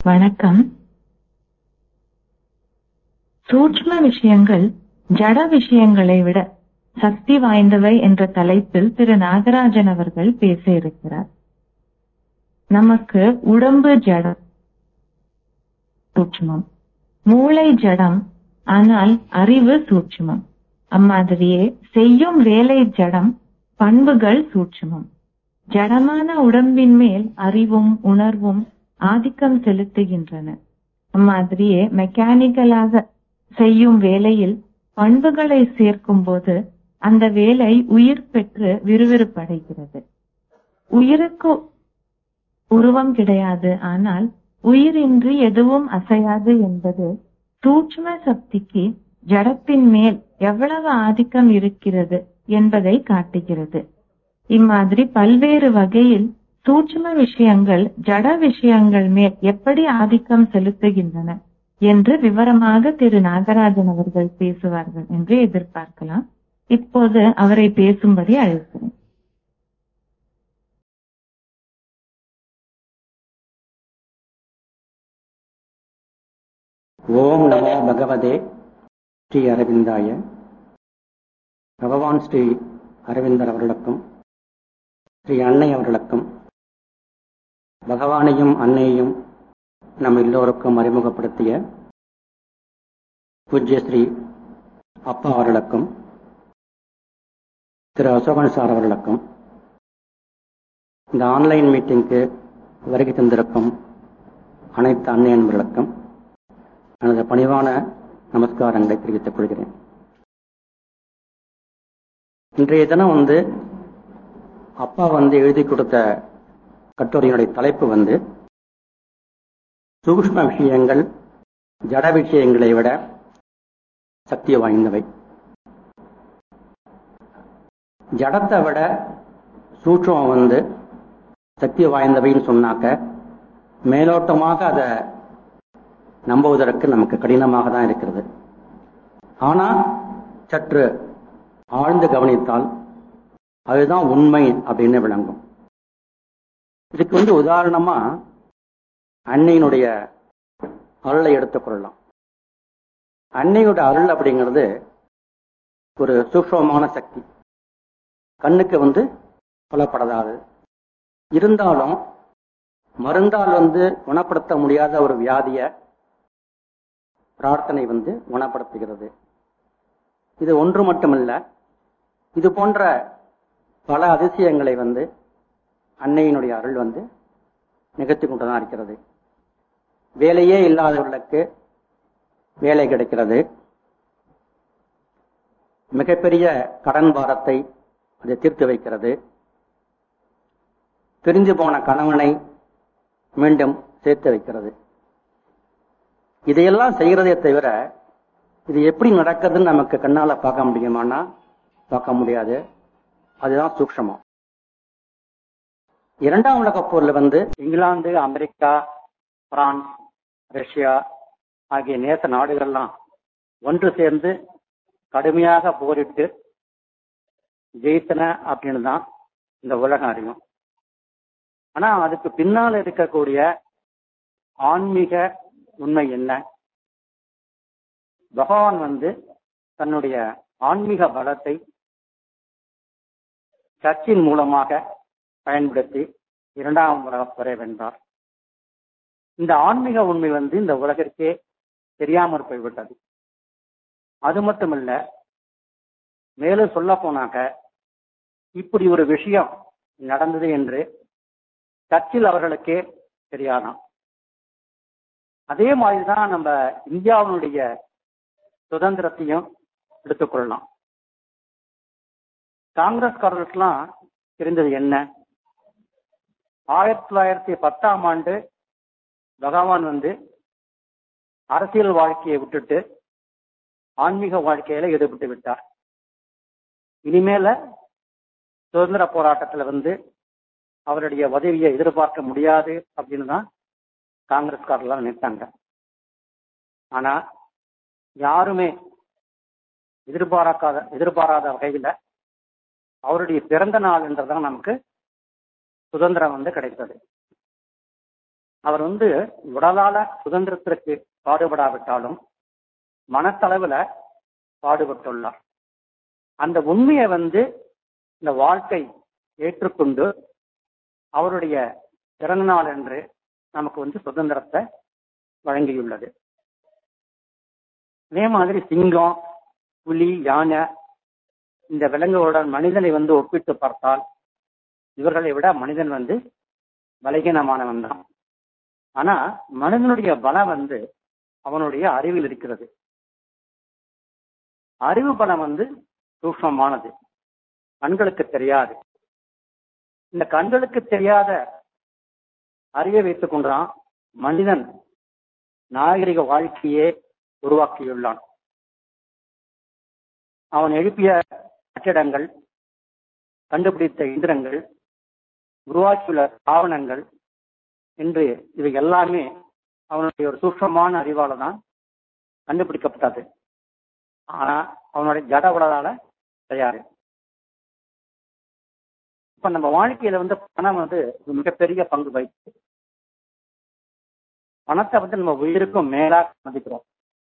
வணக்கம் சூட்ச்ம விஷயங்கள் ஜட விஷயங்களை விட சக்தி வாய்ந்தவை என்ற தலைப்பில் திரு நாகராஜன் அவர்கள் பேச இருக்கிறார் நமக்கு உடம்பு ஜடம் சூட்சுமம் மூளை ஜடம் ஆனால் அறிவு சூட்சுமம் அம்மாதிரியே செய்யும் வேலை ஜடம் பண்புகள் சூட்சுமம் ஜடமான உடம்பின் மேல் அறிவும் உணர்வும் ஆதிக்கம் செலுத்துகின்றன அம்மாதிரியே மெக்கானிக்கலாக செய்யும் வேலையில் பண்புகளை சேர்க்கும் போது அந்த வேலை உயிர் பெற்று விறுவிறுப்படைகிறது உயிருக்கு உருவம் கிடையாது ஆனால் உயிரின்றி எதுவும் அசையாது என்பது சூட்சும சக்திக்கு ஜடத்தின் மேல் எவ்வளவு ஆதிக்கம் இருக்கிறது என்பதை காட்டுகிறது இம்மாதிரி பல்வேறு வகையில் சூட்சும விஷயங்கள் ஜட விஷயங்கள் மேல் எப்படி ஆதிக்கம் செலுத்துகின்றன என்று விவரமாக திரு நாகராஜன் அவர்கள் பேசுவார்கள் என்று எதிர்பார்க்கலாம் இப்போது அவரை பேசும்படி அழைக்கிறேன் ஓம் நமோ பகவதே ஸ்ரீ அரவிந்தாய பகவான் ஸ்ரீ அரவிந்தர் அவர்களுக்கும் ஸ்ரீ அன்னை அவர்களுக்கும் பகவானையும் அன்னையையும் நம் எல்லோருக்கும் அறிமுகப்படுத்திய பூஜ்ய ஸ்ரீ அப்பா அவர்களுக்கும் திரு அசோகன் சார் அவர்களுக்கும் இந்த ஆன்லைன் மீட்டிங்க்கு வருகை தந்திருக்கும் அனைத்து அன்னை அன்பர்களுக்கும் எனது பணிவான நமஸ்காரங்களை தெரிவித்துக் கொள்கிறேன் இன்றைய தினம் வந்து அப்பா வந்து எழுதி கொடுத்த கட்டுரையினுடைய தலைப்பு வந்து சூக்ஷ்ம விஷயங்கள் ஜட விஷயங்களை விட சக்தி வாய்ந்தவை ஜடத்தை விட சூட்சம் வந்து சக்தி வாய்ந்தவைன்னு சொன்னாக்க மேலோட்டமாக அதை நம்புவதற்கு நமக்கு கடினமாக தான் இருக்கிறது ஆனா சற்று ஆழ்ந்து கவனித்தால் அதுதான் உண்மை அப்படின்னு விளங்கும் இதுக்கு வந்து உதாரணமா அன்னையினுடைய அருளை எடுத்துக்கொள்ளலாம் அன்னையோட அருள் அப்படிங்கிறது ஒரு சூக்ஷமமான சக்தி கண்ணுக்கு வந்து புலப்படாது இருந்தாலும் மருந்தால் வந்து குணப்படுத்த முடியாத ஒரு வியாதிய பிரார்த்தனை வந்து குணப்படுத்துகிறது இது ஒன்று மட்டுமல்ல இது போன்ற பல அதிசயங்களை வந்து அன்னையினுடைய அருள் வந்து நிகழ்த்தி கொண்டுதான் இருக்கிறது வேலையே இல்லாதவர்களுக்கு வேலை கிடைக்கிறது மிகப்பெரிய கடன் பாரத்தை அது தீர்த்து வைக்கிறது பிரிஞ்சு போன கணவனை மீண்டும் சேர்த்து வைக்கிறது இதையெல்லாம் செய்கிறதே தவிர இது எப்படி நடக்குதுன்னு நமக்கு கண்ணால பார்க்க முடியுமானா பார்க்க முடியாது அதுதான் சூக்ஷமம் இரண்டாம் உலக போர்ல வந்து இங்கிலாந்து அமெரிக்கா பிரான்ஸ் ரஷ்யா ஆகிய நேச நாடுகள்லாம் ஒன்று சேர்ந்து கடுமையாக போரிட்டு ஜெயித்தன அப்படின்னு தான் இந்த உலகம் அறியும் ஆனா அதுக்கு பின்னால் இருக்கக்கூடிய ஆன்மீக உண்மை என்ன பகவான் வந்து தன்னுடைய ஆன்மீக பலத்தை சர்ச்சின் மூலமாக பயன்படுத்தி இரண்டாம் உலக போரை வென்றார் இந்த ஆன்மீக உண்மை வந்து இந்த உலகிற்கே தெரியாமற் போய்விட்டது அது மட்டுமல்ல மேலும் சொல்ல போனாக்க இப்படி ஒரு விஷயம் நடந்தது என்று சர்ச்சில் அவர்களுக்கே தெரியாதாம் அதே மாதிரிதான் நம்ம இந்தியாவினுடைய சுதந்திரத்தையும் எடுத்துக்கொள்ளலாம் காங்கிரஸ்காரர்களுக்கெல்லாம் தெரிந்தது என்ன ஆயிரத்தி தொள்ளாயிரத்தி பத்தாம் ஆண்டு பகவான் வந்து அரசியல் வாழ்க்கையை விட்டுட்டு ஆன்மீக வாழ்க்கையில ஈடுபட்டு விட்டார் இனிமேல சுதந்திர போராட்டத்துல வந்து அவருடைய உதவியை எதிர்பார்க்க முடியாது அப்படின்னு தான் காங்கிரஸ்காரர்லாம் நினைத்தாங்க ஆனா யாருமே எதிர்பாராக்காத எதிர்பாராத வகையில அவருடைய பிறந்த நாள் என்றதான் நமக்கு சுதந்திரம் வந்து கிடைத்தது அவர் வந்து உடலால சுதந்திரத்திற்கு பாடுபடாவிட்டாலும் மனத்தளவுல பாடுபட்டுள்ளார் அந்த உண்மையை வந்து இந்த வாழ்க்கை ஏற்றுக்கொண்டு அவருடைய பிறந்த நாள் என்று நமக்கு வந்து சுதந்திரத்தை வழங்கியுள்ளது அதே மாதிரி சிங்கம் புலி யானை இந்த விலங்குகளுடன் மனிதனை வந்து ஒப்பிட்டு பார்த்தால் இவர்களை விட மனிதன் வந்து பலகீனமானவன் தான் ஆனா மனிதனுடைய பலம் வந்து அவனுடைய அறிவில் இருக்கிறது அறிவு பலம் வந்து சூக்மமானது கண்களுக்கு தெரியாது இந்த கண்களுக்கு தெரியாத அறிவை வைத்துக் கொண்டான் மனிதன் நாகரிக வாழ்க்கையே உருவாக்கியுள்ளான் அவன் எழுப்பிய கட்டிடங்கள் கண்டுபிடித்த இயந்திரங்கள் உருவாக்கியுள்ள ஆவணங்கள் என்று இவை எல்லாமே அவனுடைய ஒரு சூக்ஷமான அறிவால தான் கண்டுபிடிக்கப்பட்டது ஆனா அவனுடைய ஜட உடலால தயாரு இப்ப நம்ம வாழ்க்கையில வந்து பணம் வந்து ஒரு மிகப்பெரிய பங்கு வகிக்குது பணத்தை வந்து நம்ம உயிருக்கும் மேலா மதிக்கிறோம்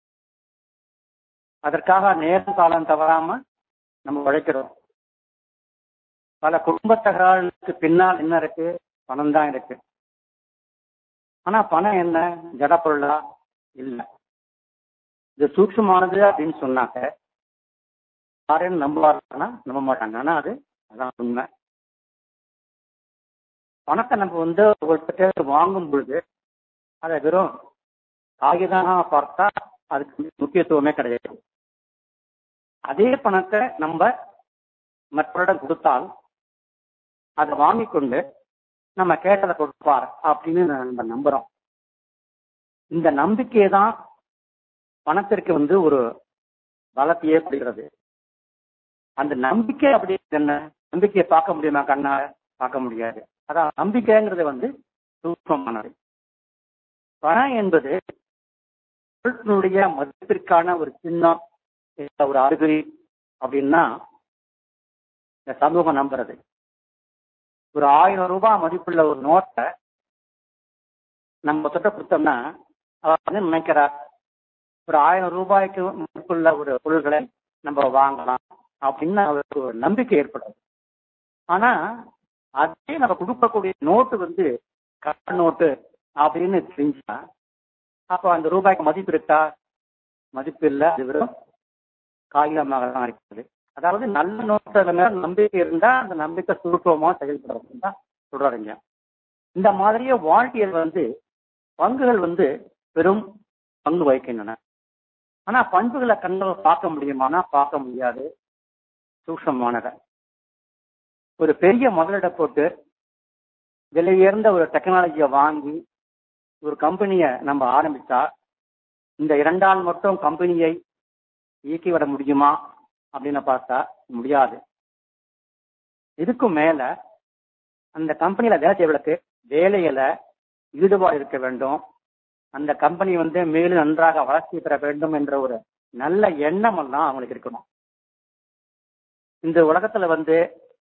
அதற்காக நேரம் காலம் தவறாம நம்ம உழைக்கிறோம் பல குடும்ப தகராறுக்கு பின்னால் என்ன இருக்கு பணம் தான் இருக்கு ஆனா பணம் என்ன ஜட பொருளா இல்ல இது சூட்சமானது அப்படின்னு சொன்னாக்க யாரையும் நம்புவார்கள்னா நம்ப மாட்டாங்க ஆனா அது அதான் உண்மை பணத்தை நம்ம வந்து ஒருத்தர் வாங்கும் பொழுது அதை வெறும் காகிதமாக பார்த்தா அதுக்கு முக்கியத்துவமே கிடையாது அதே பணத்தை நம்ம மற்றவரிடம் கொடுத்தால் அதை வாங்கி கொண்டு நம்ம கேட்டதை கொடுப்பார் அப்படின்னு நம்ம நம்புறோம் இந்த நம்பிக்கை தான் பணத்திற்கு வந்து ஒரு பலத்தையே கொடுக்கிறது அந்த நம்பிக்கை அப்படி என்ன நம்பிக்கையை பார்க்க முடியுமா கண்ணால பார்க்க முடியாது அதான் நம்பிக்கைங்கிறது வந்து சூக்மமானது பணம் என்பது பொருட்களுடைய மதிப்பிற்கான ஒரு சின்னம் ஒரு அறிகுறி அப்படின்னா இந்த சமூகம் நம்புறது ஒரு ஆயிரம் ரூபாய் மதிப்புள்ள ஒரு நோட்டை நம்ம தொட்ட கொடுத்தோம்னா அவர் வந்து நினைக்கிறார் ஒரு ஆயிரம் ரூபாய்க்கு மதிப்புள்ள ஒரு பொருள்களை நம்ம வாங்கலாம் அப்படின்னு அவருக்கு ஒரு நம்பிக்கை ஏற்படும் ஆனா அதே நம்ம கொடுக்கக்கூடிய நோட்டு வந்து கட்ட நோட்டு அப்படின்னு தெரிஞ்சா அப்போ அந்த ரூபாய்க்கு மதிப்பு இருக்கா மதிப்பு இல்லை அது வெறும் காகிதமாக தான் இருக்கிறது அதாவது நல்ல நோட்டில் மேல நம்பிக்கை இருந்தா அந்த நம்பிக்கை சுருக்கமா செயல்படுறதுன்னு தான் சொல்றாருங்க இந்த மாதிரியே வாழ்க்கையில் வந்து பங்குகள் வந்து பெரும் பங்கு வகிக்கின்றன ஆனா பண்புகளை கண்கள் பார்க்க முடியுமானா பார்க்க முடியாது சூக்ஷமானதை ஒரு பெரிய முதலிட போட்டு விலை உயர்ந்த ஒரு டெக்னாலஜியை வாங்கி ஒரு கம்பெனியை நம்ம ஆரம்பிச்சா இந்த இரண்டால் மட்டும் கம்பெனியை இயக்கி விட முடியுமா அப்படின்னு பார்த்தா முடியாது இதுக்கும் மேல அந்த கம்பெனியில வேலை செய்வதற்கு வேலையில ஈடுபாடு இருக்க வேண்டும் அந்த கம்பெனி வந்து மேலும் நன்றாக வளர்ச்சி பெற வேண்டும் என்ற ஒரு நல்ல எண்ணம் எல்லாம் அவங்களுக்கு இருக்கணும் இந்த உலகத்துல வந்து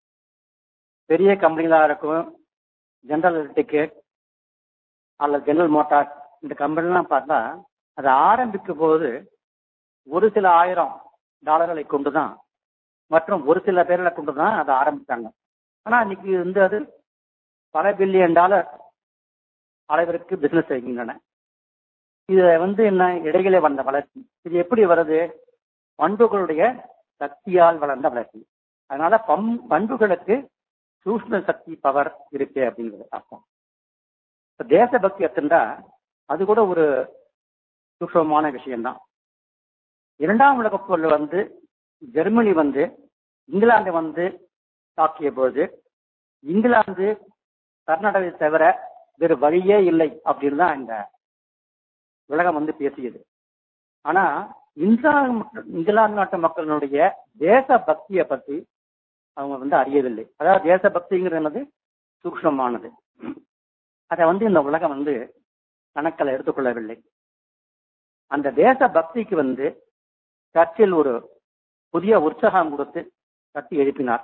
பெரிய கம்பெனிகளா இருக்கும் ஜெனரல் எலக்ட்ரிக்கு அல்லது ஜெனரல் மோட்டார் இந்த கம்பெனிலாம் பார்த்தா அதை ஆரம்பிக்கும் போது ஒரு சில ஆயிரம் டாலர்களை கொண்டுதான் மற்றும் ஒரு சில பேர்களை கொண்டுதான் அதை ஆரம்பித்தாங்க ஆனா இன்னைக்கு வந்து அது பல பில்லியன் டாலர் அளவிற்கு பிசினஸ் செய்கின்றன இது வந்து என்ன இடையிலே வந்த வளர்ச்சி இது எப்படி வருது பண்புகளுடைய சக்தியால் வளர்ந்த வளர்ச்சி அதனால பம் பண்புகளுக்கு சூஷ்ம சக்தி பவர் இருக்கு அப்படிங்கிறது அர்த்தம் இப்ப தேசபக்தி எடுத்துட்டா அது கூட ஒரு சூக்ஷமான விஷயம்தான் இரண்டாம் உலக போர்ல வந்து ஜெர்மனி வந்து இங்கிலாந்து வந்து தாக்கிய போது இங்கிலாந்து கர்நாடகத்தை தவிர வேறு வழியே இல்லை அப்படின்னு தான் இந்த உலகம் வந்து பேசியது ஆனா இங்கிலாந்து இங்கிலாந்து நாட்டு மக்களுடைய தேச பக்தியை பத்தி அவங்க வந்து அறியவில்லை அதாவது தேச பக்திங்கிறது சூக்ஷமானது அதை வந்து இந்த உலகம் வந்து கணக்கில் எடுத்துக்கொள்ளவில்லை அந்த தேச பக்திக்கு வந்து சர்ச்சில் ஒரு புதிய உற்சாகம் கொடுத்து கட்டி எழுப்பினார்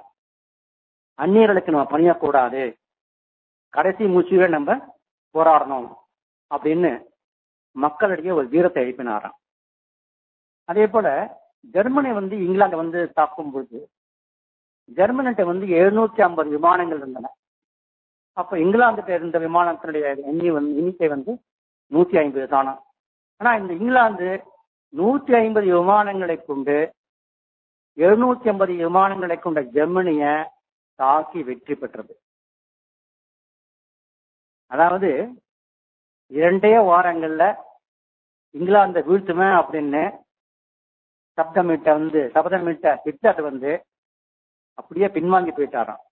அந்நியர்களுக்கு நம்ம பணியக்கூடாது கடைசி மூச்சுவே நம்ம போராடணும் அப்படின்னு மக்களிடையே ஒரு வீரத்தை எழுப்பினாராம் அதே போல ஜெர்மனி வந்து இங்கிலாந்து வந்து தாக்கும் பொழுது ஜெர்மனிட்ட வந்து எழுநூத்தி ஐம்பது விமானங்கள் இருந்தன அப்ப இங்கிலாந்துட்ட இருந்த விமானத்தினுடைய எண்ணி வந்து எண்ணிக்கை வந்து நூத்தி ஐம்பது தானா ஆனா இந்த இங்கிலாந்து நூத்தி ஐம்பது விமானங்களை கொண்டு எழுநூத்தி ஐம்பது விமானங்களை கொண்ட ஜெர்மனிய தாக்கி வெற்றி பெற்றது அதாவது இரண்டே வாரங்கள்ல இங்கிலாந்தை வீழ்த்துவேன் அப்படின்னு சப்தமிட்ட வந்து சபதமிட்ட ஹிட்லர் வந்து அப்படியே பின்வாங்கி போயிட்டாராம்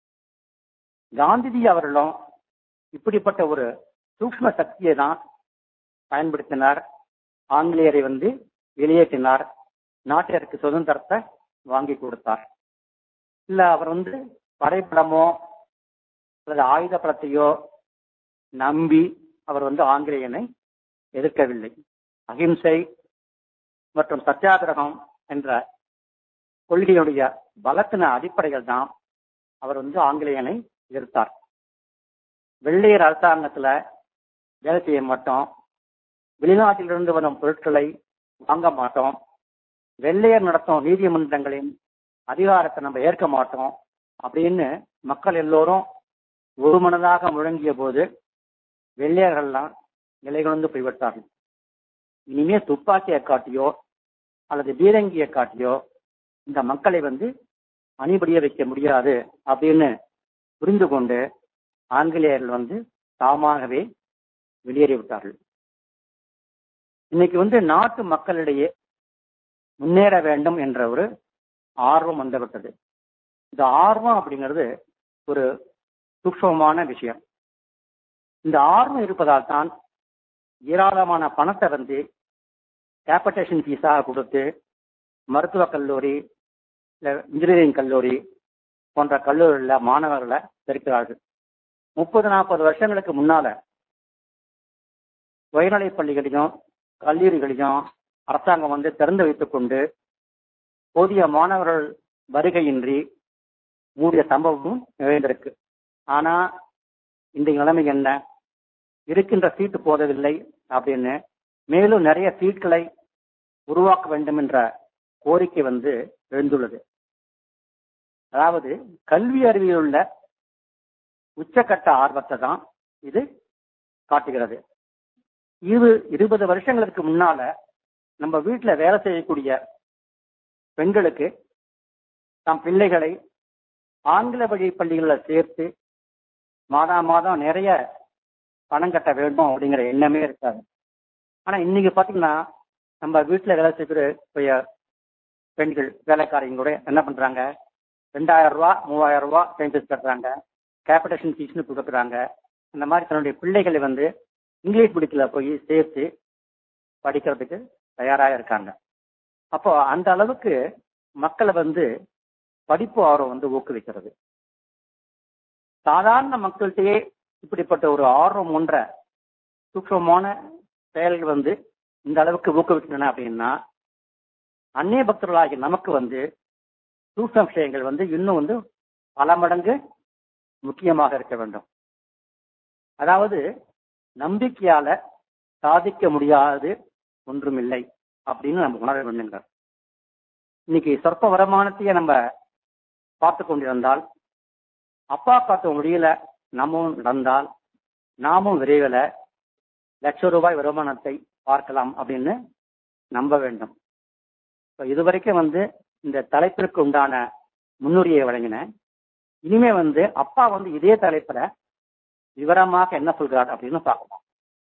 காந்திஜி அவர்களும் இப்படிப்பட்ட ஒரு சூக்ம சக்தியை தான் பயன்படுத்தினார் ஆங்கிலேயரை வந்து வெளியேற்றினார் நாட்டிற்கு சுதந்திரத்தை வாங்கி கொடுத்தார் இல்ல அவர் வந்து படைப்படமோ அல்லது ஆயுத படத்தையோ நம்பி அவர் வந்து ஆங்கிலேயனை எதிர்க்கவில்லை அகிம்சை மற்றும் சத்தியாகிரகம் என்ற கொள்கையுடைய பலத்தின அடிப்படைகள் தான் அவர் வந்து ஆங்கிலேயனை எதிர்த்தார் வெள்ளையர் அரசாங்கத்துல வேலை செய்ய மாட்டோம் வெளிநாட்டிலிருந்து வரும் பொருட்களை வாங்க மாட்டோம் வெள்ளையர் நடத்தும் நீதிமன்றங்களின் அதிகாரத்தை நம்ம ஏற்க மாட்டோம் அப்படின்னு மக்கள் எல்லோரும் ஒரு மனதாக முழங்கிய போது வெள்ளையர்கள்லாம் நிலைகுணர்ந்து போய்விட்டார்கள் இனிமே துப்பாக்கியை காட்டியோ அல்லது பீரங்கியை காட்டியோ இந்த மக்களை வந்து அணிபடிய வைக்க முடியாது அப்படின்னு புரிந்து கொண்டு ஆங்கிலேயர்கள் வந்து தாமாகவே வெளியேறிவிட்டார்கள் இன்னைக்கு வந்து நாட்டு மக்களிடையே முன்னேற வேண்டும் என்ற ஒரு ஆர்வம் வந்துவிட்டது இந்த ஆர்வம் அப்படிங்கிறது ஒரு சூக்ஷமமான விஷயம் இந்த ஆர்வம் இருப்பதால் தான் ஏராளமான பணத்தை வந்து கேபிட்டேஷன் ஃபீஸாக கொடுத்து மருத்துவக் கல்லூரி இல்ல இன்ஜினியரிங் கல்லூரி போன்ற கல்லூரிகளில் மாணவர்களை பெருக்கிறார்கள் முப்பது நாற்பது வருஷங்களுக்கு முன்னால உயர்நிலைப் பள்ளிகளிலும் கல்லூரிகளிலும் அரசாங்கம் வந்து திறந்து வைத்துக் கொண்டு போதிய மாணவர்கள் வருகையின்றி மூடிய சம்பவமும் நிகழ்ந்திருக்கு ஆனா இந்த நிலைமை என்ன இருக்கின்ற சீட்டு போதவில்லை அப்படின்னு மேலும் நிறைய சீட்களை உருவாக்க வேண்டும் என்ற கோரிக்கை வந்து எழுந்துள்ளது அதாவது கல்வி அறிவியல் உள்ள உச்சக்கட்ட ஆர்வத்தை தான் இது காட்டுகிறது இது இருபது வருஷங்களுக்கு முன்னால நம்ம வீட்டுல வேலை செய்யக்கூடிய பெண்களுக்கு தம் பிள்ளைகளை ஆங்கில வழி பள்ளிகளில் சேர்த்து மாதா மாதம் நிறைய பணம் கட்ட வேண்டும் அப்படிங்கிற எண்ணமே இருக்காது ஆனா இன்னைக்கு பாத்தீங்கன்னா நம்ம வீட்டுல வேலை செய்யக்கூடிய பெண்கள் வேலைக்காரங்க கூட என்ன பண்றாங்க ரெண்டாயிரம் ரூபா மூவாயிரம் ரூபா டைம் ஃபீஸ் கட்டுறாங்க கேபிட்டேஷன் ஃபீஸ்னு கொடுக்குறாங்க இந்த மாதிரி தன்னுடைய பிள்ளைகளை வந்து இங்கிலீஷ் மீடியத்துல போய் சேர்த்து படிக்கிறதுக்கு தயாராக இருக்காங்க அப்போ அந்த அளவுக்கு மக்களை வந்து படிப்பு ஆர்வம் வந்து ஊக்குவிக்கிறது சாதாரண மக்கள்கிட்டயே இப்படிப்பட்ட ஒரு ஆர்வம் ஒன்ற சூக்ஷமான செயல்கள் வந்து இந்த அளவுக்கு ஊக்குவிக்கின்றன அப்படின்னா அந்நிய பக்தர்களாகிய நமக்கு வந்து சூக்ஷம விஷயங்கள் வந்து இன்னும் வந்து பல மடங்கு முக்கியமாக இருக்க வேண்டும் அதாவது நம்பிக்கையால சாதிக்க முடியாது ஒன்றுமில்லை அப்படின்னு நம்ம உணர வேண்டுங்க இன்னைக்கு சொற்ப வருமானத்தையே நம்ம பார்த்து கொண்டிருந்தால் அப்பா பார்த்த முடியல நம்மும் நடந்தால் நாமும் விரைவில் லட்ச ரூபாய் வருமானத்தை பார்க்கலாம் அப்படின்னு நம்ப வேண்டும் இப்போ இதுவரைக்கும் வந்து இந்த தலைப்பிற்கு உண்டான முன்னுரியை வழங்கினேன் இனிமே வந்து அப்பா வந்து இதே தலைப்புல விவரமாக என்ன சொல்கிறார் அப்படின்னு பார்க்கலாம்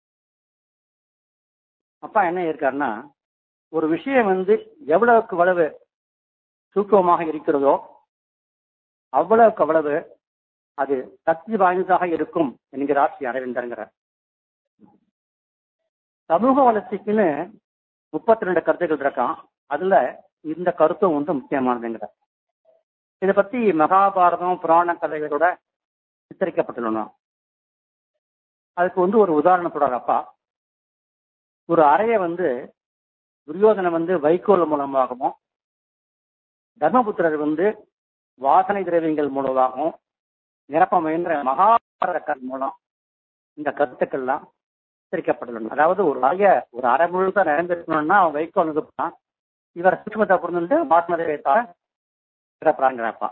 அப்பா என்ன இருக்காருன்னா ஒரு விஷயம் வந்து எவ்வளவுக்கு எவ்வளவு சூக்கமாக இருக்கிறதோ அவ்வளவுக்கு அவ்வளவு அது சக்தி வாய்ந்ததாக இருக்கும் என்கிறார் ஸ்ரீ அரவிந்தருங்கிறார் சமூக வளர்ச்சிக்குன்னு முப்பத்தி ரெண்டு கருத்துக்கள் இருக்கான் அதுல இந்த கருத்தும் வந்து முக்கியமானதுங்கிறார் இதை பத்தி மகாபாரதம் புராண கதைகளோட சித்தரிக்கப்பட்டுள்ளன அதுக்கு வந்து ஒரு உதாரணத்தோட அப்பா ஒரு அறைய வந்து துரியோதனை வந்து வைக்கோல் மூலமாகவும் தர்மபுத்திரர் வந்து வாசனை திரவியங்கள் மூலமாகவும் நிரப்ப முயன்ற மகாபாரத கதை மூலம் இந்த கருத்துக்கள்லாம் பிரிக்கப்பட்டுள்ளன அதாவது ஒரு வாய ஒரு அரை முழுக்க நிரம்பிருக்கணும்னா அவன் வைக்கோல் இருப்பான் இவர் சூட்சமத்தை புரிந்து மாத்மதை வைத்தார பிறப்புறாங்கிறப்பா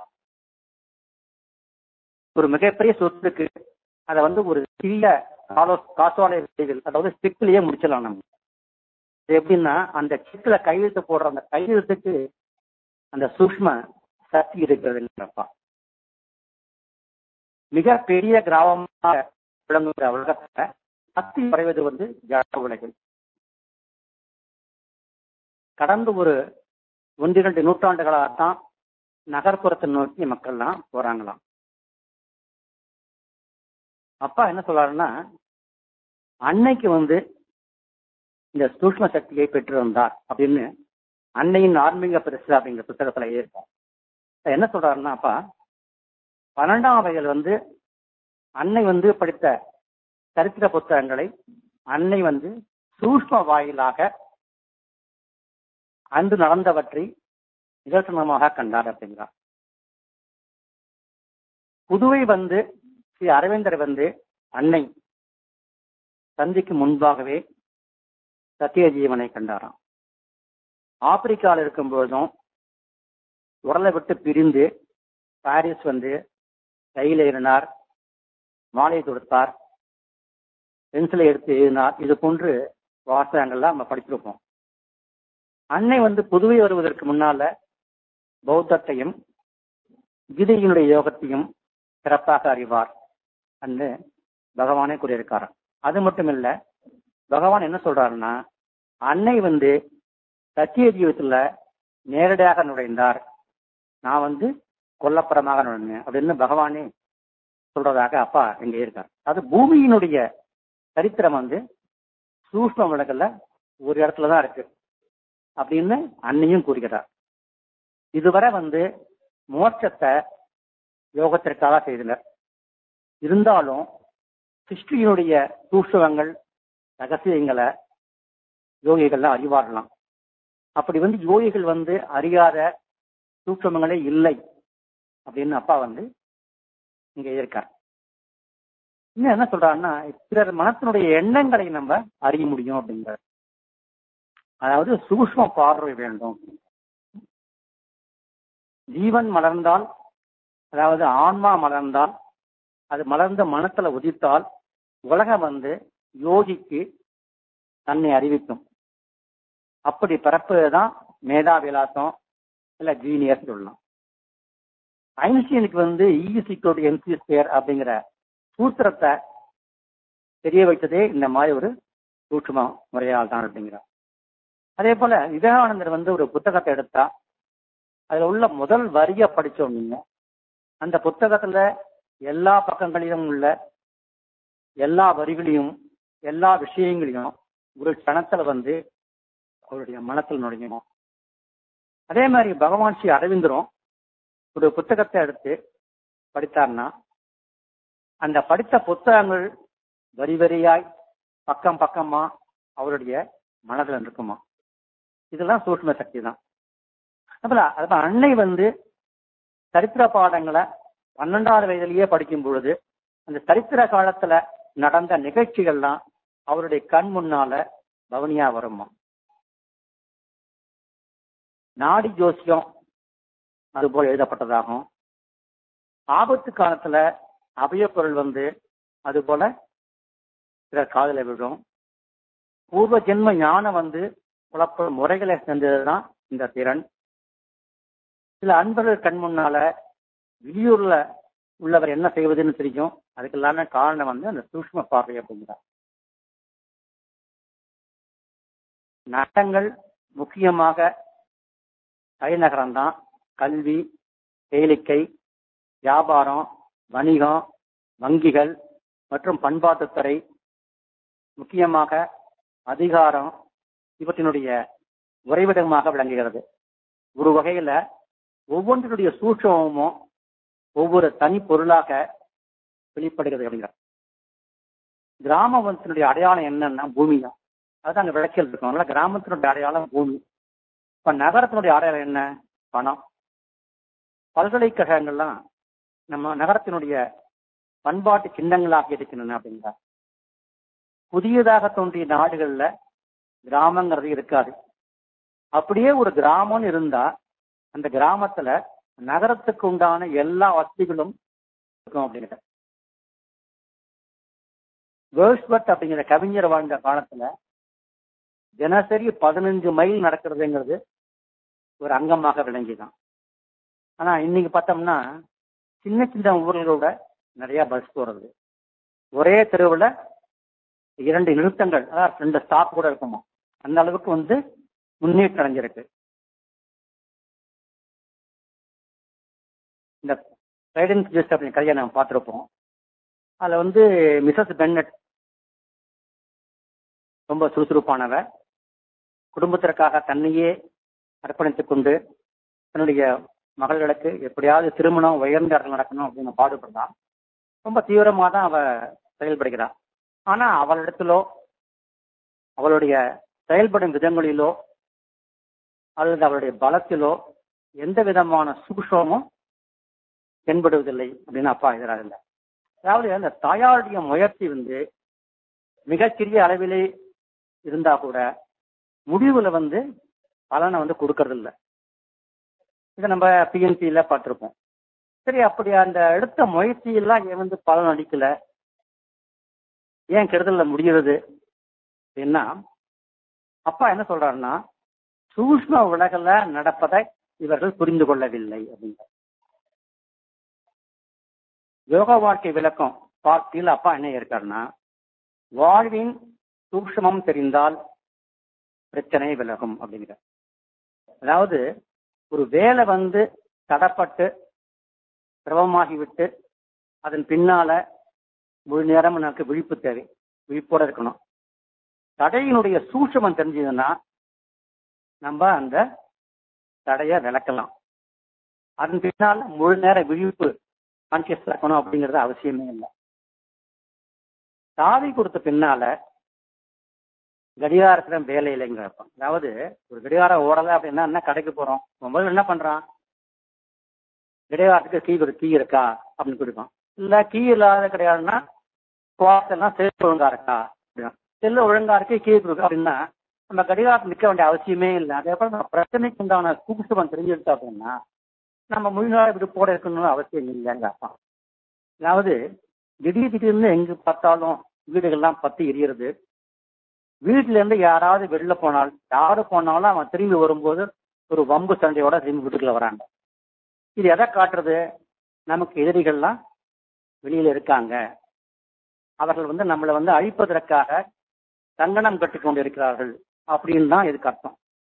ஒரு மிகப்பெரிய சொத்துக்கு அதை வந்து ஒரு சிறிய காலோ காசோலை விதைகள் அதாவது ஸ்டிக்லயே முடிச்சிடலாம் நம்ம இது எப்படின்னா அந்த சிக்கில கையெழுத்து போடுற அந்த கையெழுத்துக்கு அந்த சூக்ம சக்தி இருக்கிறதுங்கிறப்பா மிக பெரிய கிராமமாக விளங்குகிற உலகத்துல சக்தி குறைவது வந்து ஜட உலகில் கடந்த ஒரு ஒன்று இரண்டு நூற்றாண்டுகளாகத்தான் நகர்ப்புறத்தை நோக்கி மக்கள்லாம் போறாங்களாம் அப்பா என்ன சொல்றாருன்னா அன்னைக்கு வந்து இந்த சூக்ம சக்தியை பெற்றிருந்தார் அப்படின்னு அன்னையின் ஆன்மீக பரிசு அப்படிங்கிற புத்தகத்துல இருக்கும் என்ன சொல்றாருன்னா அப்பா பன்னெண்டாம் வயதில் வந்து அன்னை வந்து படித்த சரித்திர புத்தகங்களை அன்னை வந்து சூஷ்ம வாயிலாக அன்று நடந்தவற்றை நிதர்சனமாக கண்டார் அப்படிங்கிறார் புதுவை வந்து ஸ்ரீ அரவிந்தர் வந்து அன்னை சந்திக்கு முன்பாகவே சத்திய ஜீவனை கண்டாராம் ஆப்பிரிக்காவில் இருக்கும் பொழுதும் உடலை விட்டு பிரிந்து பாரிஸ் வந்து ரயில் ஏறினார் மாலை தொடுத்தார் பென்சிலை எடுத்து எழுதினார் இது போன்று வாசகங்கள்லாம் நம்ம படிச்சிருப்போம் அன்னை வந்து புதுவை வருவதற்கு முன்னால பௌத்தத்தையும் கீதையினுடைய யோகத்தையும் சிறப்பாக அறிவார் என்று பகவானே கூறியிருக்கார் அது மட்டும் இல்ல பகவான் என்ன சொல்றாருன்னா அன்னை வந்து சத்திய ஜீவத்துல நேரடியாக நுழைந்தார் நான் வந்து கொல்லப்புறமாக நுழைந்தேன் அப்படின்னு பகவானே சொல்றதாக அப்பா இங்க இருக்கார் அது பூமியினுடைய சரித்திரம் வந்து சூஷ்ம விளக்கல்ல ஒரு இடத்துல தான் இருக்கு அப்படின்னு அன்னையும் கூறுகிறார் இதுவரை வந்து மோட்சத்தை யோகத்திற்காக செய்தனர் இருந்தாலும் சிருஷ்டியினுடைய சூஷ்மங்கள் ரகசியங்களை யோகிகள்லாம் அறிவாரலாம் அப்படி வந்து யோகிகள் வந்து அறியாத சூட்சமங்களே இல்லை அப்படின்னு அப்பா வந்து இங்க இருக்கார் இன்னும் என்ன சொல்றாருன்னா பிறர் மனத்தினுடைய எண்ணங்களை நம்ம அறிய முடியும் அப்படிங்கிற அதாவது சூக்ம பார்வை வேண்டும் ஜீவன் மலர்ந்தால் அதாவது ஆன்மா மலர்ந்தால் அது மலர்ந்த மனத்துல உதித்தால் உலகம் வந்து யோகிக்கு தன்னை அறிவிக்கும் அப்படி பிறப்புதான் மேதா விலாசம் இல்ல ஜீனியஸ் சொல்லலாம் ஐன்ஸ்டீனுக்கு வந்து இசிக்கோடு எம்சி ஸ்கொயர் அப்படிங்கிற சூத்திரத்தை தெரிய வைத்ததே இந்த மாதிரி ஒரு சூட்சும முறையால் தான் அப்படிங்கிறார் அதே போல விவேகானந்தர் வந்து ஒரு புத்தகத்தை எடுத்தா அதுல உள்ள முதல் வரிய படிச்சோம் அந்த புத்தகத்துல எல்லா பக்கங்களிலும் உள்ள எல்லா வரிகளையும் எல்லா விஷயங்களையும் ஒரு கணத்துல வந்து அவருடைய மனத்தில் நுழையணும் அதே மாதிரி பகவான் ஸ்ரீ அரவிந்தரும் ஒரு புத்தகத்தை எடுத்து படித்தார்னா அந்த படித்த புத்தகங்கள் வரி வரியாய் பக்கம் பக்கமா அவருடைய மனதில் இருக்குமா இதெல்லாம் சூட்சும சக்தி தான் அப்ப அன்னை வந்து சரித்திர பாடங்களை பன்னெண்டாவது வயதிலேயே படிக்கும் பொழுது அந்த சரித்திர காலத்துல நடந்த நிகழ்ச்சிகள்லாம் அவருடைய கண் முன்னால பவனியா வருமா நாடி ஜோசியம் அது போல எழுதப்பட்டதாகும் ஆபத்து காலத்துல அபய பொருள் வந்து அது போல பிறர் காதல விடும் பூர்வ ஜென்ம ஞானம் வந்து புலப்படும் முறைகளை செஞ்சதுதான் இந்த திறன் சில அன்பர்கள் கண் முன்னால வெளியூர்ல உள்ளவர் என்ன செய்வதுன்னு தெரியும் அதுக்கு எல்லாமே காரணம் வந்து அந்த சூஷ்ம பார்வை அப்படிங்கிறார் நட்டங்கள் முக்கியமாக தலைநகரம் தான் கல்வி கேளிக்கை வியாபாரம் வணிகம் வங்கிகள் மற்றும் பண்பாட்டுத்துறை முக்கியமாக அதிகாரம் இவற்றினுடைய உறைவிடமாக விளங்குகிறது ஒரு வகையில ஒவ்வொன்றினுடைய சூட்சமும் ஒவ்வொரு தனி பொருளாக வெளிப்படுகிறது அப்படிங்கிறார் கிராமத்தினுடைய அடையாளம் என்னன்னா பூமி தான் அதுதான் அங்க விளக்கியல் இருக்கும் அதனால கிராமத்தினுடைய அடையாளம் பூமி இப்ப நகரத்தினுடைய அடையாளம் என்ன பணம் பல்கலைக்கழகங்கள்லாம் நம்ம நகரத்தினுடைய பண்பாட்டு சின்னங்களாக இருக்கின்றன அப்படிங்கிறார் புதியதாக தோன்றிய நாடுகள்ல கிராமங்கிறது இருக்காது அப்படியே ஒரு கிராமம்னு இருந்தா அந்த கிராமத்துல நகரத்துக்கு உண்டான எல்லா வசதிகளும் இருக்கும் அப்படிங்கிற வேர்ஸ்வர்த் அப்படிங்கிற கவிஞர் வாழ்ந்த காலத்துல தினசரி பதினஞ்சு மைல் நடக்கிறதுங்கிறது ஒரு அங்கமாக விளங்கிதான் ஆனா இன்னைக்கு பார்த்தோம்னா சின்ன சின்ன ஊர்களோட நிறைய பஸ் போறது ஒரே தெருவுல இரண்டு நிறுத்தங்கள் அதாவது ரெண்டு ஸ்டாப் கூட இருக்குமா அந்த அளவுக்கு வந்து முன்னேற்றம் அடைஞ்சிருக்கு இந்த கைடன்ஸ் ஜஸ்ட் அப்படிங்கிற கதையை நம்ம பார்த்துருப்போம் அதுல வந்து மிசஸ் பென்னட் ரொம்ப சுறுசுறுப்பானவ குடும்பத்திற்காக தன்னையே அர்ப்பணித்துக் கொண்டு தன்னுடைய மகள்களுக்கு எப்படியாவது திருமணம் உயர்ந்த இடத்துல நடக்கணும் அப்படின்னு பாடுபடுறான் ரொம்ப தீவிரமா தான் அவ செயல்படுகிறாள் ஆனா அவளிடத்திலோ அவளுடைய செயல்படும் விதங்களிலோ அல்லது அவளுடைய பலத்திலோ எந்த விதமான சூக்ஷமும் தென்படுவதில்லை அப்படின்னு அப்பா எதிராக அதாவது அந்த தாயாருடைய முயற்சி வந்து மிகச்சிறிய அளவிலே இருந்தா கூட முடிவுல வந்து பலனை வந்து கொடுக்கறது இல்லை இதை நம்ம பிஎன்பியில பார்த்திருப்போம் சரி அப்படி அந்த எடுத்த முயற்சி எல்லாம் ஏன் வந்து பலன் அளிக்கல ஏன் கெடுதல்ல முடிகிறது அப்படின்னா அப்பா என்ன சொல்றாருன்னா சூஷ்ம உலகில் நடப்பதை இவர்கள் புரிந்து கொள்ளவில்லை அப்படிங்கிற யோக வாழ்க்கை விளக்கம் பார்ட்டியில் அப்பா என்ன இருக்காருன்னா வாழ்வின் சூக்ஷமம் தெரிந்தால் பிரச்சனை விலகும் அப்படிங்கிற அதாவது ஒரு வேலை வந்து தடப்பட்டு திரவமாகிவிட்டு அதன் பின்னால முழு நேரம் நமக்கு விழிப்பு தேவை விழிப்போட இருக்கணும் தடையினுடைய சூட்சமம் தெரிஞ்சதுன்னா நம்ம அந்த தடையை விளக்கலாம் அதன் பின்னால முழு நேர விழிப்பு கான்சியஸ் இருக்கணும் அப்படிங்கிறது அவசியமே இல்லை சாவி கொடுத்த பின்னால கடிகாரத்துல வேலை இல்லைங்கிறப்ப அதாவது ஒரு கடிகாரம் ஓடல அப்படின்னா என்ன கடைக்கு போறோம் முதல்ல என்ன பண்றான் கடிகாரத்துக்கு கீ ஒரு கீ இருக்கா அப்படின்னு கொடுப்பான் இல்ல கீ இல்லாத கிடையாதுன்னா குவார்ட் எல்லாம் செல்லு ஒழுங்கா இருக்கா அப்படின்னா செல்லு ஒழுங்கா இருக்கு கீ கொடுக்கு அப்படின்னா நம்ம கடிகாரத்தில் நிற்க வேண்டிய அவசியமே இல்லை அதே போல நம்ம பிரச்சனைக்கு உண்டான சூக்ஷமம் தெரிஞ்சுக்கிட்டோம் அப்படின்னா நம்ம முழுநாள் இப்படி போட இருக்கணும்னு அவசியம் இல்லைங்க அப்பா அதாவது திடீர் திடீர்னு எங்க பார்த்தாலும் வீடுகள்லாம் பத்தி எரியறது வீட்டுல இருந்து யாராவது வெளில போனால் யாரு போனாலும் அவன் திரும்பி வரும்போது ஒரு வம்பு சண்டையோட திரும்பி வீட்டுக்குள்ள வராங்க இது எதை காட்டுறது நமக்கு எதிரிகள்லாம் வெளியில இருக்காங்க அவர்கள் வந்து நம்மளை வந்து அழிப்பதற்காக கங்கணம் கட்டி கொண்டு இருக்கிறார்கள் அப்படின்னு தான் இதுக்கு அர்த்தம்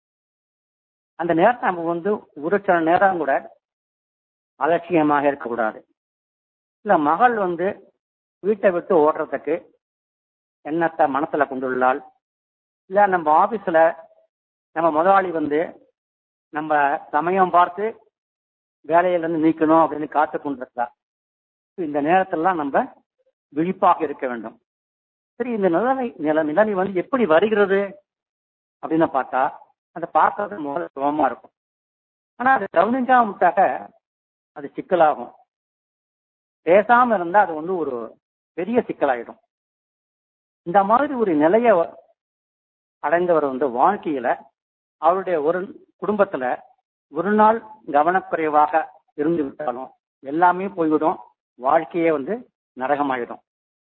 அந்த நேரத்தை நம்ம வந்து ஒரு சில நேரம் கூட அலட்சியமாக இருக்கக்கூடாது இல்ல மகள் வந்து வீட்டை விட்டு ஓடுறதுக்கு எண்ணத்தை மனசுல கொண்டுள்ளால் இல்ல நம்ம ஆபீஸ்ல நம்ம முதலாளி வந்து நம்ம சமயம் பார்த்து வேலையில இருந்து நீக்கணும் அப்படின்னு காத்து கொண்டிருக்கா இந்த நேரத்திலாம் நம்ம விழிப்பாக இருக்க வேண்டும் சரி இந்த நிலைமை நில நிலைமை வந்து எப்படி வருகிறது அப்படின்னு பார்த்தா அதை பார்க்கறது முதல்ல சுகமா இருக்கும் ஆனா அது கவனிக்காம விட்டாக்க அது சிக்கலாகும் பேசாம இருந்தா அது வந்து ஒரு பெரிய சிக்கலாயிடும் இந்த மாதிரி ஒரு நிலைய அடைந்தவர் வந்து வாழ்க்கையில அவருடைய ஒரு குடும்பத்துல ஒரு நாள் கவனக்குறைவாக இருந்து விட்டாலும் எல்லாமே போய்விடும் வாழ்க்கையே வந்து நரகமாயிடும்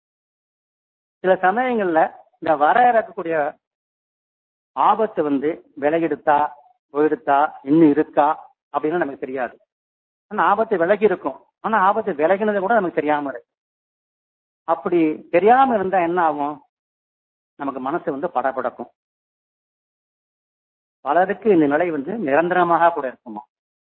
சில சமயங்கள்ல இந்த வர இருக்கக்கூடிய ஆபத்து வந்து விலகெடுத்தா போயிடுத்தா இன்னும் இருக்கா அப்படின்னு நமக்கு தெரியாது ஆனா ஆபத்து விலகி இருக்கும் ஆனா ஆபத்து விலகினது கூட நமக்கு தெரியாம இருக்கு அப்படி தெரியாம இருந்தா என்ன ஆகும் நமக்கு மனசு வந்து படபடக்கும் பலருக்கு இந்த நிலை வந்து நிரந்தரமாக கூட இருக்குமா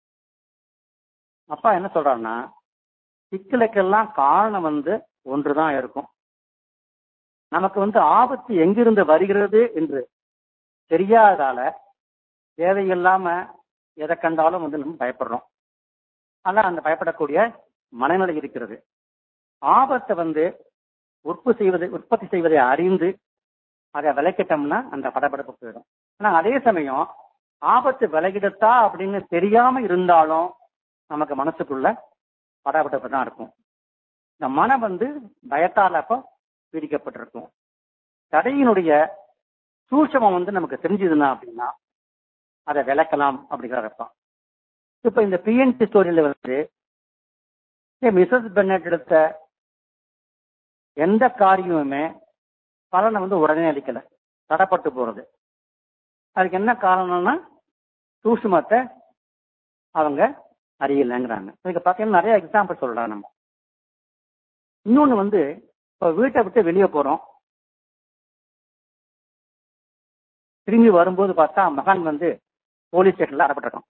அப்பா என்ன சொல்றாருன்னா சிக்கலுக்கெல்லாம் காரணம் வந்து ஒன்றுதான் இருக்கும் நமக்கு வந்து ஆபத்து எங்கிருந்து வருகிறது என்று தெரியாததால தேவையில்லாம எதை கண்டாலும் வந்து நம்ம பயப்படுறோம் ஆனா அந்த பயப்படக்கூடிய மனநிலை இருக்கிறது ஆபத்தை வந்து உற்பத்தி செய்வதை உற்பத்தி செய்வதை அறிந்து அதை விளக்கிட்டோம்னா அந்த படபடப்பு போயிடும் ஆனா அதே சமயம் ஆபத்து விலகிடத்தா அப்படின்னு தெரியாம இருந்தாலும் நமக்கு மனசுக்குள்ள படபடப்பு தான் இருக்கும் இந்த மனம் வந்து பயத்தால் அப்போ பீடிக்கப்பட்டிருக்கும் தடையினுடைய சூட்சமம் வந்து நமக்கு தெரிஞ்சதுன்னா அப்படின்னா அதை விளக்கலாம் அப்படிங்கிற அர்த்தம் இப்ப இந்த பிஎன்சி ஸ்டோரியில வந்து மிசஸ் பென்னட் எடுத்த எந்த காரியமுமே பலனை வந்து உடனே அளிக்கல தடப்பட்டு போறது அதுக்கு என்ன காரணம்னா சூஷ்மத்தை அவங்க அறியலைங்கிறாங்க இதுக்கு பார்த்தீங்கன்னா நிறைய எக்ஸாம்பிள் சொல்றாங்க நம்ம இன்னொன்னு வந்து இப்போ வீட்டை விட்டு வெளியே போறோம் திரும்பி வரும்போது பார்த்தா மகன் வந்து போலீஸ் ஸ்டேஷன்ல அறப்பட்டிருக்கான்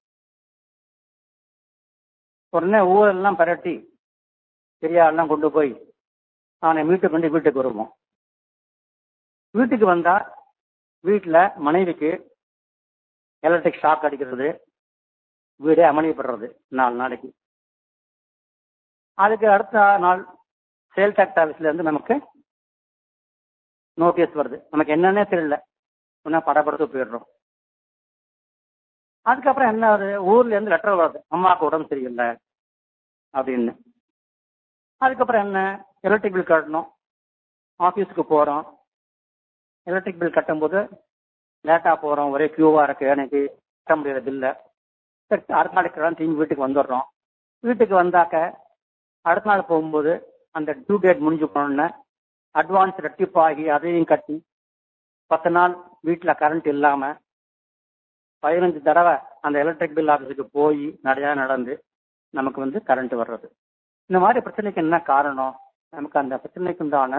உடனே ஊரெல்லாம் பரட்டி பெரியாரெல்லாம் கொண்டு போய் அவனை மீட்டு கொண்டு வீட்டுக்கு வருவோம் வீட்டுக்கு வந்தா வீட்டுல மனைவிக்கு எலக்ட்ரிக் ஷாக் அடிக்கிறது வீடே அமளிப்படுறது நாலு நாளைக்கு அதுக்கு அடுத்த நாள் சேல் டாக்ஸ் ஆஃபீஸ்ல இருந்து நமக்கு நோட்டீஸ் வருது நமக்கு என்னன்னே தெரியல ஒன்னா படப்படத்து போயிடுறோம் அதுக்கப்புறம் என்ன ஆகுது ஊர்ல இருந்து லெட்டர் வருது அம்மாவுக்கு உடம்பு சரியில்லை அப்படின்னு அதுக்கப்புறம் என்ன எலக்ட்ரிக் பில் கட்டணும் ஆஃபீஸுக்கு போறோம் எலக்ட்ரிக் பில் கட்டும்போது லேட்டா போறோம் ஒரே கியூவா இருக்கு எனக்கு கட்ட முடியாத பில்ல சரி அடுத்த நாளைக்கு தான் திரும்பி வீட்டுக்கு வந்துடுறோம் வீட்டுக்கு வந்தாக்க அடுத்த நாள் போகும்போது அந்த டியூ டேட் முடிஞ்சு போனோன்னு அட்வான்ஸ் ரெட்டிப் ஆகி அதையும் கட்டி பத்து நாள் வீட்டில் கரண்ட் இல்லாம பதினஞ்சு தடவை அந்த எலக்ட்ரிக் பில் ஆஃபீஸுக்கு போய் நிறையா நடந்து நமக்கு வந்து கரண்ட் வர்றது இந்த மாதிரி பிரச்சனைக்கு என்ன காரணம் நமக்கு அந்த பிரச்சனைக்கு உண்டான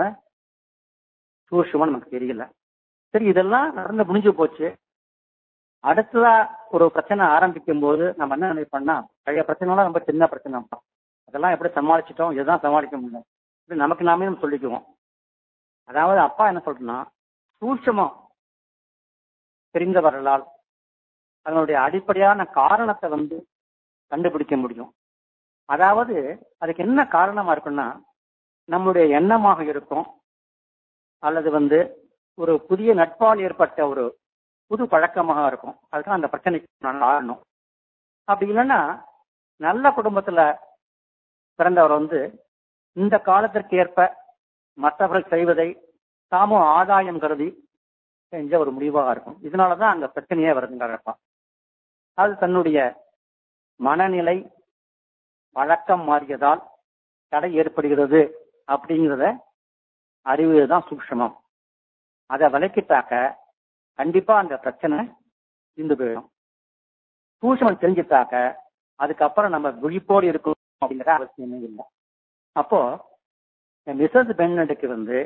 சூட்சமா நமக்கு தெரியல சரி இதெல்லாம் நடந்து முடிஞ்சு போச்சு அடுத்ததா ஒரு பிரச்சனை ஆரம்பிக்கும் போது நம்ம என்ன நினைப்போம்னா பழைய பிரச்சனைலாம் ரொம்ப சின்ன பிரச்சனை அதெல்லாம் எப்படி சமாளிச்சிட்டோம் இதுதான் சமாளிக்க முடியல இப்படி நமக்கு நாமே நம்ம சொல்லிக்குவோம் அதாவது அப்பா என்ன சொல்றேன்னா சூட்சமம் தெரிந்தவர்களால் அதனுடைய அடிப்படையான காரணத்தை வந்து கண்டுபிடிக்க முடியும் அதாவது அதுக்கு என்ன காரணமா இருக்குன்னா நம்முடைய எண்ணமாக இருக்கும் அல்லது வந்து ஒரு புதிய நட்பால் ஏற்பட்ட ஒரு புது பழக்கமாக இருக்கும் அதுதான் அந்த பிரச்சனைக்கு நான் ஆளணும் அப்படி இல்லைன்னா நல்ல குடும்பத்துல பிறந்தவர் வந்து இந்த காலத்திற்கு ஏற்ப மற்றவர்கள் செய்வதை தாமும் ஆதாயம் கருதி செஞ்ச ஒரு முடிவாக இருக்கும் இதனாலதான் அங்க பிரச்சனையே வருதுங்கிறப்பா அது தன்னுடைய மனநிலை வழக்கம் மாறியதால் தடை ஏற்படுகிறது அப்படிங்கிறத அறிவுதான் சூக்ஷமம் அதை விளக்கிட்டாக்க கண்டிப்பா அந்த பிரச்சனை இருந்து போயிடும் சூக்ஷமம் தெரிஞ்சுட்டாக்க அதுக்கப்புறம் நம்ம விழிப்போடு இருக்கணும் அப்படிங்கிற அவசியமே இல்லை அப்போ மிசஸ் பென்னடுக்கு வந்து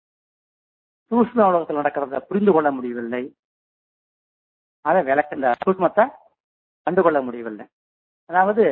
சூஷ்ம உலகத்தில் நடக்கிறத புரிந்து கொள்ள முடியவில்லை அதை விளக்க இந்த சூஷ்மத்தை கண்டுகொள்ள முடியவில்லை அதாவது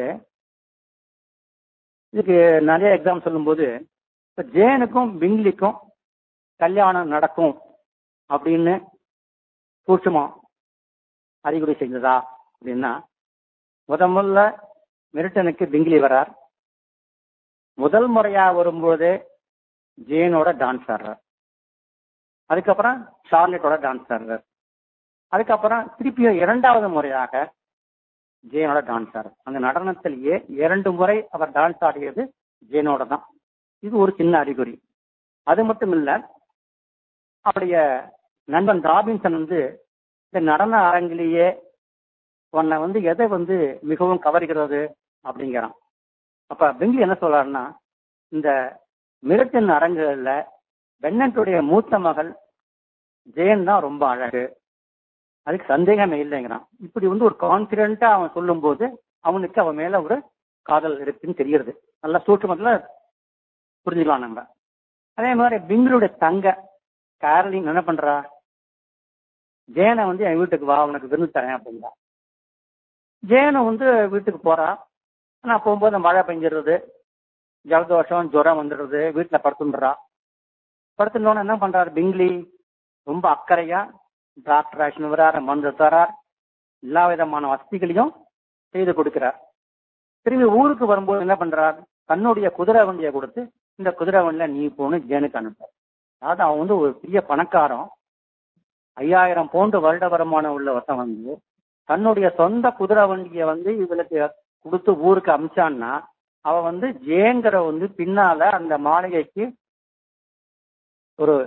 இதுக்கு நிறைய எக்ஸாம் சொல்லும்போது இப்ப ஜேனுக்கும் பிங்லிக்கும் கல்யாணம் நடக்கும் அப்படின்னு சூட்சமா அறிகுறி செய்ததா அப்படின்னா முத முதல்ல மிரிட்டனுக்கு பிங்லி வரார் முதல் முறையா வரும்போது ஜேனோட டான்ஸ் ஆடுறார் அதுக்கப்புறம் சார்லெட்டோட டான்ஸ் ஆடுறார் அதுக்கப்புறம் திருப்பியும் இரண்டாவது முறையாக ஜெயனோட டான்ஸ் ஆடுறார் அந்த நடனத்திலேயே இரண்டு முறை அவர் டான்ஸ் ஆடியது ஜெயனோட தான் இது ஒரு சின்ன அறிகுறி அது மட்டும் இல்ல அவருடைய நண்பன் ராபின்சன் வந்து இந்த நடன அரங்கிலேயே உன்னை வந்து எதை வந்து மிகவும் கவர்கிறது அப்படிங்கிறான் அப்ப பெங்லி என்ன சொல்றாருன்னா இந்த மிரட்டின் அரங்குகள்ல பென்னட்டுடைய மூத்த மகள் ஜெயன் தான் ரொம்ப அழகு அதுக்கு சந்தேகமே இல்லைங்கிறான் இப்படி வந்து ஒரு கான்பிடண்டா அவன் சொல்லும் போது அவனுக்கு அவன் மேல ஒரு காதல் இருக்குன்னு தெரியுது நல்லா சூட்சமத்துல புரிஞ்சுக்கலாம் நம்ம அதே மாதிரி பிங்களுடைய தங்க கேரளின் என்ன பண்றா ஜெயனை வந்து என் வீட்டுக்கு வா உனக்கு விருந்து தரேன் அப்படிங்கிறா ஜெயனை வந்து வீட்டுக்கு போறா ஆனா போகும்போது மழை பெஞ்சிடுறது ஜலதோஷம் ஜுரம் வந்துடுறது வீட்டுல படுத்துன்றா படுத்துனோன்னு என்ன பண்றாரு பிங்லி ரொம்ப அக்கறையா டாக்டர் ஆக்ஷன் வரார் மருந்து தரார் எல்லா விதமான வசதிகளையும் செய்து கொடுக்கிறார் திரும்பி ஊருக்கு வரும்போது என்ன பண்றார் தன்னுடைய குதிரை வண்டியை கொடுத்து இந்த குதிரை வண்டியில நீ போன்னு ஜேனுக்கு அனுப்புறார் அதாவது அவன் வந்து ஒரு பெரிய பணக்காரம் ஐயாயிரம் பவுண்டு வருட வருமானம் உள்ள ஒருத்தன் வந்து தன்னுடைய சொந்த குதிரை வண்டியை வந்து இவளுக்கு கொடுத்து ஊருக்கு அமிச்சான்னா அவ வந்து ஜேங்கிற வந்து பின்னால அந்த மாளிகைக்கு ஒரு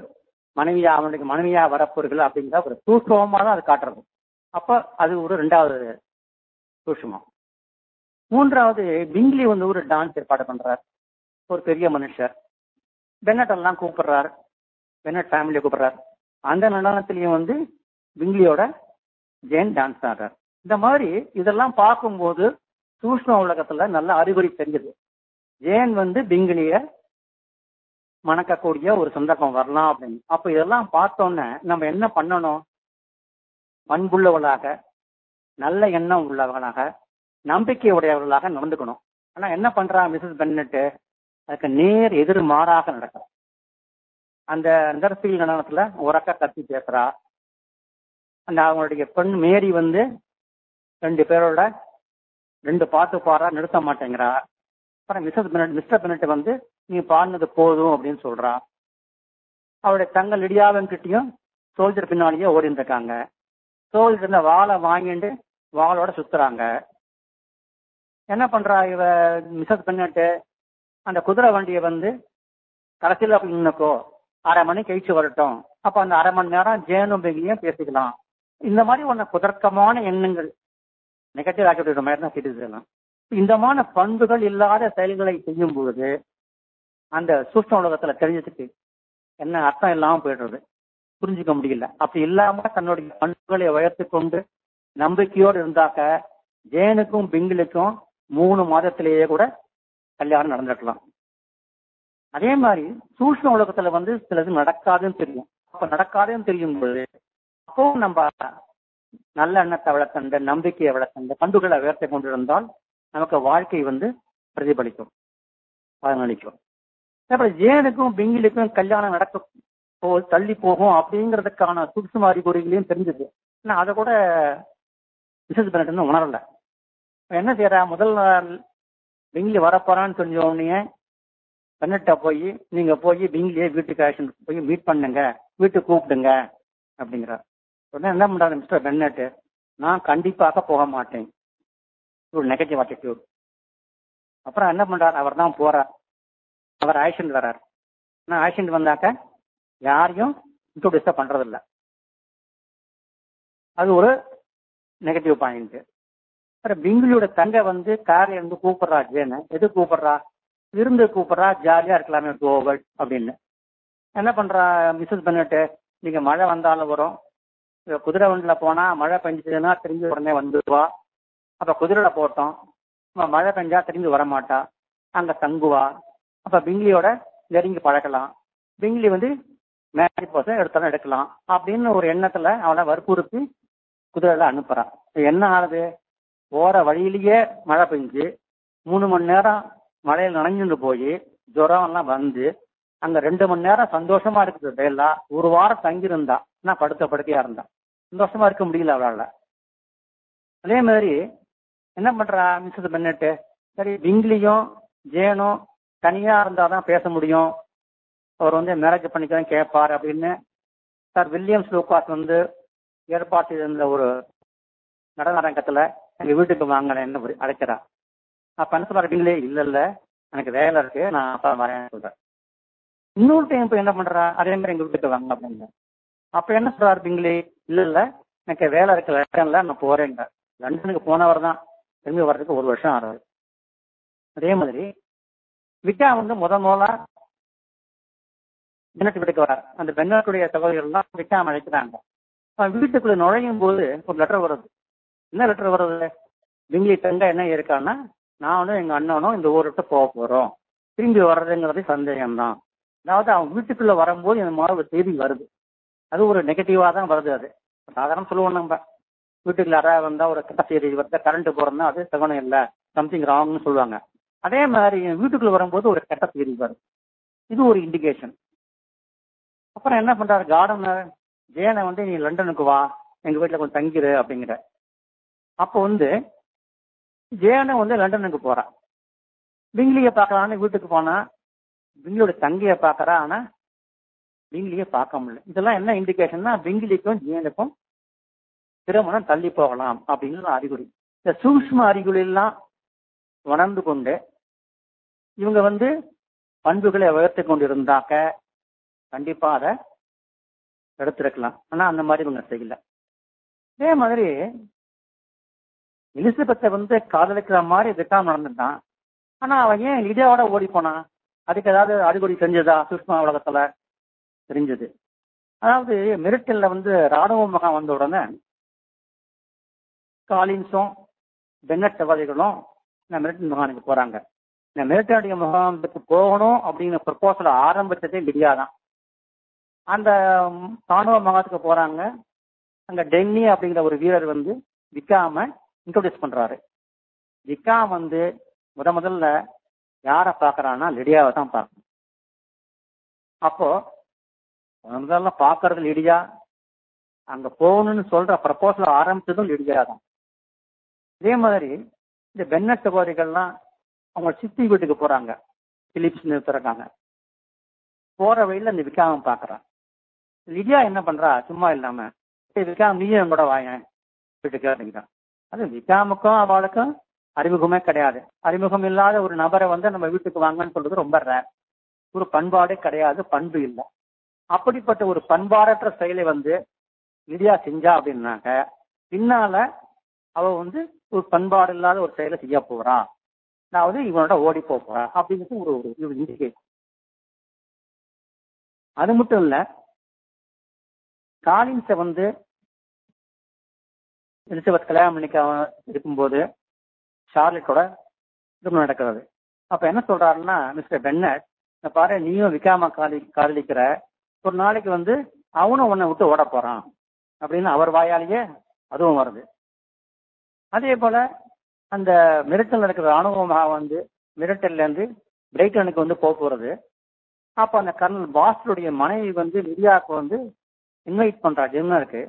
மனைவியா அவனுக்கு மனைவியா வரப்போர்கள் அப்படிங்கிற ஒரு சூட்சமா தான் அது காட்டுறது அப்ப அது ஒரு ரெண்டாவது சூட்சமம் மூன்றாவது பிங்லி வந்து ஒரு டான்ஸ் ஏற்பாடு பண்றார் ஒரு பெரிய மனுஷர் பென்னட் எல்லாம் கூப்பிடுறாரு பென்னட் ஃபேமிலியை கூப்பிடுறாரு அந்த நடனத்திலையும் வந்து பிங்லியோட ஜெயின் டான்ஸ் ஆடுறார் இந்த மாதிரி இதெல்லாம் பார்க்கும்போது சூஷ்ம உலகத்துல நல்ல அறிகுறி தெரியுது ஜெயன் வந்து பிங்கிலிய மணக்கக்கூடிய ஒரு சந்தர்ப்பம் வரலாம் அப்படின்னு அப்ப இதெல்லாம் பார்த்தோன்னே நம்ம என்ன பண்ணணும் பண்புள்ளவளாக நல்ல எண்ணம் உள்ளவர்களாக நம்பிக்கை உடையவர்களாக நடந்துக்கணும் ஆனா என்ன பண்றா மிஸ்ஸஸ் பென்னட்டு அதுக்கு நேர் எதிர் மாறாக நடக்கும் அந்த அந்தர்பீல் நடனத்துல உறக்க கத்தி பேசுறா அந்த அவங்களுடைய பெண் மேரி வந்து ரெண்டு பேரோட ரெண்டு பாட்டு பாடுறா நிறுத்த மாட்டேங்கிறா அப்புறம் மிஸ்ஸஸ் பெனட் மிஸ்டர் பெனட் வந்து நீ பாடினது போதும் அப்படின்னு சொல்றா அவருடைய தங்க லிடியாவன் கிட்டயும் சோல்ஜர் பின்னாலேயே ஓடிட்டு இருக்காங்க சோல்ஜர் இந்த வாளை வாங்கிட்டு வாளோட சுத்துறாங்க என்ன பண்றா இவ மிஸ்ஸஸ் பென்னட்டு அந்த குதிரை வண்டியை வந்து கடைசியில் அப்படி நின்னுக்கோ அரை மணி கழிச்சு வரட்டும் அப்ப அந்த அரை மணி நேரம் ஜேனும் பெங்கியும் பேசிக்கலாம் இந்த மாதிரி ஒன்ன குதர்க்கமான எண்ணங்கள் நெகட்டிவ் ஆக்டிவிட்டி மாதிரி தான் சிட்டிசன் இந்த மாதிரி பண்புகள் இல்லாத செயல்களை செய்யும் பொழுது அந்த சூஷ்ம உலகத்துல தெரிஞ்சதுக்கு என்ன அர்த்தம் இல்லாம போயிடுறது புரிஞ்சுக்க முடியல அப்படி இல்லாம தன்னுடைய பண்புகளை உயர்த்து கொண்டு நம்பிக்கையோடு இருந்தாக்க ஜேனுக்கும் பிங்கிலுக்கும் மூணு மாதத்திலேயே கூட கல்யாணம் நடந்துக்கலாம் அதே மாதிரி சூஷ்ம உலகத்துல வந்து சிலது நடக்காதுன்னு தெரியும் அப்ப நடக்காதுன்னு தெரியும் பொழுது அப்போ நம்ம நல்ல எண்ணத்தை வளர்த்தண்ட நம்பிக்கையை வளர்த்தண்ட பண்புகளை உயர்த்தி கொண்டிருந்தால் நமக்கு வாழ்க்கை வந்து பிரதிபலிக்கும் பலனளிக்கும் அப்புறம் ஜேனுக்கும் பிங்கிலுக்கும் கல்யாணம் நடக்க போ தள்ளி போகும் அப்படிங்கிறதுக்கான சூக்ஷ்ம அறிகுறிகளையும் தெரிஞ்சது ஆனா அதை கூட மிசஸ் பெனட் உணரல என்ன செய்யறா முதல் நாள் பிங்கிலி வரப்போறான்னு தெரிஞ்ச உடனே பெண்ணட்ட போய் நீங்க போய் பிங்கிலியே வீட்டுக்கு ஆக்ஷன் போய் மீட் பண்ணுங்க வீட்டுக்கு கூப்பிடுங்க அப்படிங்கிறார் உடனே என்ன பண்றாரு மிஸ்டர் பென்னட் நான் கண்டிப்பாக போக மாட்டேன் ஒரு நெகட்டிவ் ஆட்டிடியூட் அப்புறம் என்ன பண்றாரு அவர் தான் போறார் அவர் ஆக்ஷன் வர்றார் ஆனால் ஆக்ஷன் வந்தாக்க யாரையும் இன்ட்ரோடியூஸா பண்றதில்ல அது ஒரு நெகட்டிவ் பாயிண்ட் அப்புறம் பிங்கிலியோட தங்க வந்து கார்ல இருந்து கூப்பிடுறா ஜேனு எது கூப்பிடுறா விருந்து கூப்பிடுறா ஜாலியா இருக்கலாமே கோவல் அப்படின்னு என்ன பண்றா மிஸ்ஸஸ் பென்னட்டு நீங்க மழை வந்தாலும் வரும் இப்ப குதிரை வண்டியில போனா மழை பெஞ்சதுன்னா திரும்பி உடனே வந்துடுவா அப்ப குதிரையில போட்டோம் அப்ப மழை பெஞ்சா திரும்பி வரமாட்டா அங்க தங்குவா அப்ப பிங்கிலியோட நெருங்கி பழக்கலாம் பிங்கிலி வந்து மேரேஜ் பர்சன் எடுத்தாலும் எடுக்கலாம் அப்படின்னு ஒரு எண்ணத்துல அவளை வற்புறுத்தி குதிரையில அனுப்புறான் இப்ப என்ன ஆகுது போற வழியிலேயே மழை பெஞ்சு மூணு மணி நேரம் மழையில் நனைஞ்சுட்டு போய் ஜுரம் எல்லாம் வந்து அங்க ரெண்டு மணி நேரம் சந்தோஷமா இருக்குது டேலா ஒரு வாரம் தங்கியிருந்தா நான் படுத்த படுக்கையா இருந்தா சந்தோஷமா இருக்க முடியல அவளால அதே மாதிரி என்ன பண்றா மிஸ்ஸஸ் பென்னட்டு சரி பிங்கிலியும் ஜேனும் தனியா இருந்தாதான் பேச முடியும் அவர் வந்து மேரேஜ் பண்ணிக்கிறேன் கேட்பார் அப்படின்னு சார் வில்லியம்ஸ் லூகாஸ் வந்து ஏற்பாட்டு இருந்த ஒரு நடன அரங்கத்துல எங்க வீட்டுக்கு வாங்கினேன் என்ன அழைக்கிறா அப்ப என்ன சொல்றாரு பிங்கிலே இல்ல இல்ல எனக்கு வேலை இருக்கு நான் அப்பா வரேன் சொல்றேன் இன்னொரு டைம் இப்ப என்ன பண்றா அதே மாதிரி எங்க வீட்டுக்கு வாங்க அப்படின்னு அப்ப என்ன சொல்றாரு பிங்கிலி இல்ல இல்ல எனக்கு வேலை இருக்கு லண்டன்ல நான் போறேங்க லண்டனுக்கு போனவர் தான் திரும்பி வர்றதுக்கு ஒரு வருஷம் ஆறாது அதே மாதிரி விட்டா வந்து முத முதலா பெண்ணட்டு வீட்டுக்கு வரார் அந்த பெண்ணட்டுடைய சகோதரிகள்லாம் விட்டாம அழைக்கிறாங்க அவன் வீட்டுக்குள்ள நுழையும் போது ஒரு லெட்டர் வருது என்ன லெட்டர் வருது பிங்கிலி தங்க என்ன இருக்கான்னா நானும் எங்க அண்ணனும் இந்த ஊரை விட்டு போக போறோம் திரும்பி வர்றதுங்கிறது சந்தேகம் தான் அதாவது அவன் வீட்டுக்குள்ள வரும்போது இந்த மாதிரி ஒரு செய்தி வருது அது ஒரு நெகட்டிவா தான் வருது அது சாதாரண சொல்லுவோம் நம்ம வீட்டுக்குள்ள யாராவது வந்தா ஒரு கெட்ட செய்தி வருது கரண்ட் போறதுன்னா அது சகுனம் இல்லை சம்திங் ராங்னு சொல்லுவாங்க அதே மாதிரி வீட்டுக்குள்ள வரும்போது ஒரு கெட்ட செய்தி வருது இது ஒரு இண்டிகேஷன் அப்புறம் என்ன பண்றாரு கார்டனர் ஜேனை வந்து நீ லண்டனுக்கு வா எங்க வீட்டுல கொஞ்சம் தங்கிரு அப்படிங்கிற அப்போ வந்து ஜேனை வந்து லண்டனுக்கு போறா பிங்லிய பார்க்கலான்னு வீட்டுக்கு போனா பிங்கிலியோட தங்கைய பாக்குறா ஆனா பிங்கிலிய பார்க்க முடியல இதெல்லாம் என்ன இண்டிகேஷன்னா பிங்கிலிக்கும் ஜேனுக்கும் திருமணம் தள்ளி போகலாம் அப்படின்னு அறிகுறி இந்த சூக்ம அறிகுறி எல்லாம் உணர்ந்து கொண்டு இவங்க வந்து பண்புகளை உயர்த்தி கொண்டு இருந்தாக்க கண்டிப்பா அதை எடுத்திருக்கலாம் ஆனா அந்த மாதிரி இவங்க செய்யல அதே மாதிரி எலிசபெத்தை வந்து காதலிக்கிற மாதிரி விக்காம நடந்துட்டான் ஆனா அவன் ஏன் லிடியாவோட ஓடி போனான் அதுக்கு ஏதாவது அறிகுறி தெரிஞ்சதா சுஷ்மா உலகத்துல தெரிஞ்சது அதாவது மெரிட்டல்ல வந்து ராணுவ முகாம் வந்த உடனே காலின்ஸும் பென்னட் சவாதிகளும் இந்த மெரிட்டல் முகாமுக்கு போறாங்க இந்த மெரிட்டனுடைய முகாமுக்கு போகணும் அப்படிங்கிற ப்ரப்போசல் ஆரம்பிச்சதே லிடியா தான் அந்த ம், ராணுவ முகாத்துக்கு போறாங்க அங்க டென்னி அப்படிங்கிற ஒரு வீரர் வந்து விக்காம இன்ட்ரோடியூஸ் பண்றாரு விக்காம் வந்து முத முதல்ல யார பாக்குறான்னா லிடியாவை தான் பார்க்கணும் அப்போ முத முதல்ல பாக்குறது லிடியா அங்க போகணும்னு சொல்ற ப்ரப்போசல் ஆரம்பிச்சதும் லிடியா தான் இதே மாதிரி இந்த பென்னட் சகோதரிகள்லாம் அவங்க சித்தி வீட்டுக்கு போறாங்க பிலிப்ஸ் நிறுத்துறாங்க போற வழியில இந்த விக்காம பாக்குறான் லிடியா என்ன பண்றா சும்மா இல்லாம "ஏய் விக்காம் நீயும் என் கூட வாயேன் வீட்டுக்கு அப்படிங்கிறான் அது விக்காமுக்கும் அவளுக்கும் அறிமுகமே கிடையாது அறிமுகம் இல்லாத ஒரு நபரை வந்து நம்ம வீட்டுக்கு வாங்கன்னு சொல்றது ரொம்ப ரேர் ஒரு பண்பாடே கிடையாது பண்பு இல்லை அப்படிப்பட்ட ஒரு பண்பாடற்ற செயலை வந்து லிடியா செஞ்சா அப்படின்னாக்க பின்னால அவ வந்து ஒரு பண்பாடு இல்லாத ஒரு செயலை செய்ய போறா அதாவது இவனோட ஓடி போக போறா அப்படிங்கிறது ஒரு ஒரு இண்டிகேட் அது மட்டும் இல்ல காலின்ஸை வந்து எலிசபெத் கல்யாணம் பண்ணிக்க இருக்கும்போது ஷார்லெட்டோட திருமணம் நடக்கிறது அப்ப என்ன சொல்றாருன்னா மிஸ்டர் பென்னட் இந்த பாரு நீயும் விக்காம காதலி காதலிக்கிற ஒரு நாளைக்கு வந்து அவனும் உன்னை விட்டு ஓட போறான் அப்படின்னு அவர் வாயாலேயே அதுவும் வருது அதே போல அந்த மிரட்டல் நடக்கிற ராணுவமாக வந்து மிரட்டல்ல இருந்து பிரைட்டனுக்கு வந்து போக போறது அப்ப அந்த கர்னல் பாஸ்டருடைய மனைவி வந்து லிடியாவுக்கு வந்து இன்வைட் பண்றா டின்னருக்கு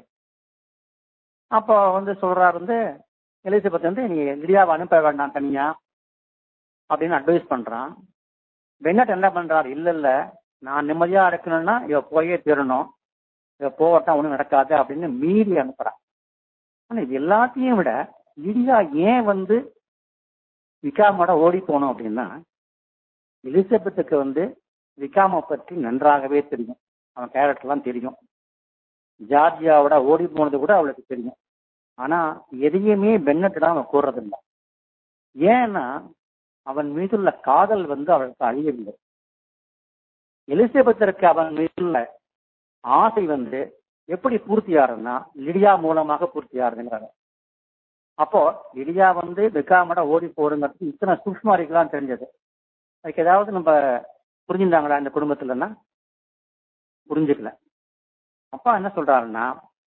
அப்போ வந்து சொல்றாரு வந்து எலிசபெத் வந்து நீ லிடியாவை அனுப்ப வேண்டாம் தனியா அப்படின்னு அட்வைஸ் பண்றான் பென்னட் என்ன பண்றாரு இல்ல இல்ல நான் நிம்மதியா இருக்கணும்னா இவ போயே தீரணும் இவ போகட்டா ஒண்ணும் நடக்காது அப்படின்னு மீறி அனுப்புறான் ஆனா இது எல்லாத்தையும் விட லிடியா ஏன் வந்து விகாமோட ஓடி போனோம் அப்படின்னா எலிசபெத்துக்கு வந்து விகாமை பற்றி நன்றாகவே தெரியும் அவன் கேரக்டர்லாம் தெரியும் ஜார்ஜியாவோட ஓடி போனது கூட அவளுக்கு தெரியும் ஆனா எதையுமே பென்னட்டிடம் அவன் கூறுறதில்லை ஏன்னா அவன் மீதுள்ள காதல் வந்து அவளுக்கு அழியவில்லை எலிசபெத்திற்கு அவன் மீதுள்ள ஆசை வந்து எப்படி பூர்த்தியாருன்னா லிடியா மூலமாக பூர்த்தியாருங்கிறாங்க அப்போ லிடியா வந்து விகாமட ஓடி போறங்கிறது இத்தனை சூக்ஷ்மாரிக்கெல்லாம் தெரிஞ்சது அதுக்கு ஏதாவது நம்ம புரிஞ்சுட்டாங்களா இந்த குடும்பத்துலன்னா புரிஞ்சுக்கல அப்பா என்ன சொல்றாருன்னா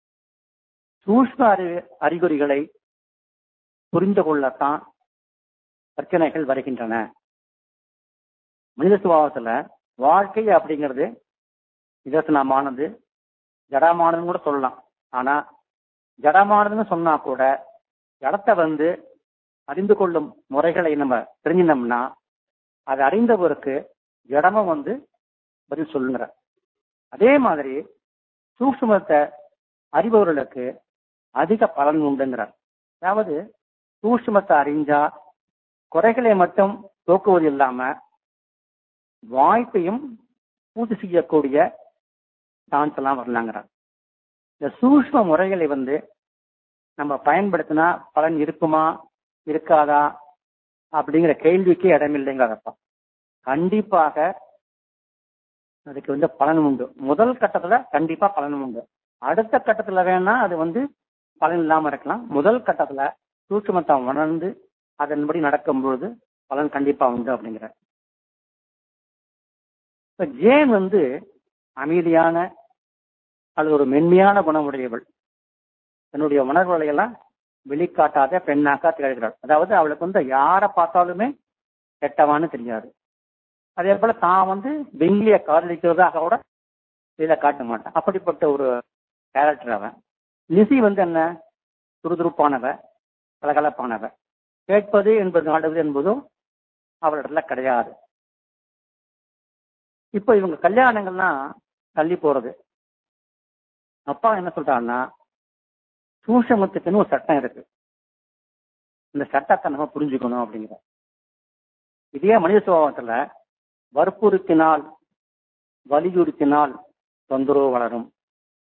சூஷ்ம அறி அறிகுறிகளை புரிந்து கொள்ளத்தான் பிரச்சனைகள் வருகின்றன மனித சுபாவத்துல வாழ்க்கை அப்படிங்கிறது நிதர்சனமானது ஜடமானதுன்னு கூட சொல்லலாம் ஆனா ஜடமானதுன்னு சொன்னா கூட ஜடத்தை வந்து அறிந்து கொள்ளும் முறைகளை நம்ம தெரிஞ்சினோம்னா அதை அறிந்தவருக்கு ஜடமும் வந்து பதில் சொல்லுங்கிற அதே மாதிரி சூக்ஷ்மத்தை அறிபவர்களுக்கு அதிக பலன் உண்டுங்கிறார் அதாவது சூக்ஷ்மத்தை அறிஞ்சா குறைகளை மட்டும் போக்குவது இல்லாம வாய்ப்பையும் பூர்த்தி செய்யக்கூடிய சான்ஸ் எல்லாம் வரலாங்கிறார் இந்த சூக்ஷ்ம முறைகளை வந்து நம்ம பயன்படுத்தினா பலன் இருக்குமா இருக்காதா அப்படிங்கிற கேள்விக்கு இடமில்லைங்கிறப்ப கண்டிப்பாக அதுக்கு வந்து பலன் உண்டு முதல் கட்டத்துல கண்டிப்பா பலன் உண்டு அடுத்த கட்டத்துல வேணா அது வந்து பலன் இல்லாம இருக்கலாம் முதல் கட்டத்துல சூட்சுமத்தை உணர்ந்து அதன்படி நடக்கும்பொழுது பலன் கண்டிப்பா உண்டு அப்படிங்கிற இப்ப ஜேன் வந்து அமைதியான அது ஒரு மென்மையான குணமுடையவள் தன்னுடைய உணர்வுகளை எல்லாம் வெளிக்காட்டாத பெண்ணாக்கா திகழ்கிறாள் அதாவது அவளுக்கு வந்து யாரை பார்த்தாலுமே கெட்டவான்னு தெரியாது அதே போல தான் வந்து பெங்கிலிய காதலிக்கிறதாக கூட இதில் காட்ட மாட்டான் அப்படிப்பட்ட ஒரு கேரக்டர் அவன் லிசி வந்து என்ன துருதுருப்பானவ கலகலப்பானவ கேட்பது என்பது நாடுவது என்பதும் அவளிடத்துல கிடையாது இப்போ இவங்க கல்யாணங்கள்லாம் தள்ளி போறது அப்பா என்ன சொல்றாருன்னா சூஷமத்துக்குன்னு ஒரு சட்டம் இருக்கு இந்த சட்டத்தை நம்ம புரிஞ்சுக்கணும் அப்படிங்கிற இதே மனித சுபாவத்துல வற்புறுத்தினால் வலியுறுத்தினால் தொந்தரவு வளரும்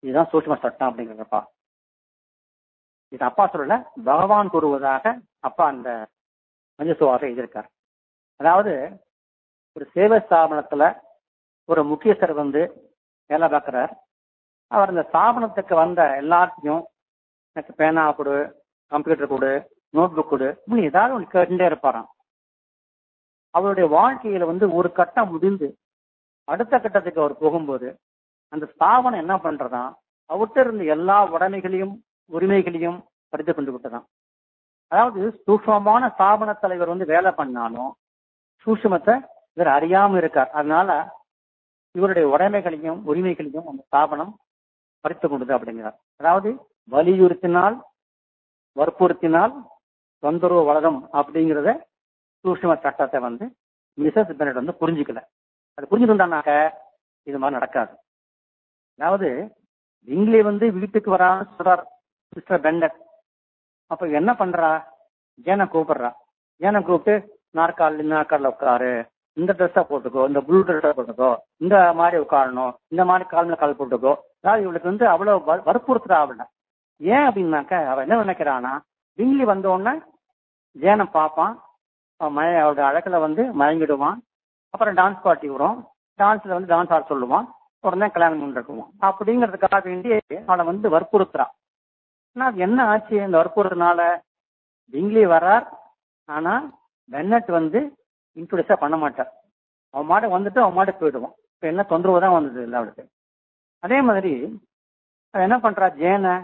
இதுதான் சூட்சும சட்டம் அப்படிங்கிறப்பா இது அப்பா சொல்லல பகவான் கூறுவதாக அப்பா அந்த மஞ்சசுவாக எழுதியிருக்கார் அதாவது ஒரு சேவை ஸ்தாபனத்துல ஒரு முக்கியஸ்தர் வந்து வேலை பார்க்கிறார் அவர் இந்த ஸ்தாபனத்துக்கு வந்த எல்லாத்தையும் எனக்கு பேனா கொடு கம்ப்யூட்டர் கொடு நோட் புக் கொடு இப்படி ஏதாவது ஒன்று கேட்டுட்டே இருப்பாராம் அவருடைய வாழ்க்கையில வந்து ஒரு கட்டம் முடிந்து அடுத்த கட்டத்துக்கு அவர் போகும்போது அந்த ஸ்தாபனம் என்ன பண்றதா அவர்கிட்ட இருந்த எல்லா உடைமைகளையும் உரிமைகளையும் பறித்து கொண்டு விட்டதாம் அதாவது சூக்மமான ஸ்தாபன தலைவர் வந்து வேலை பண்ணாலும் சூட்சுமத்தை இவர் அறியாம இருக்கார் அதனால இவருடைய உடைமைகளையும் உரிமைகளையும் அந்த ஸ்தாபனம் பறித்து கொண்டது அப்படிங்கிறார் அதாவது வலியுறுத்தினால் வற்புறுத்தினால் தொந்தரவு வளரும் அப்படிங்கிறத சூட்சும சட்டத்தை வந்து மிசஸ் பெனட் வந்து புரிஞ்சுக்கல அது புரிஞ்சுக்கிட்டானாக்க இது மாதிரி நடக்காது அதாவது இங்கிலே வந்து வீட்டுக்கு வரான்னு சொல்றார் மிஸ்டர் பெண்டட் அப்ப என்ன பண்றா ஜேனை கூப்பிடுறா ஜேனை கூப்பிட்டு நாற்காலி நாற்காலில் உட்காரு இந்த ட்ரெஸ்ஸை போட்டுக்கோ இந்த ப்ளூ ட்ரெஸ்ஸை போட்டுக்கோ இந்த மாதிரி உட்காரணும் இந்த மாதிரி காலில் கால் போட்டுக்கோ அதாவது இவளுக்கு வந்து அவ்வளவு வ- வற்புறுத்துறா அவள ஏன் அப்படின்னாக்க அவ என்ன நினைக்கிறானா விங்கிலி வந்த உடனே ஜேனை பார்ப்பான் அவன் மய அவளோட அழகுல வந்து மயங்கிடுவான் அப்புறம் டான்ஸ் பார்ட்டி வரும் டான்ஸ்ல வந்து டான்ஸ் ஆட சொல்லுவான் உடனே கல்யாணம் பண்ணிருக்குவான் அப்படிங்கிறதுக்காக வேண்டி அவளை வந்து வற்புறுத்துறான் ஆனா அது என்ன ஆச்சு இந்த வற்புறுத்தினால விங்லி வரார் ஆனா பென்னட் வந்து இன்ட்ரோடியூஸா பண்ண மாட்டார் அவன் மாட வந்துட்டு அவன் மாட போயிடுவான் இப்ப என்ன தொந்தரவு தான் வந்தது இல்லை அவளுக்கு அதே மாதிரி அவ என்ன பண்றா ஜேனை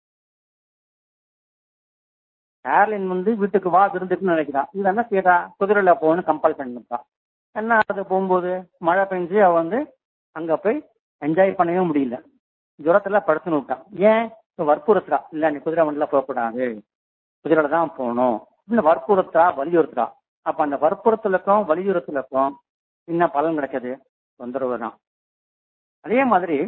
ஏர்லைன் வந்து வீட்டுக்கு வா விருந்துக்குன்னு நினைக்கிறான் இது என்ன செய்யறா குதிரையில போகணும்னு கம்பல் பண்ணிருப்பான் என்ன ஆகுது போகும்போது மழை பெஞ்சு அவ வந்து அங்க போய் என்ஜாய் பண்ணவே முடியல ஜுரத்துல படுத்துன்னு விட்டான் ஏன் இப்ப வற்புறுத்துறா இல்ல நீ குதிரை வண்டில போகக்கூடாது குதிரையில தான் போகணும் இல்ல வற்புறுத்தா வலியுறுத்துறா அப்ப அந்த வற்புறுத்தலுக்கும் வலியுறுத்தலுக்கும் என்ன பலன் கிடைக்குது தொந்தரவு தான் அதே மாதிரி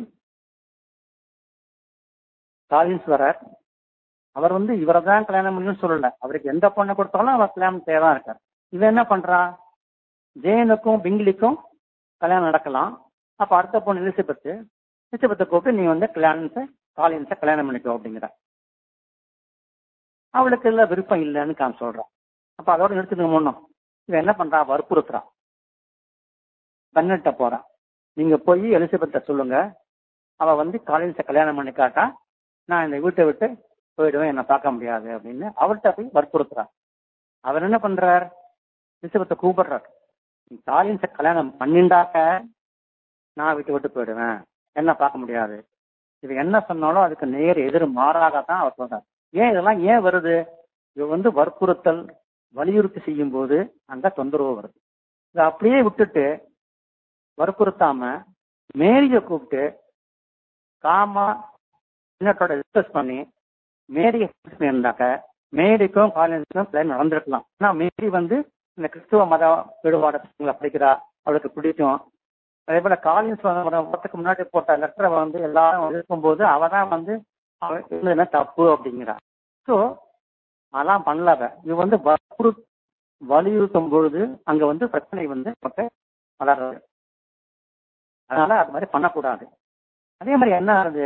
காலின்ஸ்வரர் அவர் வந்து இவரை தான் கல்யாணம் பண்ணணும்னு சொல்லல அவருக்கு எந்த பொண்ணை கொடுத்தாலும் அவர் கல்யாணம் தேவைதான் இருக்கார் இவன் என்ன பண்றா ஜெயனுக்கும் பிங்கிலிக்கும் கல்யாணம் நடக்கலாம் அப்ப அடுத்த பொண்ணு எலிசபெத் எலிசபெத்தை கூப்பிட்டு நீ வந்து கல்யாணத்தை காலின்ஸை கல்யாணம் பண்ணிக்கோ அப்படிங்கிற அவளுக்கு இல்ல விருப்பம் இல்லைன்னு காம் சொல்றான் அப்ப அதோட நிறுத்திட்டு முன்னும் இவன் என்ன பண்றா வற்புறுத்துறான் பெண்ணட்ட போறான் நீங்க போய் எலிசபெத்தை சொல்லுங்க அவ வந்து காலின்ஸை கல்யாணம் பண்ணி காட்டா நான் இந்த வீட்டை விட்டு போயிடுவேன் என்ன பார்க்க முடியாது அப்படின்னு அவர்கிட்ட போய் வற்புறுத்துறார் அவர் என்ன பண்றார் எலிசபெத்தை கூப்பிடுறார் நீ காலின்ஸை கல்யாணம் பண்ணிண்டாக்க நான் விட்டு விட்டு போயிடுவேன் என்ன பார்க்க முடியாது இது என்ன சொன்னாலும் அதுக்கு நேர் எதிர் மாறாக தான் அவர் சொல்றார் ஏன் இதெல்லாம் ஏன் வருது இது வந்து வற்புறுத்தல் வலியுறுத்தி செய்யும் போது அங்க தொந்தரவு வருது இதை அப்படியே விட்டுட்டு வற்புறுத்தாம மேரிய கூப்பிட்டு காமா இன்னத்தோட டிஸ்கஸ் பண்ணி மேரிய இருந்தாக்க மேரிக்கும் காலேஜுக்கும் பிளான் நடந்திருக்கலாம் ஆனா மேரி வந்து இந்த கிறிஸ்துவ மத ஈடுபாடு படிக்கிறா அவளுக்கு பிடிக்கும் அதே போல காலின்ஸ் வரத்துக்கு முன்னாடி போட்ட லெட்டரை வந்து எல்லாரும் இருக்கும்போது அவ தான் வந்து அவன் இருந்தது என்ன தப்பு அப்படிங்கிறா ஸோ அதெல்லாம் பண்ணல அவ. இது வந்து வற்புறு வலியுறுத்தும் பொழுது அங்க வந்து பிரச்சனை வந்து நமக்கு வளர்றது அதனால அது மாதிரி பண்ணக்கூடாது அதே மாதிரி என்ன ஆகுது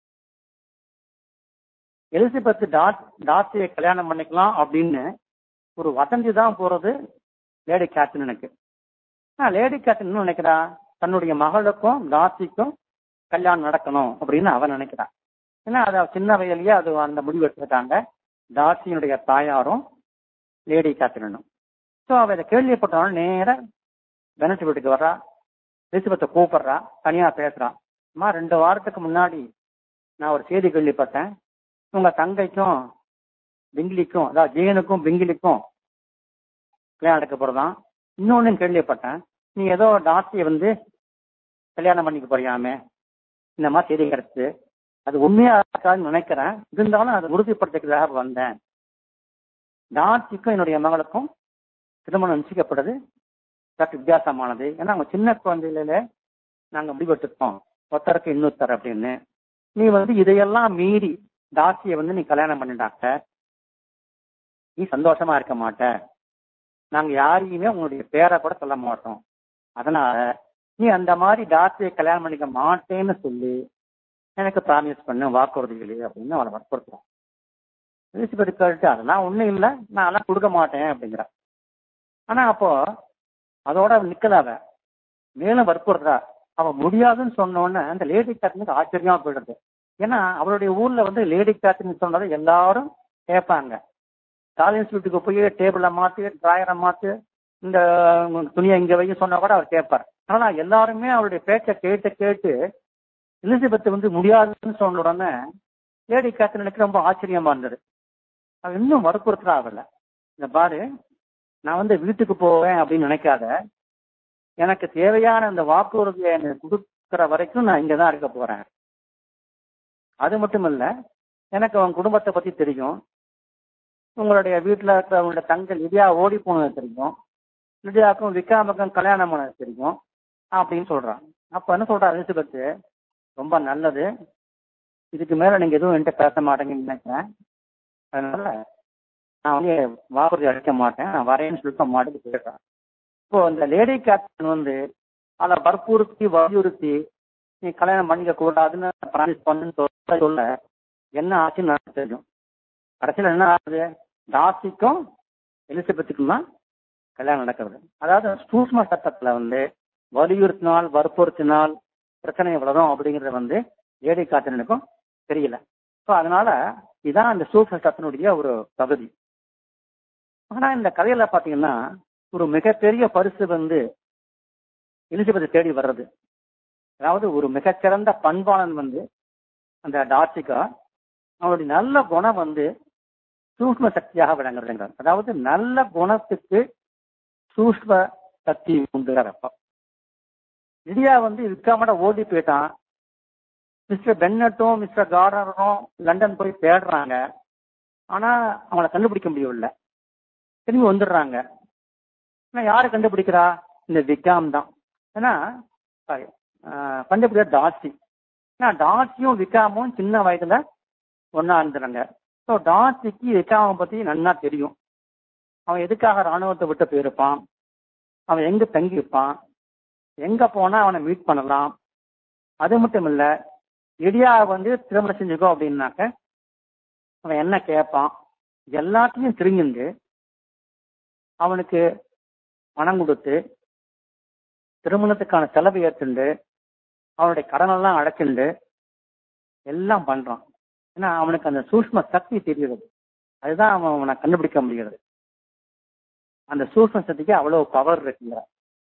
எலிசபெத் டாட் டார்சியை கல்யாணம் பண்ணிக்கலாம் அப்படின்னு ஒரு வதந்தி தான் போறது லேடி கேட்ரினுக்கு ஆனா லேடி கேட்ரின் என்ன நினைக்கிறா தன்னுடைய மகளுக்கும் டார்சிக்கும் கல்யாணம் நடக்கணும் அப்படின்னு அவன் நினைக்கிறான் ஏன்னா அது அவ சின்ன வயதிலேயே அது அந்த முடிவு எடுத்துக்கிட்டாங்க டார்சியினுடைய தாயாரும் லேடி கேட்ரினும் ஸோ அவ இதை கேள்விப்பட்டவன நேர பெனட் வீட்டுக்கு வர்றா எலிசபெத்தை கூப்பிடுறா தனியா பேசுறான் அம்மா ரெண்டு வாரத்துக்கு முன்னாடி நான் ஒரு செய்தி கேள்விப்பட்டேன் உங்க தங்கைக்கும் பிங்கிலிக்கும் அதாவது ஜெயனுக்கும் பிங்கிலிக்கும் கல்யாணம் நடக்க போறதான் இன்னொன்னு கேள்விப்பட்டேன் நீ ஏதோ டாக்டரை வந்து கல்யாணம் பண்ணிக்க போறியாமே இந்த மாதிரி செய்தி கிடைச்சு அது உண்மையா இருக்காதுன்னு நினைக்கிறேன் இருந்தாலும் அதை உறுதிப்படுத்திக்கிறதாக வந்தேன் டாக்டிக்கும் என்னுடைய மகளுக்கும் திருமணம் நிச்சயிக்கப்படுது சற்று வித்தியாசமானது ஏன்னா அவங்க சின்ன குழந்தையில நாங்க முடிவெடுத்துட்டோம் ஒருத்தருக்கு இன்னொருத்தர் அப்படின்னு நீ வந்து இதையெல்லாம் மீறி தாசியை வந்து நீ கல்யாணம் பண்ணிட்டாக்க நீ சந்தோஷமா இருக்க மாட்ட நாங்க யாரையுமே உங்களுடைய பேரை கூட சொல்ல மாட்டோம் அதனால நீ அந்த மாதிரி தாசியை கல்யாணம் பண்ணிக்க மாட்டேன்னு சொல்லி எனக்கு ப்ராமிஸ் பண்ணு வாக்குறுதி இல்லையே அப்படின்னு அவளை வற்புறுத்துறான் எலிசபெத் கேட்டு அதெல்லாம் ஒண்ணும் இல்லை நான் அதெல்லாம் கொடுக்க மாட்டேன் அப்படிங்கிறா ஆனா அப்போ அதோட நிக்கல அவ மேலும் வற்புறுத்துறா அவ முடியாதுன்னு சொன்ன உடனே அந்த லேடி கேட்டனுக்கு ஆச்சரியமா போயிடுது ஏன்னா அவளுடைய ஊர்ல வந்து லேடி கேட்டன் சொன்னதை எல்லாரும் கேட்பாங்க காலேஜ் வீட்டுக்கு போய் டேபிளை மாத்து டிராயரை மாத்து இந்த துணியை இங்க வைக்க சொன்னா கூட அவர் கேட்பார் ஆனா எல்லாருமே அவருடைய பேச்சை கேட்டு கேட்டு எலிசபெத் வந்து முடியாதுன்னு சொன்ன உடனே லேடி கேத்தனுக்கு ரொம்ப ஆச்சரியமா இருந்தது அவ இன்னும் வற்புறுத்துறா அவள இந்த பாரு நான் வந்து வீட்டுக்கு போவேன் அப்படின்னு நினைக்காத எனக்கு தேவையான இந்த வாக்குறுதியை எனக்கு கொடுக்கிற வரைக்கும் நான் இங்கதான் இருக்க போறேன் அது மட்டும் இல்ல எனக்கு அவன் குடும்பத்தை பத்தி தெரியும் உங்களுடைய வீட்டுல இருக்கிறவங்களோட தங்க லிடியா ஓடி போனது தெரியும் லிடியாவுக்கும் விக்காமுக்கும் கல்யாணம் பண்ணது தெரியும் அப்படின்னு சொல்றான் அப்ப என்ன சொல்றா எலிசபெத் ரொம்ப நல்லது இதுக்கு மேல நீங்க எதுவும் என்கிட்ட பேச மாட்டேங்கன்னு நினைக்கிறேன் அதனால நான் வந்து வாக்குறுதி அளிக்க மாட்டேன் நான் வரேன்னு சொல்லிட்டு மாட்டுக்கு போயிடுறேன் இப்போ இந்த லேடி கேப்டன் வந்து அதை வற்புறுத்தி வலியுறுத்தி நீ கல்யாணம் பண்ணிக்க கூடாதுன்னு ப்ராமிஸ் பண்ணுன்னு சொல்ல சொல்ல என்ன ஆச்சுன்னு எனக்கு தெரியும் கடைசியில் என்ன ஆகுது டாசிக்கும் எலிசபெத்துக்கும் தான் கல்யாணம் நடக்கிறது அதாவது சூஷ்ம சட்டத்துல வந்து வலியுறுத்தினால் வற்புறுத்தினால் பிரச்சனை வளரும் அப்படிங்கறது வந்து லேடி காத்தனுக்கும் தெரியல ஸோ அதனால இதான் அந்த சூஷ்ம சட்டத்தினுடைய ஒரு பகுதி ஆனா இந்த கதையில பாத்தீங்கன்னா ஒரு மிகப்பெரிய பரிசு வந்து எலிசபெத் தேடி வர்றது அதாவது ஒரு மிகச்சிறந்த பண்பாளன் வந்து அந்த டார்சிகா அவனுடைய நல்ல குணம் வந்து சூஷ்ம சக்தியாக விளங்குறதுங்கிறார் அதாவது நல்ல குணத்துக்கு சூஷ்ம சக்தி உண்டுங்கிறப்ப லிடியா வந்து விற்காமட ஓடி போயிட்டான் மிஸ்டர் பென்னட்டும் மிஸ்டர் கார்டனரும் லண்டன் போய் தேடுறாங்க ஆனா அவங்கள கண்டுபிடிக்க முடியவில்லை திரும்பி வந்துடுறாங்க ஆனா யாரு கண்டுபிடிக்கிறா இந்த விக்காம் தான் ஏன்னா கண்டுபிடிக்கிற டாசி ஏன்னா டாசியும் விக்காமும் சின்ன வயதுல ஒன்னா இருந்துறாங்க ஸோ டாசிக்கு விக்காமை பத்தி நன்னா தெரியும் அவன் எதுக்காக ராணுவத்தை விட்டு போயிருப்பான் அவன் எங்க தங்கி இருப்பான் எங்க போனா அவனை மீட் பண்ணலாம் அது மட்டும் இல்ல இடியா வந்து திருமணம் செஞ்சுக்கோ அப்படின்னாக்க அவன் என்ன கேட்பான் எல்லாத்தையும் திருங்கிண்டு அவனுக்கு பணம் கொடுத்து திருமணத்துக்கான செலவு ஏற்றுண்டு அவனுடைய கடனெல்லாம் அடைச்சுண்டு எல்லாம் பண்றான் ஏன்னா அவனுக்கு அந்த சூஷ்ம சக்தி தெரிகிறது அதுதான் அவன் அவனை கண்டுபிடிக்க முடிகிறது அந்த சூஷ்ம சக்திக்கு அவ்வளவு பவர் இருக்குங்கிற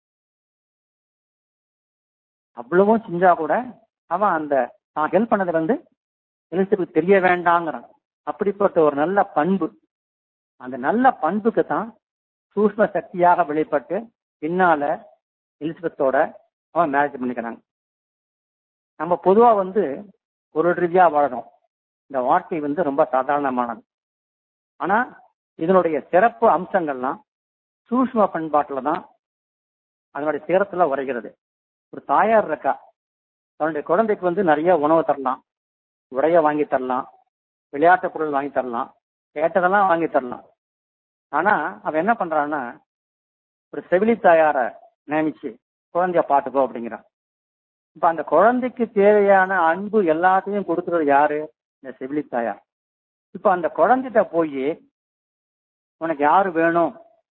அவ்வளவும் செஞ்சா கூட அவன் அந்த தான் ஹெல்ப் பண்ணது வந்து எலிசபெத் தெரிய வேண்டாங்கிறான் அப்படிப்பட்ட ஒரு நல்ல பண்பு அந்த நல்ல பண்புக்கு தான் சூஷ்ம சக்தியாக வெளிப்பட்டு பின்னால எலிசபெத்தோட அவன் மேரேஜ் பண்ணிக்கிறாங்க நம்ம பொதுவா வந்து ஒரு ரீதியா வாழறோம் இந்த வாழ்க்கை வந்து ரொம்ப சாதாரணமானது ஆனா இதனுடைய சிறப்பு அம்சங்கள்லாம் சூஷ்ம பண்பாட்டுல தான் அதனுடைய சேரத்துல உரைகிறது ஒரு தாயார் இருக்கா தன்னுடைய குழந்தைக்கு வந்து நிறைய உணவு தரலாம் உடைய வாங்கி தரலாம் விளையாட்டு பொருள் வாங்கி தரலாம் கேட்டதெல்லாம் வாங்கி தரலாம் ஆனா அவன் என்ன பண்றான்னா ஒரு செவிலி தாயார நியமிச்சு குழந்தைய பாத்துக்கோ அப்படிங்கிறான் இப்ப அந்த குழந்தைக்கு தேவையான அன்பு எல்லாத்தையும் கொடுக்கறது யாரு இந்த செவிலி தாயார் இப்ப அந்த குழந்தைகிட்ட போய் உனக்கு யாரு வேணும்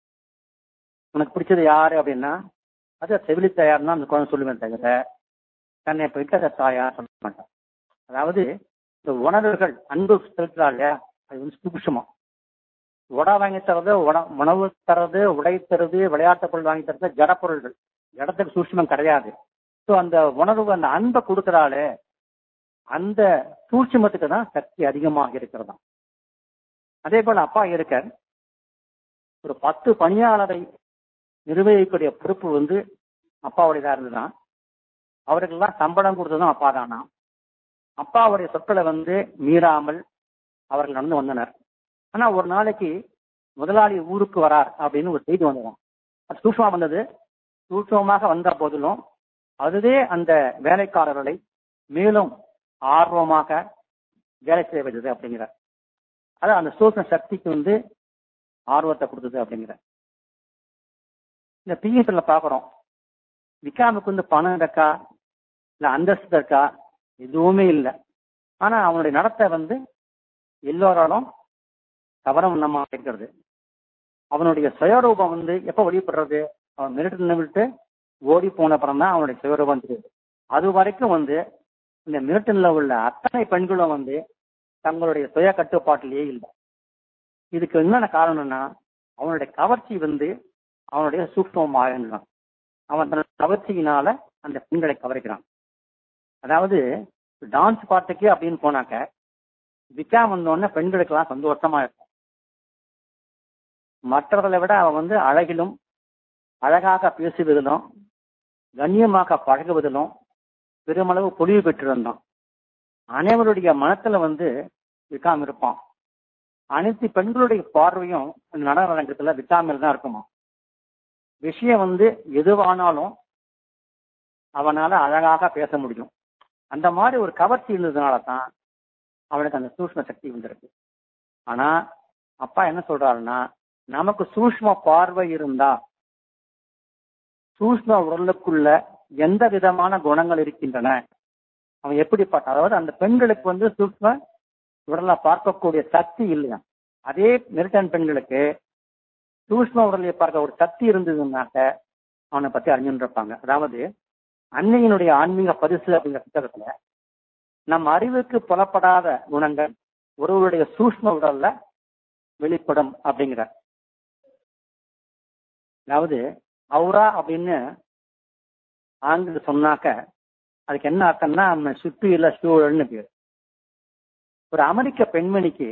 உனக்கு பிடிச்சது யாரு அப்படின்னா அது செவிலி தாயார் தான் அந்த குழந்தை சொல்லுவேன் தவிர தன்னை பெற்ற தாயார் சொல்ல மாட்டான் அதாவது இந்த உணர்வுகள் அன்பு செலுத்துறா இல்லையா அது வந்து சூக்ஷமா உடை வாங்கி தர்றது உணவு தர்றது உடை தருது விளையாட்டு பொருள் வாங்கி தர்றது ஜட பொருள்கள் ஜடத்துக்கு சூட்சமம் கிடையாது ஸோ அந்த உணர்வு அந்த அன்பை கொடுக்கறாளே அந்த சூட்சமத்துக்கு தான் சக்தி அதிகமாக இருக்கிறதா அதே போல அப்பா இருக்க ஒரு பத்து பணியாளரை நிர்வகிக்கக்கூடிய பொறுப்பு வந்து அப்பாவுடையதா இருந்துதான் அவருக்கெல்லாம் சம்பளம் கொடுத்ததும் அப்பா தானா அப்பாவுடைய சொற்களை வந்து மீறாமல் அவர்கள் நடந்து வந்தனர் ஆனா ஒரு நாளைக்கு முதலாளி ஊருக்கு வரார் அப்படின்னு ஒரு செய்தி வந்துடும் அது சூட்சமா வந்தது சூட்சமாக வந்த போதிலும் அதுவே அந்த வேலைக்காரர்களை மேலும் ஆர்வமாக வேலை செய்ய வைத்தது அப்படிங்கிற அது அந்த சூட்ச சக்திக்கு வந்து ஆர்வத்தை கொடுத்தது அப்படிங்கிற இந்த பிஎஸ்ல பாக்குறோம் விகாமுக்கு வந்து பணம் இருக்கா இல்ல அந்தஸ்து இருக்கா எதுவுமே இல்லை ஆனா அவனுடைய நடத்தை வந்து எல்லோராலும் கவனம் நம்ம இருக்கிறது அவனுடைய சுயரூபம் வந்து எப்ப வெளிப்படுறது அவன் மிரட்டு நிமிட்டு ஓடி போன அப்புறம் தான் அவனுடைய சுயரூபம் தெரியுது அது வரைக்கும் வந்து இந்த மிரட்டன்ல உள்ள அத்தனை பெண்களும் வந்து தங்களுடைய சுய கட்டுப்பாட்டிலேயே இல்லை இதுக்கு என்னென்ன காரணம்னா அவனுடைய கவர்ச்சி வந்து அவனுடைய சூக்மம் ஆகின்றான் அவன் தன் கவர்ச்சியினால அந்த பெண்களை கவரிக்கிறான் அதாவது டான்ஸ் பாட்டுக்கு அப்படின்னு போனாக்க விக்கா வந்தோடனே பெண்களுக்கெல்லாம் சந்தோஷமா இருக்கும் மற்றவர்களை விட அவன் வந்து அழகிலும் அழகாக பேசுவதிலும் கண்ணியமாக பழகுவதிலும் பெருமளவு பொலிவு பெற்றிருந்தான் அனைவருடைய மனத்துல வந்து விக்காம இருப்பான் அனைத்து பெண்களுடைய பார்வையும் நடன அரங்கத்துல விக்காமல் தான் இருக்குமா விஷயம் வந்து எதுவானாலும் அவனால அழகாக பேச முடியும் அந்த மாதிரி ஒரு கவர்ச்சி இருந்ததுனால தான் அவனுக்கு அந்த சூஷ்ம சக்தி வந்திருக்கு ஆனா அப்பா என்ன சொல்றாருன்னா நமக்கு சூஷ்ம பார்வை இருந்தா சூஷ்ம உடலுக்குள்ள எந்த விதமான குணங்கள் இருக்கின்றன அவன் எப்படிப்பட்ட அதாவது அந்த பெண்களுக்கு வந்து சூஷ்ம உடலை பார்க்கக்கூடிய சக்தி இல்லையா அதே மிலிட்டன் பெண்களுக்கு சூஷ்ம உடலை பார்க்க ஒரு சக்தி இருந்ததுன்னாக்க அவனை பத்தி அறிஞ்சுருப்பாங்க அதாவது அன்னையினுடைய ஆன்மீக பரிசு அப்படிங்கிற புத்தகத்துல நம் அறிவுக்கு புலப்படாத குணங்கள் ஒருவருடைய சூஷ்ம உடல்ல வெளிப்படும் அப்படிங்கிற அதாவது அவுரா அப்படின்னு ஆங்கில சொன்னாக்க அதுக்கு என்ன அர்த்தம்னா நம்ம சுற்றியுள்ள சூழல்னு பேர் ஒரு அமெரிக்க பெண்மணிக்கு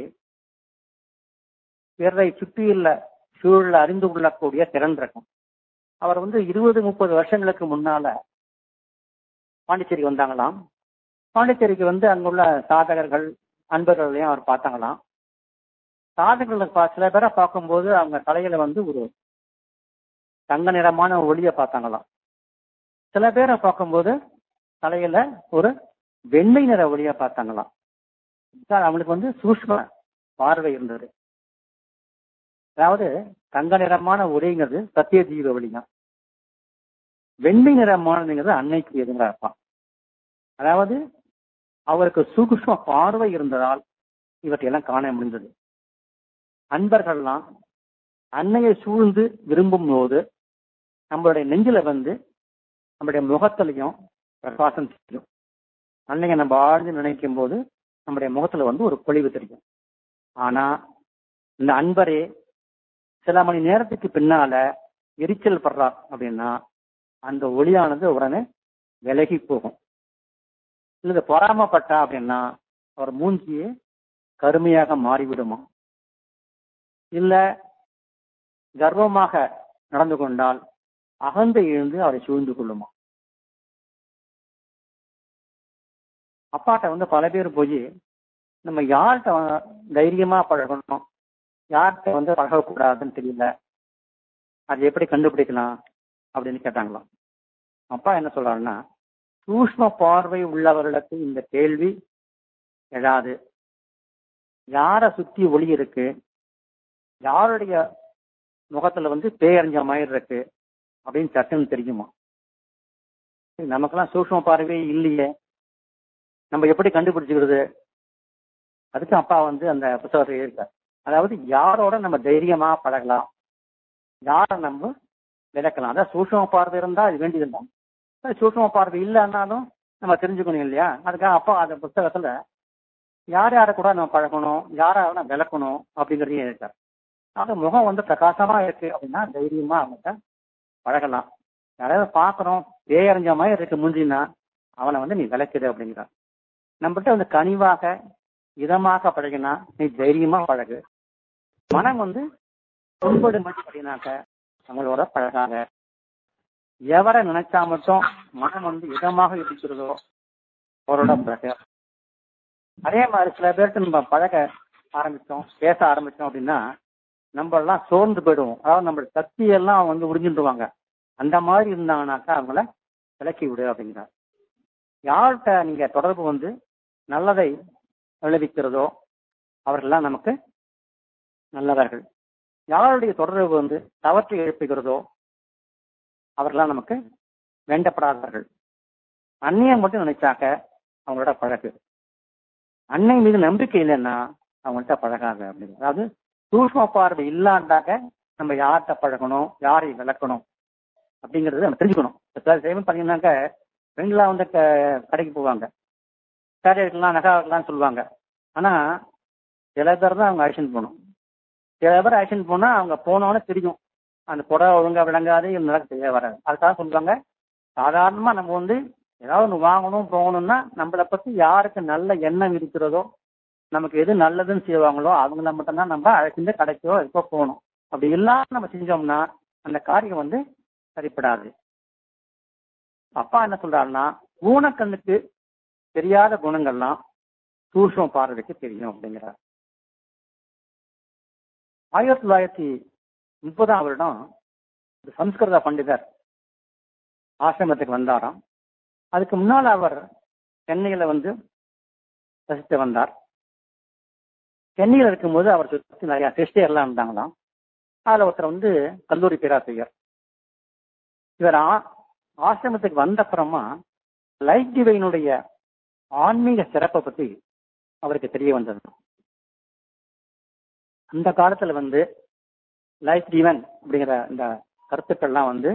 பிறரை சுற்றியுள்ள சூழலை அறிந்து கொள்ளக்கூடிய திறன் இருக்கும் அவர் வந்து இருபது முப்பது வருஷங்களுக்கு முன்னால பாண்டிச்சேரி வந்தாங்களாம் பாண்டிச்சேரிக்கு வந்து அங்குள்ள சாதகர்கள் அன்பர்களையும் அவர் பார்த்தாங்களாம் சாதகர்கள் பா- சில பேரை பார்க்கும்போது அவங்க தலையில வந்து ஒரு தங்க நிறமான ஒளியை பார்த்தாங்களாம் சில பேரை பார்க்கும்போது தலையில ஒரு வெண்ணை நிற ஒளியை பார்த்தாங்களாம் சார் அவனுக்கு வந்து சூஷ்ம பார்வை இருந்தது அதாவது தங்க நிறமான ஒளிங்கிறது சத்திய ஜீவ ஒளிதான் வெண்ணை நிறமானதுங்கிறது அன்னைக்கு எதுங்க இருப்பான் அதாவது அவருக்கு சூக்ஷ்ம பார்வை இருந்ததால் இவற்றையெல்லாம் காண முடிந்தது அன்பர்கள்லாம் அன்னையை சூழ்ந்து விரும்பும் போது நம்மளுடைய நெஞ்சில வந்து நம்முடைய முகத்திலையும் பிரகாசம் தெரியும் அன்னையை நம்ம ஆழ்ந்து நினைக்கும் போது நம்முடைய முகத்துல வந்து ஒரு பொழிவு தெரியும் ஆனா இந்த அன்பரே சில மணி நேரத்துக்கு பின்னால எரிச்சல் படுறார் அப்படின்னா அந்த ஒளியானது உடனே விலகி போகும் இல்ல பொறாமப்பட்டா அப்படின்னா அவர் மூஞ்சியே கருமையாக மாறிவிடுமா இல்ல கர்வமாக நடந்து கொண்டால் அகந்தை எழுந்து அவரை சூழ்ந்து கொள்ளுமா அப்பாட்ட வந்து பல பேர் போய் நம்ம யார்கிட்ட வ- தைரியமா பழகணும் யார்கிட்ட வந்து பழகக்கூடாதுன்னு தெரியல அது எப்படி கண்டுபிடிக்கலாம் அப்படின்னு கேட்டாங்களாம் அப்பா என்ன சொல்றாருன்னா சூஷ்ம பார்வை உள்ளவர்களுக்கு இந்த கேள்வி எழாது யார சுத்தி ஒளி இருக்கு யாருடைய முகத்துல வந்து பேயறிஞ்ச மாதிரி இருக்கு அப்படின்னு சட்டுன்னு தெரியுமா நமக்கெல்லாம் சூஷ்ம பார்வை இல்லையே நம்ம எப்படி கண்டுபிடிச்சுக்கிறது அதுக்கு அப்பா வந்து அந்த புத்தகத்தை எழுதியிருக்கார் அதாவது யாரோட நம்ம தைரியமா பழகலாம் யாரை நம்ம விளக்கலாம் அதான் சூஷ்ம பார்வை இருந்தா அது வேண்டியதுதான் அது சூஷ்ம பார்வை இல்லைன்னாலும் நம்ம தெரிஞ்சுக்கணும் இல்லையா அதுக்காக அப்பா அந்த புத்தகத்துல யார் யாரை கூட நம்ம பழகணும் யாரை நம்ம விளக்கணும் அப்படிங்கறதையும் எழுதியிருக்கார் அது முகம் வந்து பிரகாசமா இருக்கு அப்படின்னா தைரியமா அவங்ககிட்ட பழகலாம் யாராவது பாக்குறோம் பேயறிஞ்ச மாதிரி இருக்கு முந்தினா அவனை வந்து நீ விளக்குது அப்படிங்கிறார் நம்மகிட்ட வந்து கனிவாக இதமாக பழகினா நீ தைரியமா பழகு மனம் வந்து புண்படு அப்படின்னாக்க அவங்களோட பழகாக எவரை நினைச்சா மட்டும் மனம் வந்து இதமாக இருக்கிறதோ அவரோட பழக அதே மாதிரி சில பேர்கிட்ட நம்ம பழக ஆரம்பிச்சோம் பேச ஆரம்பிச்சோம் அப்படின்னா நம்ம எல்லாம் சோர்ந்து போயிடுவோம் அதாவது நம்மளோட சக்தி எல்லாம் வந்து உறிஞ்சிடுவாங்க அந்த மாதிரி இருந்தாங்கனாக்கா அவங்கள விலக்கி விடு அப்படிங்கிறார் யார்கிட்ட நீங்க தொடர்பு வந்து நல்லதை விளைவிக்கிறதோ அவர்கள்லாம் நமக்கு நல்லவர்கள் யாருடைய தொடர்பு வந்து தவற்றை எழுப்புகிறதோ அவர்கள்லாம் நமக்கு வேண்டப்படாதவர்கள் அந்நியம் மட்டும் நினைச்சாக்க அவங்களோட பழகு அன்னை மீது நம்பிக்கை இல்லைன்னா அவங்கள்ட்ட பழகாத அப்படின்னு அதாவது சூஷ்ம பார்வை இல்லாண்டாக்க நம்ம யார்கிட்ட பழகணும் யாரை விளக்கணும் அப்படிங்கறது நம்ம தெரிஞ்சுக்கணும் இப்போ சேவம் பார்த்தீங்கன்னாக்க பெண்களாம் வந்து க- கடைக்கு போவாங்க சேரை எடுக்கலாம் நகை எடுக்கலாம்னு சொல்லுவாங்க ஆனா சில பேர் தான் அவங்க அழிச்சுன்னு போகணும் சில பேர் அழிச்சுன்னு போனா அவங்க போனோன்னு தெரியும் அந்த புடவை ஒழுங்கா விளங்காது இது நடக்க தெரிய வராது அதுக்காக சொல்லுவாங்க சாதாரணமா நம்ம வந்து ஏதாவது ஒன்று வாங்கணும் போகணும்னா நம்மளை பத்தி யாருக்கு நல்ல எண்ணம் இருக்கிறதோ நமக்கு எது நல்லதுன்னு செய்வாங்களோ அவங்கள மட்டும்தான் நம்ம அழைச்சிட்டு கடைக்கோ எப்போ போகணும் அப்படி இல்லாம நம்ம செஞ்சோம்னா அந்த காரியம் வந்து சரிப்படாது அப்பா என்ன சொல்றாருன்னா ஊனக்கண்ணுக்கு தெரியாத குணங்கள்லாம் சூஷ்ம பார்வைக்கு தெரியும் அப்படிங்கிறார் ஆயிரத்தி தொள்ளாயிரத்தி முப்பதாம் வருடம் ஒரு சம்ஸ்கிருத பண்டிதர் ஆசிரமத்துக்கு வந்தாராம் அதுக்கு முன்னால் அவர் சென்னையில வந்து வசித்து வந்தார் சென்னையில் இருக்கும்போது அவர் சுற்றி நிறைய சிஸ்டர்லாம் இருந்தாங்களாம் அதுல ஒருத்தர் வந்து கல்லூரி பேராசிரியர் இவர் ஆ- ஆசிரமத்துக்கு வந்த அப்புறமா லைட் டிவைனுடைய ஆன்மீக சிறப்பை பத்தி அவருக்கு தெரிய வந்தது அந்த காலத்துல வந்து லைஃப் டிவன் அப்படிங்கிற இந்த கருத்துக்கள்லாம் வந்து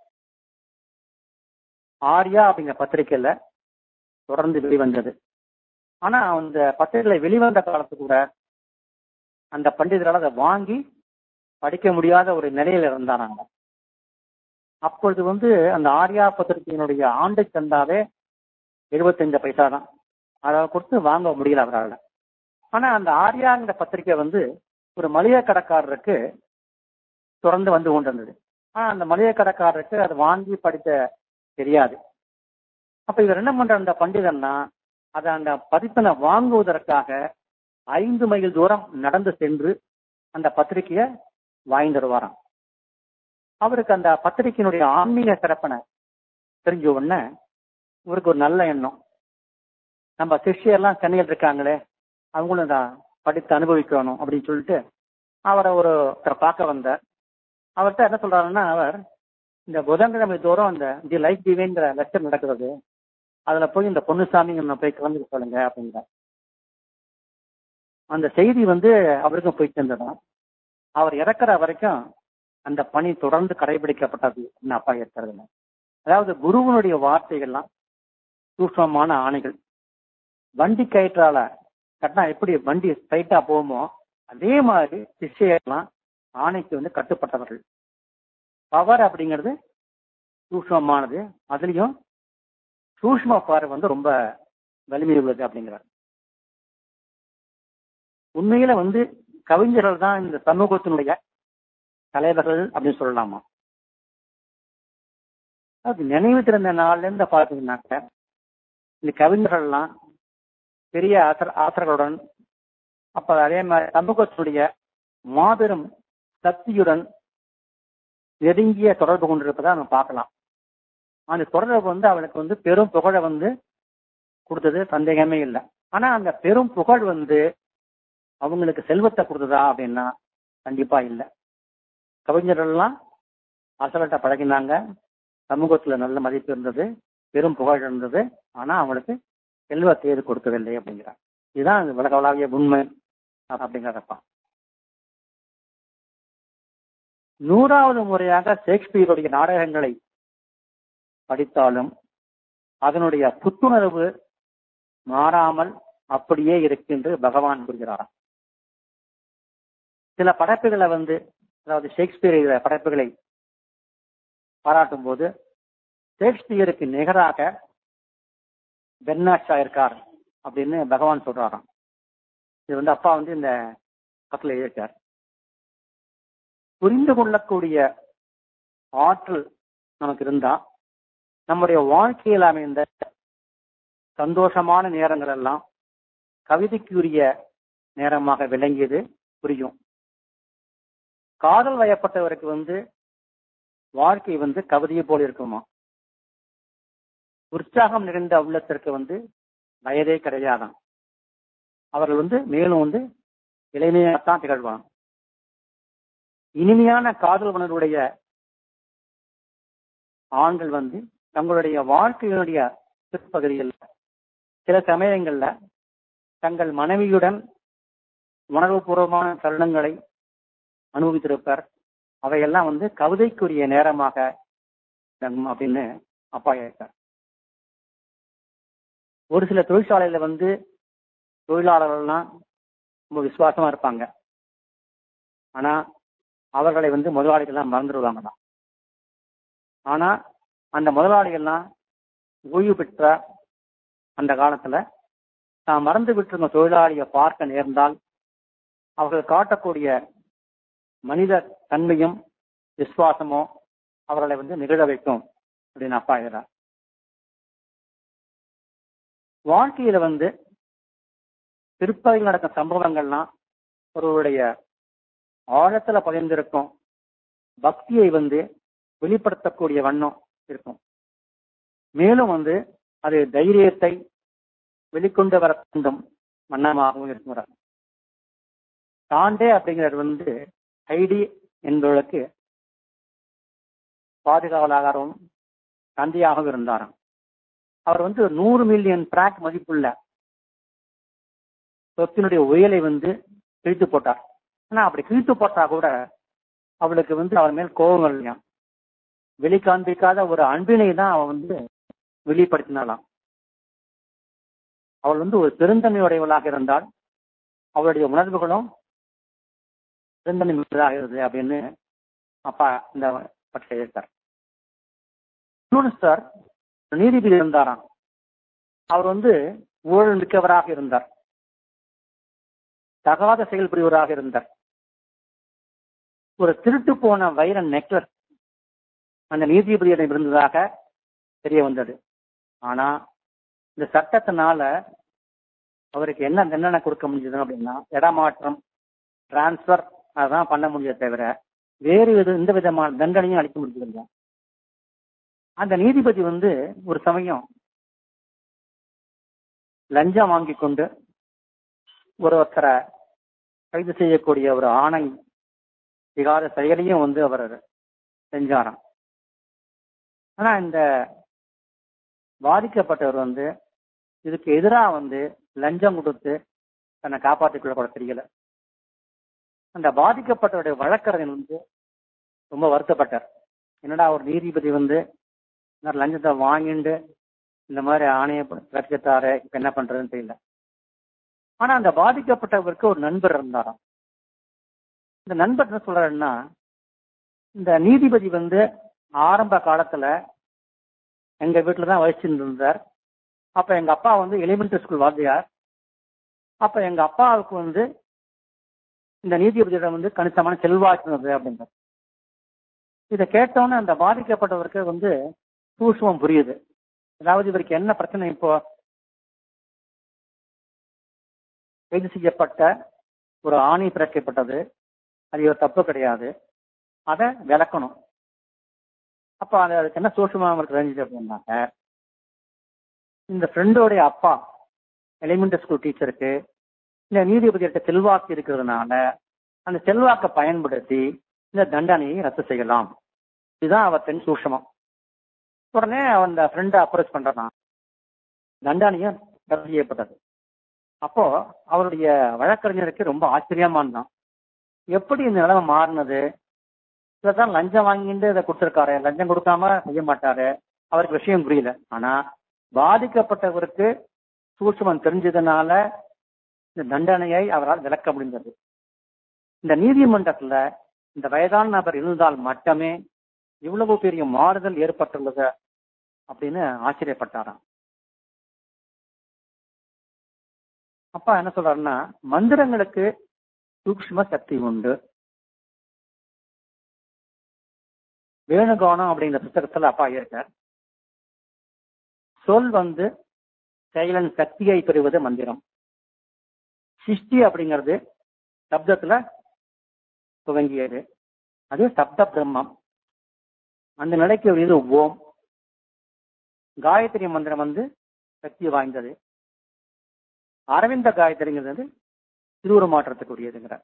ஆர்யா அப்படிங்கிற பத்திரிக்கையில தொடர்ந்து வெளிவந்தது ஆனா அந்த பத்திரிகையில வெளிவந்த காலத்து கூட அந்த பண்டிதரால் அதை வாங்கி படிக்க முடியாத ஒரு நிலையில இருந்தாராங்க அப்பொழுது வந்து அந்த ஆர்யா பத்திரிகையினுடைய ஆண்டு சந்தாவே எழுபத்தஞ்சு பைசா தான் அதை கொடுத்து வாங்க முடியல அவரால் ஆனா அந்த ஆர்யாங்கிற பத்திரிக்கை வந்து ஒரு மளிகை கடைக்காரருக்கு தொடர்ந்து வந்து கொண்டிருந்தது ஆனா அந்த மளிகை கடைக்காரருக்கு அதை வாங்கி படிக்க தெரியாது அப்ப இவர் என்ன பண்ற அந்த பண்டிதன்னா அதை அந்த பதிப்பனை வாங்குவதற்காக ஐந்து மைல் தூரம் நடந்து சென்று அந்த பத்திரிக்கையை வாங்கி தருவாராம் அவருக்கு அந்த பத்திரிக்கையினுடைய ஆன்மீக சிறப்பனை தெரிஞ்ச உடனே இவருக்கு ஒரு நல்ல எண்ணம் நம்ம சிஷ்யர்லாம் சென்னையில் இருக்காங்களே அவங்களும் இதை படித்து அனுபவிக்கணும் அப்படின்னு சொல்லிட்டு அவரை ஒரு ஒருத்தர் பார்க்க வந்தார் அவர்கிட்ட என்ன சொல்றாருன்னா அவர் இந்த புதன்கிழமை தோறும் அந்த தி லைஃப் டிவைங்கிற லெக்சர் நடக்கிறது அதுல போய் இந்த பொன்னுசாமி நம்ம போய் கலந்துக்க சொல்லுங்க அப்படிங்கிறார் அந்த செய்தி வந்து அவருக்கும் போய் சேர்ந்ததான் அவர் இறக்குற வரைக்கும் அந்த பணி தொடர்ந்து கடைபிடிக்கப்பட்டது அப்படின்னு அப்பா இருக்கிறதுல அதாவது குருவனுடைய வார்த்தைகள்லாம் சூக்ஷமான ஆணைகள் வண்டி கயிற்றால கட்டினா எப்படி வண்டி ஸ்ட்ரைட்டா போகுமோ அதே மாதிரி சிஷ்யெல்லாம் ஆணைக்கு வந்து கட்டுப்பட்டவர்கள் பவர் அப்படிங்கிறது சூக்ஷ்மமானது அதுலயும் சூக்ஷ்ம பார்வை வந்து ரொம்ப வலிமை உள்ளது அப்படிங்கிறார் உண்மையில வந்து கவிஞர்கள் தான் இந்த சமூகத்தினுடைய தலைவர்கள் அப்படின்னு சொல்லலாமா அது நினைவு திறந்த நாள்ல இருந்து பாத்தீங்கன்னாக்க இந்த கவிஞர்கள்லாம் பெரிய ஆசர் ஆசர்களுடன் அப்ப அதே மாதிரி சமூகத்தினுடைய மாபெரும் சக்தியுடன் நெருங்கிய தொடர்பு கொண்டிருப்பதை நம்ம பார்க்கலாம் அந்த தொடர்பு வந்து அவளுக்கு வந்து பெரும் புகழை வந்து கொடுத்தது சந்தேகமே இல்லை ஆனா அந்த பெரும் புகழ் வந்து அவங்களுக்கு செல்வத்தை கொடுத்ததா அப்படின்னா கண்டிப்பா இல்லை கவிஞர்கள்லாம் அசல்கிட்ட பழகினாங்க சமூகத்துல நல்ல மதிப்பு இருந்தது பெரும் புகழ் இருந்தது ஆனா அவங்களுக்கு செல்வத்தை எது கொடுக்கவில்லை அப்படிங்கிறார் இதுதான் உலகளாவிய உண்மை அப்படிங்கிறப்பா நூறாவது முறையாக ஷேக்ஸ்பியருடைய நாடகங்களை படித்தாலும் அதனுடைய புத்துணர்வு மாறாமல் அப்படியே இருக்கு பகவான் கூறுகிறாராம் சில படைப்புகளை வந்து அதாவது ஷேக்ஸ்பியர் படைப்புகளை பாராட்டும் போது ஷேக்ஸ்பியருக்கு நிகராக பெர்னாட்ஷா இருக்கார் அப்படின்னு பகவான் சொல்றாராம் இது வந்து அப்பா வந்து இந்த பக்கத்தில் எழுதியிருக்கார் புரிந்து கொள்ளக்கூடிய ஆற்றல் நமக்கு இருந்தா நம்முடைய வாழ்க்கையில் அமைந்த சந்தோஷமான நேரங்கள் எல்லாம் கவிதைக்குரிய நேரமாக விளங்கியது புரியும் காதல் வயப்பட்டவருக்கு வந்து வாழ்க்கை வந்து கவிதையை போல இருக்குமா உற்சாகம் நிறைந்த உள்ளத்திற்கு வந்து வயதே கிடையாதாம் அவர்கள் வந்து மேலும் வந்து இளைஞராகத்தான் திகழ்வாங்க இனிமையான காதல் உணர்வுடைய ஆண்கள் வந்து தங்களுடைய வாழ்க்கையினுடைய பிற்பகுதியில் சில சமயங்கள்ல தங்கள் மனைவியுடன் உணர்வுபூர்வமான தருணங்களை அனுபவித்திருப்பார் அவையெல்லாம் வந்து கவிதைக்குரிய நேரமாக விளங்கும் அப்படின்னு அப்பா கேட்டார் ஒரு சில தொழிற்சாலையில வந்து தொழிலாளர்கள்லாம் ரொம்ப விசுவாசமா இருப்பாங்க ஆனா அவர்களை வந்து முதலாளிகள்லாம் மறந்துடுவாங்களாம் ஆனா அந்த முதலாளிகள்லாம் ஓய்வு பெற்ற அந்த காலத்துல தான் மறந்து விட்டிருந்த தொழிலாளியை பார்க்க நேர்ந்தால் அவர்கள் காட்டக்கூடிய மனித தன்மையும் விசுவாசமோ அவர்களை வந்து நிகழ வைக்கும் அப்படின்னு அப்பா எழுதுறார் வாழ்க்கையில வந்து பிற்பகுதியில் நடக்கும் சம்பவங்கள்லாம் ஒருவருடைய ஆழத்துல பதிந்திருக்கும் பக்தியை வந்து வெளிப்படுத்தக்கூடிய வண்ணம் இருக்கும் மேலும் வந்து அது தைரியத்தை வெளிக்கொண்டு வர தூண்டும் வண்ணமாகவும் இருக்கிறார் தாண்டே அப்படிங்கிறது வந்து ஹைடி என்பவர்களுக்கு பாதுகாவலாகவும் தந்தையாகவும் இருந்தாராம் அவர் வந்து நூறு மில்லியன் டிராக் மதிப்புள்ள சொத்தினுடைய உயலை வந்து கிழித்து போட்டார் ஆனா அப்படி கிழித்து போட்டா கூட அவளுக்கு வந்து அவர் மேல் கோபம் இல்லையா வெளிக்காண்பிக்காத ஒரு அன்பினை தான் அவன் வந்து வெளிப்படுத்தினாலாம் அவள் வந்து ஒரு பெருந்தன்மையுடையவளாக இருந்தால் அவளுடைய உணர்வுகளும் பெருந்தன்மை மிக்கதாகிறது அப்படின்னு அப்பா இந்த பற்றி எழுத்தார் இன்னொன்று சார் நீதிபதி இருந்தாராம் அவர் வந்து ஊழல் மிக்கவராக இருந்தார் தகாத செயல் புரிவராக இருந்தார் ஒரு திருட்டு போன வைர நெக்லஸ் அந்த நீதிபதியிடம் இருந்ததாக தெரிய வந்தது ஆனா இந்த சட்டத்தினால அவருக்கு என்ன தண்டனை கொடுக்க முடிஞ்சது அப்படின்னா இடமாற்றம் டிரான்ஸ்பர் அதான் பண்ண முடியத தவிர வேறு எது எந்த விதமான தண்டனையும் அளிக்க முடியதில்லை அந்த நீதிபதி வந்து ஒரு சமயம் லஞ்சம் வாங்கி கொண்டு ஒரு ஒருத்தரை கைது செய்யக்கூடிய ஒரு ஆணை விகாத செயலையும் வந்து அவர் செஞ்சாராம் ஆனா இந்த பாதிக்கப்பட்டவர் வந்து இதுக்கு எதிராக வந்து லஞ்சம் கொடுத்து தன்னை காப்பாற்றிக் கொள்ள கூட தெரியல அந்த பாதிக்கப்பட்டவருடைய வழக்கறிஞர் வந்து ரொம்ப வருத்தப்பட்டார் என்னடா ஒரு நீதிபதி வந்து இந்த லஞ்சத்தை வாங்கிட்டு இந்த மாதிரி ஆணைய ரசிக்கத்தாரு இப்ப என்ன பண்றதுன்னு தெரியல ஆனா அந்த பாதிக்கப்பட்டவருக்கு ஒரு நண்பர் இருந்தாராம் இந்த நண்பர் என்ன சொல்றாருன்னா இந்த நீதிபதி வந்து ஆரம்ப காலத்துல எங்க வீட்டுல தான் வசிச்சுட்டு இருந்தார் அப்ப எங்க அப்பா வந்து எலிமெண்டரி ஸ்கூல் வாத்தியார் அப்ப எங்க அப்பாவுக்கு வந்து இந்த நீதிபதியிடம் வந்து கணிசமான செல்வாக்கு இருந்தது அப்படின்றார் இதை கேட்டோன்னே அந்த பாதிக்கப்பட்டவருக்கு வந்து சூஷ்மம் புரியுது அதாவது இவருக்கு என்ன பிரச்சனை இப்போ கைது செய்யப்பட்ட ஒரு ஆணை பிறக்கப்பட்டது அது ஒரு தப்பு கிடையாது அதை விளக்கணும் அப்ப அது அதுக்கு என்ன சூட்சமா அவங்களுக்கு தெரிஞ்சது அப்படின்னாக்க இந்த ஃப்ரெண்டோடைய அப்பா எலிமெண்டரி ஸ்கூல் டீச்சருக்கு இந்த நீதிபதியிட்ட செல்வாக்கு இருக்கிறதுனால அந்த செல்வாக்கை பயன்படுத்தி இந்த தண்டனையை ரத்து செய்யலாம் இதுதான் அவற்றின் சூட்சமம் உடனே அந்த ஃப்ரெண்டை அப்ரோச் பண்றான் தண்டனையும் ரத்து செய்யப்பட்டது அப்போ அவருடைய வழக்கறிஞருக்கு ரொம்ப ஆச்சரியமா இருந்தான் எப்படி இந்த நிலைமை மாறினது இதான் லஞ்சம் வாங்கிட்டு இதை கொடுத்துருக்காரு லஞ்சம் கொடுக்காம செய்ய மாட்டாரு அவருக்கு விஷயம் புரியல ஆனா பாதிக்கப்பட்டவருக்கு சூட்சமம் தெரிஞ்சதுனால இந்த தண்டனையை அவரால் விளக்க முடிந்தது இந்த நீதிமன்றத்துல இந்த வயதான நபர் இருந்தால் மட்டுமே இவ்வளவு பெரிய மாறுதல் ஏற்பட்டுள்ளது அப்படின்னு ஆச்சரியப்பட்டாராம் அப்பா என்ன சொல்றாருன்னா மந்திரங்களுக்கு சூக்ஷ்ம சக்தி உண்டு வேணுகோணம் அப்படிங்கிற புத்தகத்துல அப்பா இருக்கார் சொல் வந்து செயலன் சக்தியை பெறுவது மந்திரம் சிருஷ்டி அப்படிங்கிறது சப்தத்துல துவங்கியது அது சப்த பிரம்மம் அந்த நிலைக்கு இது ஓம் காயத்ரி மந்திரம் வந்து சக்தி வாய்ந்தது அரவிந்த காயத்ரிங்கிறது திருவுரு மாற்றத்துக்குரியதுங்கிறார்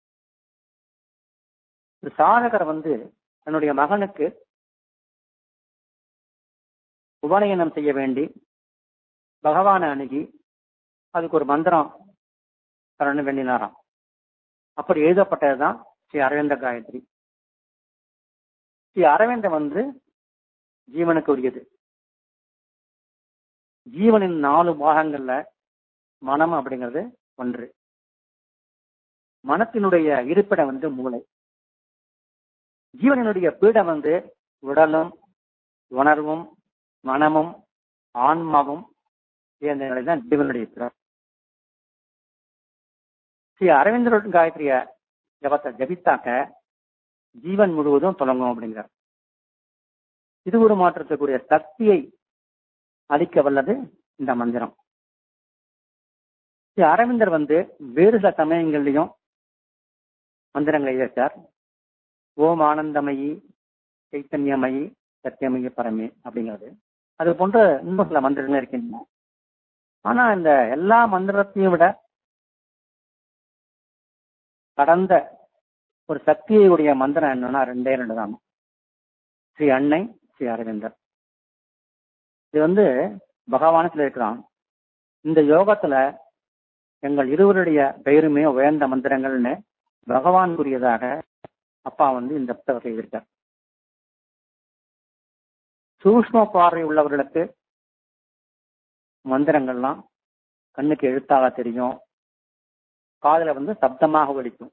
ஒரு சாதகர் வந்து தன்னுடைய மகனுக்கு உபநயனம் செய்ய வேண்டி பகவானை அணுகி அதுக்கு ஒரு மந்திரம் தரணும் வேண்டினாராம் அப்படி எழுதப்பட்டதுதான் ஸ்ரீ அரவிந்த காயத்ரி ஸ்ரீ அரவிந்த வந்து ஜீவனுக்கு உரியது ஜீவனின் நாலு பாகங்கள்ல மனம் அப்படிங்கிறது ஒன்று மனத்தினுடைய இருப்பிடம் வந்து மூளை ஜீவனினுடைய பீடம் வந்து உடலும் உணர்வும் மனமும் ஆன்மாவும் சேர்ந்த நிலை தான் ஜீவனுடைய பீடம் ஸ்ரீ அரவிந்தர் காயத்ரிய ஜபத்தை ஜபித்தாக்க ஜீவன் முழுவதும் தொடங்கும் அப்படிங்கிறார் இது ஒரு மாற்றத்துக்குரிய சக்தியை அளிக்க வல்லது இந்த மந்திரம் ஸ்ரீ அரவிந்தர் வந்து வேறு சில சமயங்கள்லையும் மந்திரங்களை இயற்றார் ஓம் ஆனந்தமயி சைத்தன்யமயி சத்தியமயி பரமே அப்படிங்கிறது அது போன்ற இன்னும் சில மந்திரங்கள் இருக்கின்றன ஆனா இந்த எல்லா மந்திரத்தையும் விட கடந்த ஒரு சக்தியை உடைய மந்திரம் என்னன்னா ரெண்டே ரெண்டு தான் ஸ்ரீ அன்னை ஸ்ரீ அரவிந்தர் இது வந்து பகவானத்துல இருக்கிறான் இந்த யோகத்துல எங்கள் இருவருடைய பெயருமே உயர்ந்த மந்திரங்கள்னு பகவான் கூறியதாக அப்பா வந்து இந்த புத்தகத்தை எழுதியிருக்கார் சூஷ்ம பார்வை உள்ளவர்களுக்கு மந்திரங்கள்லாம் கண்ணுக்கு எழுத்தாக தெரியும் காதுல வந்து சப்தமாக ஒலிக்கும்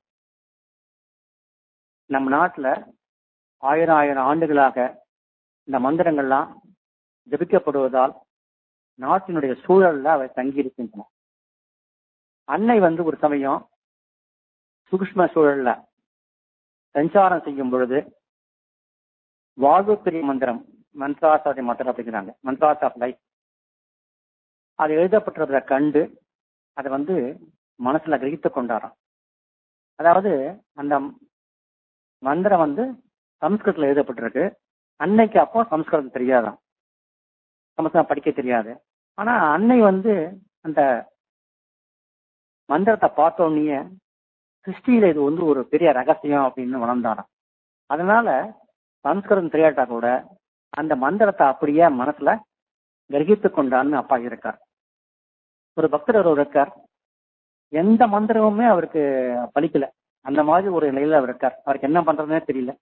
நம் நாட்டுல ஆயிரம் ஆயிரம் ஆண்டுகளாக இந்த மந்திரங்கள்லாம் ஜபிக்கப்படுவதால் நாட்டினுடைய சூழல்ல அவை தங்கியிருக்கின்றன அன்னை வந்து ஒரு சமயம் சூக்ஷ்ம சூழல்ல சஞ்சாரம் செய்யும் பொழுது வாழ்வுக்குரிய மந்திரம் மந்த்ராஸ் ஆஃப் மந்திரம் அப்படிங்கிறாங்க மந்த்ராஸ் ஆஃப் லைஃப் அது எழுதப்பட்டதை கண்டு அதை வந்து மனசுல கிரகித்து கொண்டாராம் அதாவது அந்த மந்திரம் வந்து சம்ஸ்கிருதத்துல எழுதப்பட்டிருக்கு அன்னைக்கு அப்போ சம்ஸ்கிருதம் தெரியாதாம் சமஸ்கிருதம் படிக்க தெரியாது ஆனா அன்னை வந்து அந்த மந்திரத்தை பார்த்த உடனே சிருஷ்டியில இது வந்து ஒரு பெரிய ரகசியம் அப்படின்னு உணர்ந்தாராம் அதனால சம்ஸ்கிருதம் தெரியாட்டா கூட அந்த மந்திரத்தை அப்படியே மனசுல கிரகித்து கொண்டான்னு அப்பா இருக்கார் ஒரு பக்தர் ஒரு இருக்கார் எந்த மந்திரமுமே அவருக்கு பலிக்கல அந்த மாதிரி ஒரு நிலையில அவர் இருக்கார் அவருக்கு என்ன பண்றதுன்னே தெரியல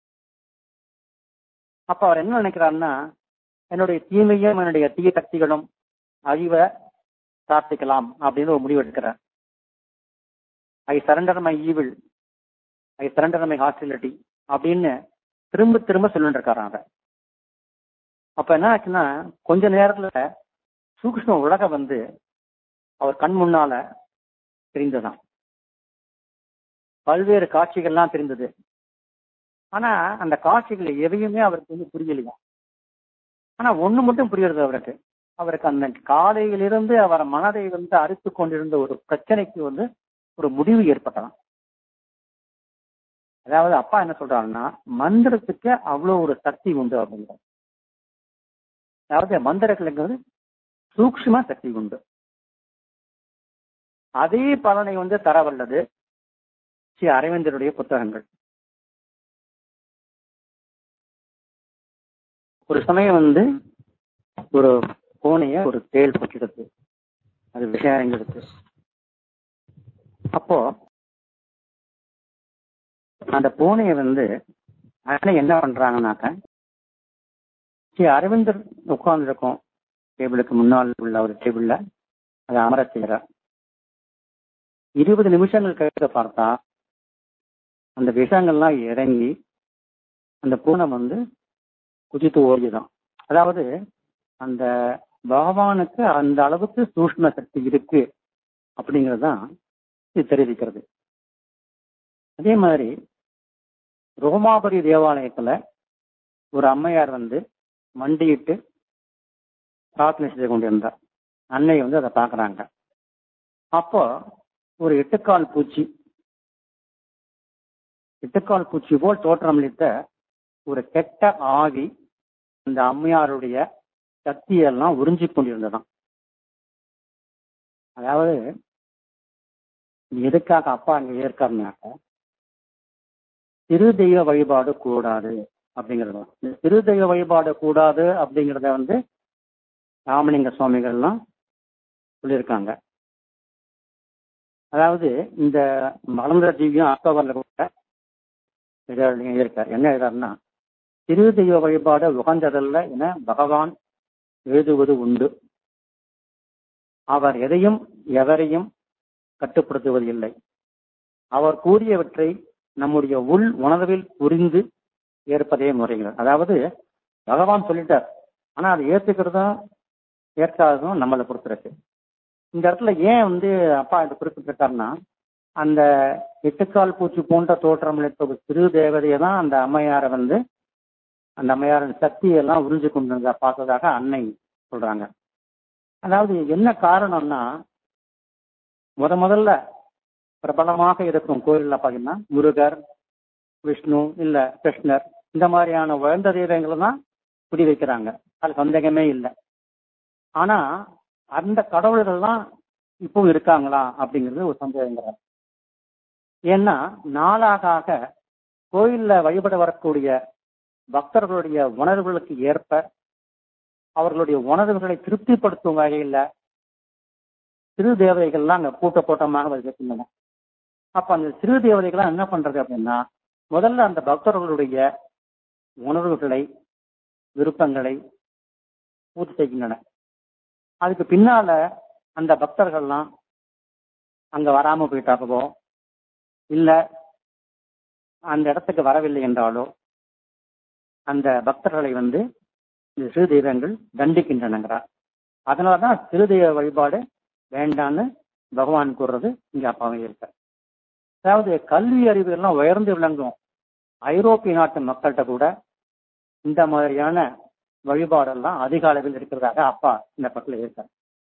அப்ப அவர் என்ன நினைக்கிறாருன்னா என்னுடைய தீமையும் என்னுடைய தீய சக்திகளும் அழிவ பிரார்த்திக்கலாம் அப்படின்னு ஒரு முடிவு எடுக்கிறார் I surrender my evil I surrender my hostility அப்படின்னு திரும்ப திரும்ப சொல்லிட்டு இருக்காராம் அதை அப்ப என்ன ஆச்சுன்னா கொஞ்ச நேரத்துல சூக்ஷ்ம உலகம் வந்து அவர் கண் முன்னால தெரிந்ததாம் பல்வேறு காட்சிகள்லாம் தெரிந்தது ஆனா அந்த காட்சிகள் எதையுமே அவருக்கு வந்து புரியலையா ஆனா ஒண்ணு மட்டும் புரியுறது அவருக்கு அவருக்கு அந்த காலையிலிருந்து அவர் மனதை வந்து அறுத்து கொண்டிருந்த ஒரு பிரச்சனைக்கு வந்து ஒரு முடிவு ஏற்பட்டதாம் அதாவது அப்பா என்ன சொல்றாருன்னா மந்திரத்துக்கு அவ்வளவு ஒரு சக்தி உண்டு அப்படிங்கிறார் அதாவது மந்திரங்களுங்கிறது சூக்ஷ்ம சக்தி உண்டு அதே பலனை வந்து தரவல்லது ஸ்ரீ அரவிந்தருடைய புத்தகங்கள் ஒரு சமயம் வந்து ஒரு பூனைய ஒரு தேள் பற்றிடுது அது விஷயம் எடுத்து அப்போ அந்த பூனையை வந்து அண்ணன் என்ன பண்றாங்கன்னாக்க ஸ்ரீ அரவிந்தர் உட்கார்ந்துருக்கோம் டேபிளுக்கு முன்னால் உள்ள ஒரு டேபிள்ல அதை அமர செய்கிறார் இருபது நிமிஷங்கள் கழித்து பார்த்தா அந்த விஷயங்கள்லாம் இறங்கி அந்த பூனை வந்து குதித்து ஓடிதான் அதாவது அந்த பகவானுக்கு அந்த அளவுக்கு சூஷ்ம சக்தி இருக்கு அப்படிங்கிறது தான் இது தெரிவிக்கிறது அதே மாதிரி ரோமாபுரி தேவாலயத்துல ஒரு அம்மையார் வந்து மண்டியிட்டு பிரார்த்தனை செய்து கொண்டிருந்தார் அன்னை வந்து அதை பார்க்கறாங்க அப்போ ஒரு எட்டுக்கால் பூச்சி எட்டுக்கால் பூச்சி போல் தோற்றமளித்த ஒரு கெட்ட ஆவி அந்த அம்மையாருடைய சக்தியெல்லாம் உறிஞ்சி கொண்டிருந்ததாம் அதாவது எதுக்காக அப்பா அங்க ஏற்காருனாக்க திரு தெய்வ வழிபாடு கூடாது அப்படிங்கறது இந்த திரு தெய்வ வழிபாடு கூடாது அப்படிங்கறத வந்து ராமலிங்க சுவாமிகள்லாம் சொல்லியிருக்காங்க அதாவது இந்த மலர்ந்த ஜீவியம் அக்டோபர்ல கூட இதழ் இருக்கார் என்ன எழுதாருன்னா திரு தெய்வ வழிபாடு உகந்ததல்ல என பகவான் எழுதுவது உண்டு அவர் எதையும் எவரையும் கட்டுப்படுத்துவது இல்லை அவர் கூறியவற்றை நம்முடைய உள் உணர்வில் புரிந்து ஏற்பதே முறைகள் அதாவது பகவான் சொல்லிட்டார் ஆனா அதை ஏத்துக்கிறதும் ஏற்காததும் நம்மளை பொறுத்திருக்கு இந்த இடத்துல ஏன் வந்து அப்பா இதை குறிப்பிட்டிருக்காருன்னா அந்த எட்டுக்கால் பூச்சி போன்ற தோற்றம் ஒரு சிறு தேவதையை தான் அந்த அம்மையாரை வந்து அந்த அம்மையாரின் சக்தியெல்லாம் உறிஞ்சு கொண்டு பார்த்ததாக அன்னை சொல்றாங்க அதாவது என்ன காரணம்னா முத முதல்ல பிரபலமாக இருக்கும் கோயில்ல பாத்தீங்கன்னா முருகர் விஷ்ணு இல்ல கிருஷ்ணர் இந்த மாதிரியான உயர்ந்த தெய்வங்களை தான் குடி வைக்கிறாங்க அது சந்தேகமே இல்லை ஆனா அந்த கடவுள்கள்லாம் இப்போ இருக்காங்களா அப்படிங்கிறது ஒரு சந்தேகங்கிறார் ஏன்னா நாளாக ஆக கோயில்ல வழிபட வரக்கூடிய பக்தர்களுடைய உணர்வுகளுக்கு ஏற்ப அவர்களுடைய உணர்வுகளை திருப்திப்படுத்தும் வகையில சிறு தேவதைகள்லாம் அங்க கூட்ட கூட்டமாக வைக்கின்றன அப்ப அந்த சிறு தேவதைகள்லாம் என்ன பண்றது அப்படின்னா முதல்ல அந்த பக்தர்களுடைய உணர்வுகளை விருப்பங்களை பூர்த்தி செய்கின்றன அதுக்கு பின்னால அந்த பக்தர்கள்லாம் அங்க வராம போயிட்டாகவோ இல்ல அந்த இடத்துக்கு வரவில்லை என்றாலோ அந்த பக்தர்களை வந்து இந்த சிறு தெய்வங்கள் தண்டிக்கின்றனங்கிறார் அதனாலதான் சிறு தெய்வ வழிபாடு வேண்டான்னு பகவான் கூறுறது இங்க அப்பாவே இருக்கார் அதாவது கல்வி அறிவு எல்லாம் உயர்ந்து விளங்கும் ஐரோப்பிய நாட்டு மக்கள்கிட்ட கூட இந்த மாதிரியான வழிபாடெல்லாம் அதிக அளவில் இருக்கிறதாக அப்பா இந்த பக்கத்தில் இருக்கார்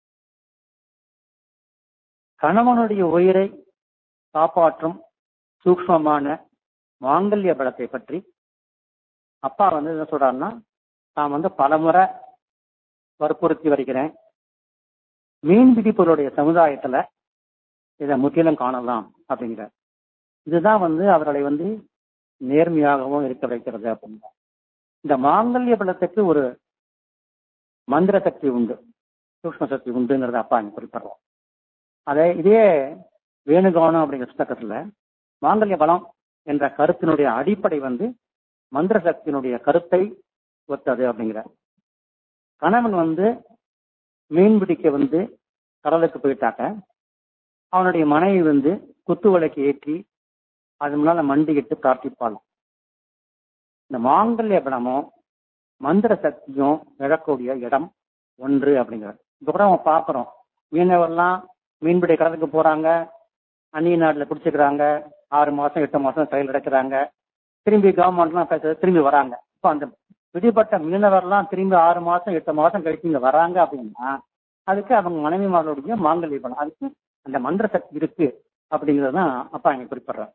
கணவனுடைய உயிரை காப்பாற்றும் சூக்மமான மாங்கல்ய பலத்தை பற்றி அப்பா வந்து என்ன சொல்றாருன்னா நான் வந்து பலமுறை வற்புறுத்தி வருகிறேன் மீன் பிடிப்பவருடைய சமுதாயத்துல இதை முற்றிலும் காணலாம் அப்படிங்கிறார் இதுதான் வந்து அவர்களை வந்து நேர்மையாகவும் இருக்க வைக்கிறது அப்படிங்கிற இந்த மாங்கல்ய பலத்துக்கு ஒரு மந்திர சக்தி உண்டு சூக்ம சக்தி உண்டுங்கிறத அப்பா இங்க குறிப்பிடுறோம் அதே இதே வேணுகானம் அப்படிங்கிற புத்தகத்துல மாங்கல்ய பலம் என்ற கருத்தினுடைய அடிப்படை வந்து மந்திர சக்தியினுடைய கருத்தை ஒத்தது அப்படிங்கிற கணவன் வந்து மீன் பிடிக்க வந்து கடலுக்கு போயிட்டாக்க அவனுடைய மனைவி வந்து குத்து விளக்கு ஏற்றி அது முன்னால மண்டிக்கிட்டு பிரார்த்திப்பாள் இந்த மாங்கல்ய பலமும் மந்திர சக்தியும் இழக்கூடிய இடம் ஒன்று அப்படிங்கிறது இப்போ கூட நம்ம பார்க்குறோம் மீனவர்லாம் மீன்பிடி கடலுக்கு போறாங்க அந்நிய நாட்டில் பிடிச்சிக்கிறாங்க ஆறு மாசம் எட்டு மாசம் கையில் அடைக்கிறாங்க திரும்பி கவர்மெண்ட்லாம் பேசுறது திரும்பி வராங்க இப்போ அந்த பிடிப்பட்ட மீனவர்லாம் திரும்பி ஆறு மாசம் எட்டு மாசம் கழிச்சு இங்க வராங்க அப்படின்னா அதுக்கு அவங்க மனைவிமார்களுடைய மாங்கல்ய பலம் அதுக்கு அந்த மந்திர சக்தி இருக்கு அப்படிங்கிறது தான் அப்பா இங்க குறிப்பிடுறார்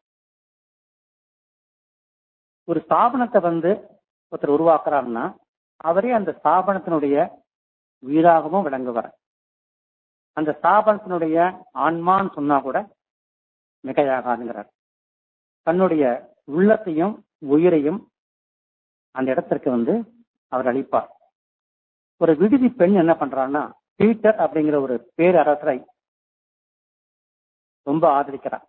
ஒரு ஸ்தாபனத்தை வந்து ஒருத்தர் உருவாக்குறாருன்னா அவரே அந்த ஸ்தாபனத்தினுடைய உயிராகவும் விளங்குவார் அந்த ஸ்தாபனத்தினுடைய ஆன்மான்னு சொன்னா கூட மிகையாகாதுங்கிறார் தன்னுடைய உள்ளத்தையும் உயிரையும் அந்த இடத்திற்கு வந்து அவர் அளிப்பார் ஒரு விடுதி பெண் என்ன பண்றான்னா பீட்டர் அப்படிங்கிற ஒரு பேரரசரை ரொம்ப ஆதரிக்கிறார்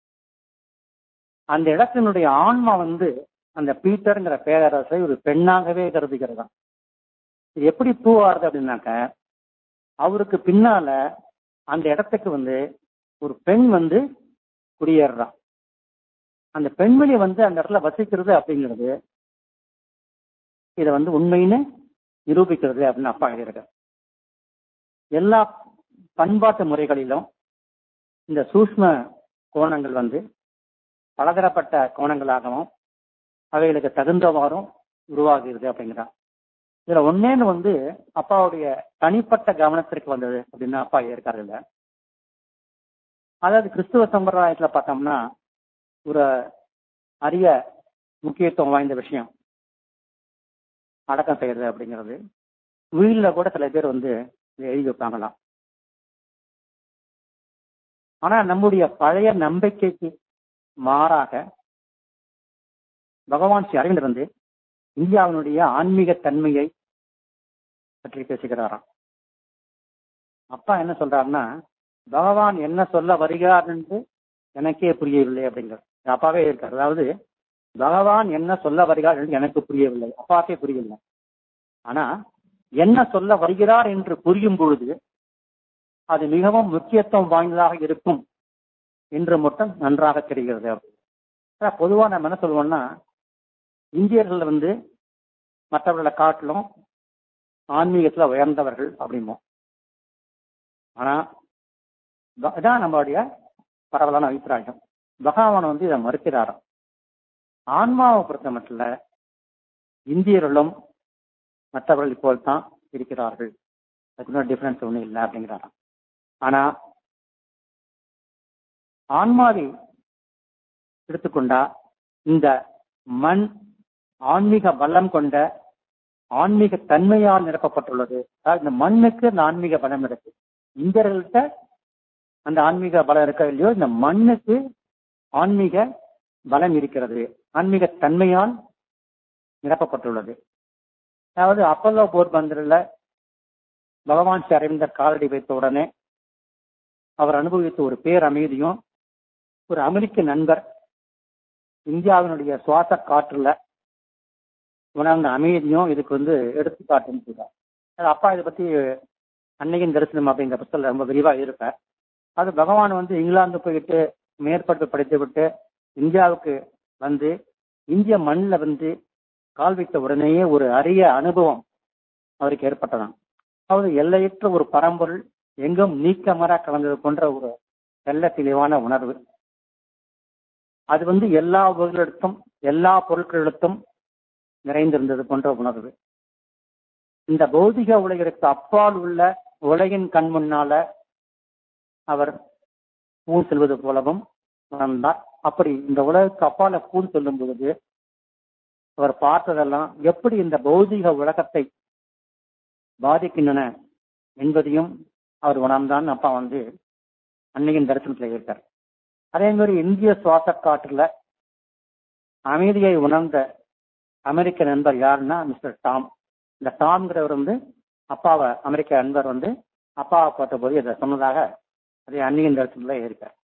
அந்த இடத்தினுடைய ஆன்மா வந்து அந்த பீட்டர்ங்கிற பேரரசை ஒரு பெண்ணாகவே கருதுகிறதா இது எப்படி ப்ரூவ் ஆகுது அப்படின்னாக்க அவருக்கு பின்னால அந்த இடத்துக்கு வந்து ஒரு பெண் வந்து குடியேறான் அந்த பெண்மணி வந்து அந்த இடத்துல வசிக்கிறது அப்படிங்கிறது இதை வந்து உண்மைன்னு நிரூபிக்கிறது அப்படின்னு அப்பா எழுதியிருக்கார் எல்லா பண்பாட்டு முறைகளிலும் இந்த சூஷ்ம கோணங்கள் வந்து பலதரப்பட்ட கோணங்களாகவும் அவைகளுக்கு தகுந்தவாறும் உருவாகிறது அப்படிங்கிறான் இதுல ஒன்னேன்னு வந்து அப்பாவுடைய தனிப்பட்ட கவனத்திற்கு வந்தது அப்படின்னு அப்பா இருக்காரு இல்ல அதாவது கிறிஸ்துவ சம்பிரதாயத்துல பார்த்தோம்னா ஒரு அரிய முக்கியத்துவம் வாய்ந்த விஷயம் அடக்கம் செய்யறது அப்படிங்கிறது உயிரில கூட சில பேர் வந்து எழுதி வைப்பாங்களாம் ஆனா நம்முடைய பழைய நம்பிக்கைக்கு மாறாக பகவான் ஸ்ரீ அரவிந்தர் வந்து இந்தியாவினுடைய ஆன்மீக தன்மையை பற்றி பேசுகிறாராம் அப்பா என்ன சொல்றாருன்னா பகவான் என்ன சொல்ல வருகிறார் என்று எனக்கே புரியவில்லை அப்படிங்கிறார் எங்க அப்பாவே இருக்கார் அதாவது பகவான் என்ன சொல்ல வருகிறார் என்று எனக்கு புரியவில்லை அப்பாக்கே புரியவில்லை ஆனா என்ன சொல்ல வருகிறார் என்று புரியும் பொழுது அது மிகவும் முக்கியத்துவம் வாய்ந்ததாக இருக்கும் என்று மட்டும் நன்றாக தெரிகிறது ஆனா, பொதுவா நம்ம என்ன சொல்லுவோம்னா இந்தியர்கள் வந்து மற்றவர்களை காட்டிலும் ஆன்மீகத்துல உயர்ந்தவர்கள் அப்படிம்போம் ஆனா ப- இதான் நம்மளுடைய பரவலான அபிப்பிராயம் பகவான் வந்து இதை மறுக்கிறாராம் ஆன்மாவை பொறுத்த மட்டும் இந்தியர்களும் மற்றவர்கள் போல் தான் இருக்கிறார்கள் அதுக்கு இன்னும் டிஃபரன்ஸ் ஒன்றும் இல்லை அப்படிங்கிறாராம் ஆனா ஆன்மாவை எடுத்துக்கொண்டா இந்த மண் ஆன்மீக பலம் கொண்ட ஆன்மீக தன்மையால் நிரப்பப்பட்டுள்ளது அதாவது இந்த மண்ணுக்கு இந்த ஆன்மீக பலம் இருக்கு இந்தியர்கள்ட்ட அந்த ஆன்மீக பலம் இருக்க இல்லையோ இந்த மண்ணுக்கு ஆன்மீக பலம் இருக்கிறது ஆன்மீக தன்மையால் நிரப்பப்பட்டுள்ளது அதாவது அப்பல்லோ போர் பந்தரில் பகவான் ஸ்ரீ அரவிந்தர் காலடி வைத்த உடனே அவர் அனுபவித்த ஒரு பேர் அமைதியும் ஒரு அமெரிக்க நண்பர் இந்தியாவினுடைய சுவாச காற்றுல உணர்ந்த அமைதியும் இதுக்கு வந்து எடுத்துக்காட்டுன்னு சொல்றார் அது அப்பா இதை பத்தி அன்னையின் தரிசனம் அப்படிங்கிற புத்தகத்தில் ரொம்ப விரிவா இருப்பார் அது பகவான் வந்து இங்கிலாந்து போயிட்டு மேற்பட்டு படித்து விட்டு இந்தியாவுக்கு வந்து இந்திய மண்ணில் வந்து கால் வைத்த உடனேயே ஒரு அரிய அனுபவம் அவருக்கு ஏற்பட்டதாம் அதாவது எல்லையற்ற ஒரு பரம்பொருள் எங்கும் நீக்கமர கலந்தது போன்ற ஒரு தெள்ள தெளிவான உணர்வு அது வந்து எல்லா உலகிடத்தும் எல்லா பொருட்களிடத்தும் நிறைந்திருந்தது போன்ற உணர்வு இந்த பௌதிக உலகிற்கு அப்பால் உள்ள உலகின் கண் முன்னால அவர் பூன் செல்வது போலவும் உணர்ந்தார் அப்படி இந்த உலகுக்கு அப்பால பூன் செல்லும் பொழுது அவர் பார்த்ததெல்லாம் எப்படி இந்த பௌதிக உலகத்தை பாதிக்கின்றன என்பதையும் அவர் உணர்ந்தான் அப்பா வந்து அன்னையின் தரிசனத்தில் இருக்கார் அதே மாதிரி இந்திய சுவாச காற்றுல அமைதியை உணர்ந்த அமெரிக்க நண்பர் யாருன்னா மிஸ்டர் டாம் இந்த டாம்ங்கிறவர் வந்து அப்பாவை அமெரிக்க நண்பர் வந்து அப்பாவை பார்த்த போது இதை சொன்னதாக அதே அன்னியின் தரிசனத்துல இருக்கார்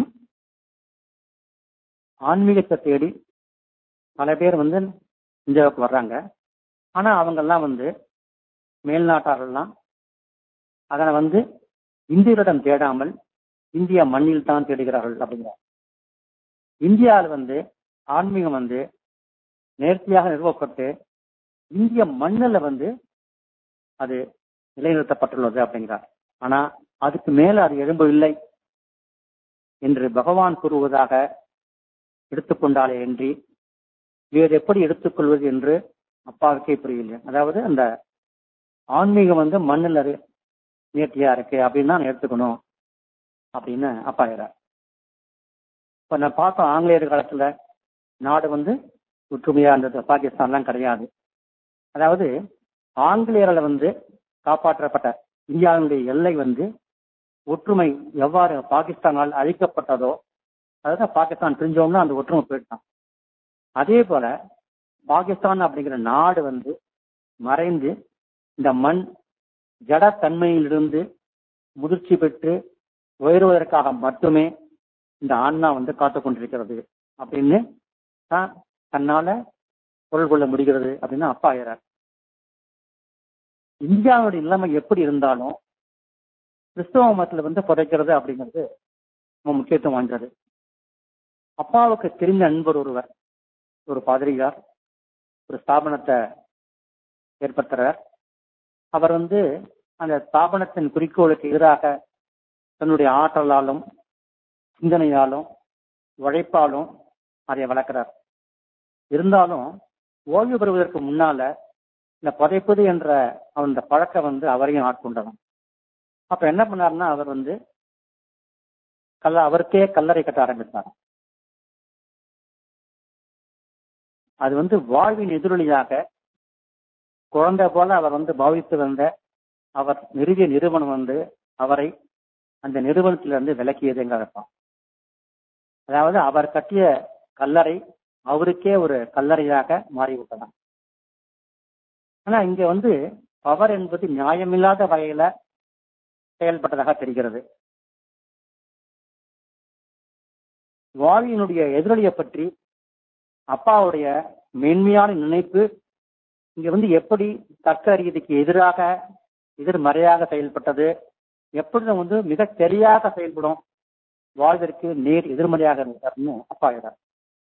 ஆன்மீகத்தை தேடி பல பேர் வந்து இந்தியாவுக்கு வர்றாங்க ஆனா அவங்கெல்லாம் வந்து மேல்நாட்டாரெல்லாம் அதனை வந்து இந்தியரிடம் தேடாமல் இந்திய மண்ணில் தான் தேடுகிறார்கள் அப்படிங்கிறார் இந்தியாவில் வந்து ஆன்மீகம் வந்து நேர்த்தியாக நிறுவப்பட்டு இந்திய மண்ணில் வந்து அது நிலைநிறுத்தப்பட்டுள்ளது அப்படிங்கிறார் ஆனா அதுக்கு மேல அது எழும்பவில்லை என்று பகவான் கூறுவதாக எடுத்துக்கொண்டாலே என்று வேறு எப்படி எடுத்துக்கொள்வது என்று அப்பாவுக்கே புரியல அதாவது அந்த ஆன்மீகம் வந்து மண்ணில் இரு- நேர்த்தியா இருக்கு அப்படின்னு தான் எடுத்துக்கணும் அப்படின்னு அப்பா இருக்கிறார் இப்ப நான் பார்த்தோம் ஆங்கிலேயர் காலத்துல நாடு வந்து ஒற்றுமையா இருந்தது பாகிஸ்தான்லாம் கிடையாது அதாவது ஆங்கிலேயரால வந்து காப்பாற்றப்பட்ட இந்தியாவினுடைய எல்லை வந்து ஒற்றுமை எவ்வாறு பாகிஸ்தானால் அழிக்கப்பட்டதோ அதுதான் பாகிஸ்தான் பிரிஞ்சோம்னா அந்த ஒற்றுமை போயிட்டான் அதே போல பாகிஸ்தான் அப்படிங்கிற நாடு வந்து மறைந்து இந்த மண் ஜடத்தன்மையிலிருந்து முதிர்ச்சி பெற்று உயருவதற்காக மட்டுமே இந்த ஆன்மா வந்து காத்து கொண்டிருக்கிறது அப்படின்னு தான் தன்னால பொருள் கொள்ள முடிகிறது அப்படின்னு அப்பா ஆகிறார் இந்தியாவுடைய நிலைமை எப்படி இருந்தாலும் கிறிஸ்தவ மதத்துல வந்து புதைக்கிறது அப்படிங்கிறது ரொம்ப முக்கியத்துவம் வாய்ந்தது அப்பாவுக்கு தெரிந்த நண்பர் ஒருவர் ஒரு பாதிரியார் ஒரு ஸ்தாபனத்தை ஏற்படுத்துறார் அவர் வந்து அந்த ஸ்தாபனத்தின் குறிக்கோளுக்கு எதிராக தன்னுடைய ஆற்றலாலும் சிந்தனையாலும் உழைப்பாலும் அதை வளர்க்கிறார் இருந்தாலும் ஓய்வு பெறுவதற்கு முன்னால இந்த புதைப்பது என்ற அந்த பழக்கம் வந்து அவரையும் ஆட்கொண்டவன் அப்ப என்ன பண்ணாருன்னா அவர் வந்து கல்ல அவருக்கே கல்லறை கட்ட ஆரம்பித்தார் அது வந்து வாழ்வின் எதிரொலியாக குழந்தை போல அவர் வந்து பாவித்து வந்த அவர் நிறுவிய நிறுவனம் வந்து அவரை அந்த நிறுவனத்திலிருந்து விலக்கியதுங்க அர்த்தம் அதாவது அவர் கட்டிய கல்லறை அவருக்கே ஒரு கல்லறையாக மாறிவிட்டதாம் ஆனா இங்க வந்து பவர் என்பது நியாயமில்லாத வகையில செயல்பட்டதாக தெரிகிறது வாழ்வினுடைய எதிரொலியை பற்றி அப்பாவுடைய மென்மையான நினைப்பு இங்க வந்து எப்படி தர்க்க ரீதிக்கு எதிராக எதிர்மறையாக செயல்பட்டது எப்படி நம்ம வந்து மிக சரியாக செயல்படும் வாழ்வதற்கு நேர் எதிர்மறையாக இருந்தார்னு அப்பா எழுதார்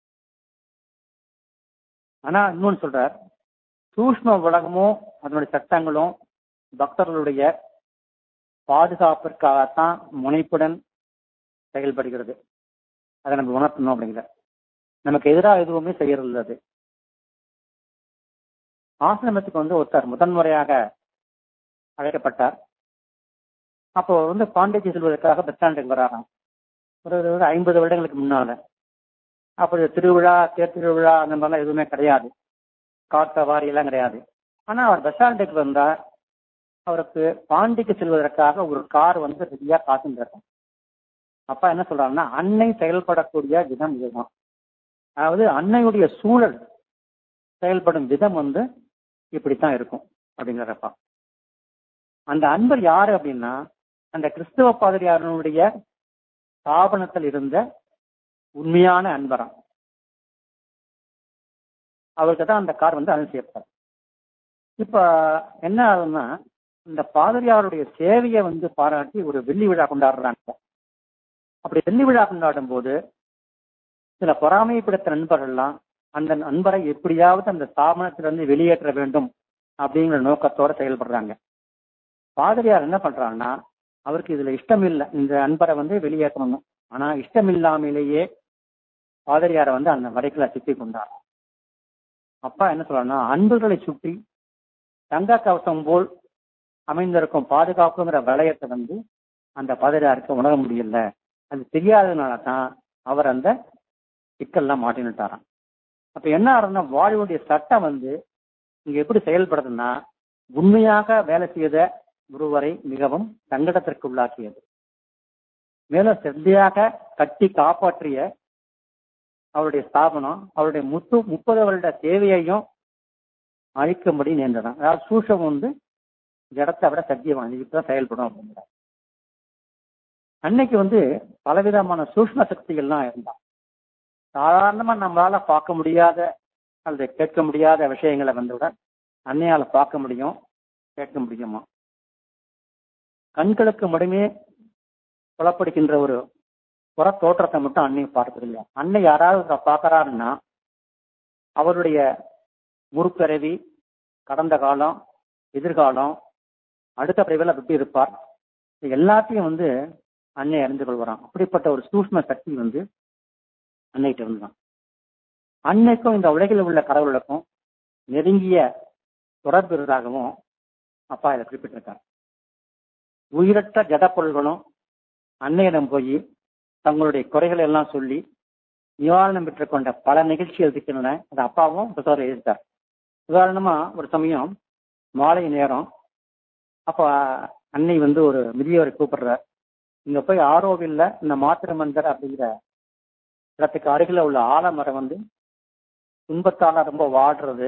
ஆனா இன்னொன்னு சொல்றார் சூஷ்ம உலகமும் அதனுடைய சட்டங்களும் பக்தர்களுடைய பாதுகாப்பிற்காகத்தான் முனைப்புடன் செயல்படுகிறது அதை நம்ம உணர்த்தணும் அப்படிங்கிற நமக்கு எதிராக எதுவுமே செய்யறது அது ஆசிரமத்துக்கு வந்து ஒருத்தர் முதன்முறையாக அழைக்கப்பட்டார் அப்போ வந்து பாண்டிச்சேரி செல்வதற்காக பஸ் ஸ்டாண்டுக்கு வராராம் ஒரு ஒரு ஐம்பது வருடங்களுக்கு முன்னால அப்போ திருவிழா தேர் திருவிழா அந்த மாதிரிலாம் எதுவுமே கிடையாது காட்ட வாரி எல்லாம் கிடையாது ஆனா அவர் பஸ் ஸ்டாண்டுக்கு வந்தா அவருக்கு பாண்டிக்கு செல்வதற்காக ஒரு கார் வந்து ரெடியா காத்துருக்காங்க அப்பா என்ன சொல்றாருன்னா அன்னை செயல்படக்கூடிய விதம் இதுதான் அதாவது அன்னையுடைய சூழல் செயல்படும் விதம் வந்து இப்படித்தான் இருக்கும் அப்படிங்கிறப்பா அந்த அன்பர் யாரு அப்படின்னா அந்த கிறிஸ்தவ பாதிரியாரனுடைய ஸ்தாபனத்தில் இருந்த உண்மையான அன்பரம் அவருக்கு தான் அந்த கார் வந்து அனுப்பி செய்யப்பட்டார் இப்ப என்ன ஆகுதுன்னா இந்த பாதிரியாருடைய சேவையை வந்து பாராட்டி ஒரு வெள்ளி விழா கொண்டாடுறாங்க அப்படி வெள்ளி விழா கொண்டாடும் போது சில பொறாமைப்படுத்த நண்பர்கள்லாம் அந்த நண்பரை எப்படியாவது அந்த ஸ்தாபனத்திலிருந்து வெளியேற்ற வேண்டும் அப்படிங்கிற நோக்கத்தோட செயல்படுறாங்க பாதிரியார் என்ன பண்றாங்கன்னா அவருக்கு இதுல இஷ்டம் இல்லை இந்த அன்பரை வந்து வெளியேற்றணும் ஆனா இஷ்டம் இல்லாமலேயே பாதிரியாரை வந்து அந்த வரைக்குள்ள சுத்தி கொண்டார் அப்பா என்ன சொல்றாருன்னா அன்புகளை சுற்றி தங்க கவசம் போல் அமைந்திருக்கும் பாதுகாப்புங்கிற வளையத்தை வந்து அந்த பாதிரியாருக்கு உணர முடியல அது தெரியாததுனால தான் அவர் அந்த சிக்கல்லாம் மாட்டினுட்டாராம் அப்ப என்ன ஆகுதுன்னா வாழ்வுடைய சட்டம் வந்து இங்க எப்படி செயல்படுதுன்னா உண்மையாக வேலை செய்த ஒருவரை மிகவும் சங்கடத்திற்கு உள்ளாக்கியது மேலும் செவ்வையாக கட்டி காப்பாற்றிய அவருடைய ஸ்தாபனம் அவருடைய முத்து முப்பது வருட தேவையையும் அழிக்கும்படி நேர்ந்ததான் அதாவது சூஷம் வந்து ஜடத்தை விட சத்தியம் தான் செயல்படும் அப்படிங்கிற அன்னைக்கு வந்து பலவிதமான சூஷ்ம சக்திகள்லாம் இருந்தா சாதாரணமா நம்மளால பார்க்க முடியாத அல்லது கேட்க முடியாத விஷயங்களை வந்து விட அன்னையால பார்க்க முடியும் கேட்க முடியுமா கண்களுக்கு மட்டுமே புலப்படுகின்ற ஒரு புற தோற்றத்தை மட்டும் அன்னை பார்க்கறதில்லை அன்னை யாராவது பார்க்கறாருன்னா அவருடைய முற்பிறவி கடந்த காலம் எதிர்காலம் அடுத்த பிறவில எப்படி இருப்பார் இது எல்லாத்தையும் வந்து அன்னை அறிந்து கொள்வாராம் அப்படிப்பட்ட ஒரு சூஷ்ம சக்தி வந்து அன்னைகிட்ட இருந்துதான் அன்னைக்கும் இந்த உலகில் உள்ள கடவுளுக்கும் நெருங்கிய தொடர்பு இருந்ததாகவும் அப்பா இதை குறிப்பிட்டிருக்கார் உயிரற்ற ஜட பொருள்களும் அன்னையிடம் போய் தங்களுடைய குறைகளை எல்லாம் சொல்லி நிவாரணம் பெற்றுக்கொண்ட பல நிகழ்ச்சிகள் இருக்கின்றன அது அப்பாவும் புத்தகம் எழுதிட்டார் உதாரணமா ஒரு சமயம் மாலை நேரம் அப்ப அன்னை வந்து ஒரு முதியவரை கூப்பிடுறார் இங்க போய் ஆரோவில்ல இந்த மாத்திரமந்தர் அப்படிங்கிற இடத்துக்கு அருகில உள்ள ஆலமரம் வந்து துன்பத்தால ரொம்ப வாடுறது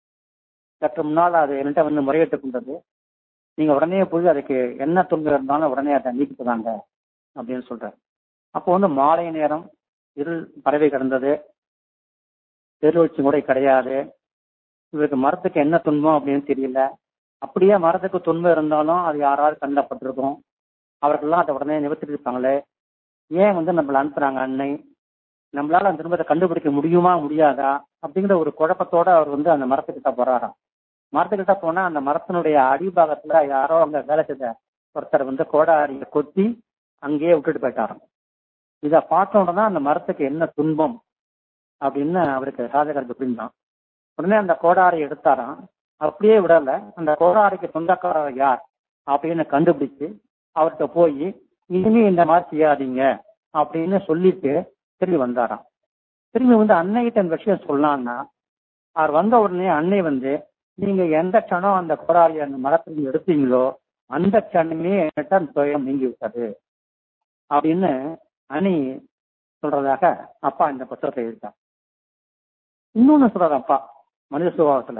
சற்று முன்னால் அது என்கிட்ட வந்து முறையிட்டு கொண்டது நீங்க உடனே போய் அதுக்கு என்ன துன்பம் இருந்தாலும் உடனே அதை நீக்கிட்டுதாங்க அப்படின்னு சொல்றாரு அப்போ வந்து மாலை நேரம் இருள் பறவை கிடந்தது தெருவெளிச்சி கூட கிடையாது இவருக்கு மரத்துக்கு என்ன துன்பம் அப்படின்னு தெரியல அப்படியே மரத்துக்கு துன்பம் இருந்தாலும் அது யாராவது கண்டப்பட்டிருக்கும் அவர்கள்லாம் அதை உடனே நிவர்த்திட்டு இருப்பாங்களே ஏன் வந்து நம்மள அனுப்புறாங்க அன்னை நம்மளால அந்த துன்பத்தை கண்டுபிடிக்க முடியுமா முடியாதா அப்படிங்கிற ஒரு குழப்பத்தோட அவர் வந்து அந்த மரத்துக்கிட்ட போறாராம் மரத்துக்கிட்ட போனா அந்த மரத்தினுடைய அடிபாகத்துல யாரோ அங்க வேலை செய்த ஒருத்தர் வந்து கோடாரியை கொத்தி அங்கேயே விட்டுட்டு போயிட்டாராம் இதை பார்த்த உடனே அந்த மரத்துக்கு என்ன துன்பம் அப்படின்னு அவருக்கு ராஜகருக்கு புரிந்தான் உடனே அந்த கோடாரி எடுத்தாராம் அப்படியே விடல அந்த கோடாரிக்கு சொந்தக்காரர் யார் அப்படின்னு கண்டுபிடிச்சு அவர்கிட்ட போய் இனிமே இந்த மாதிரி செய்யாதீங்க அப்படின்னு சொல்லிட்டு திரும்பி வந்தாராம் திரும்பி வந்து அன்னைகிட்ட இந்த விஷயம் சொல்லலாம்னா அவர் வந்த உடனே அன்னை வந்து நீங்க எந்த க்ஷணம் அந்த கோடாரி அந்த மரத்துல எடுத்தீங்களோ அந்த க்ஷணமே என்கிட்ட அந்த துயம் நீங்கி விட்டது அப்படின்னு அணி சொல்றதாக அப்பா இந்த புத்தகத்தை எழுதிட்டார் இன்னொன்னு சொல்றாரு அப்பா மனித சுபாவத்துல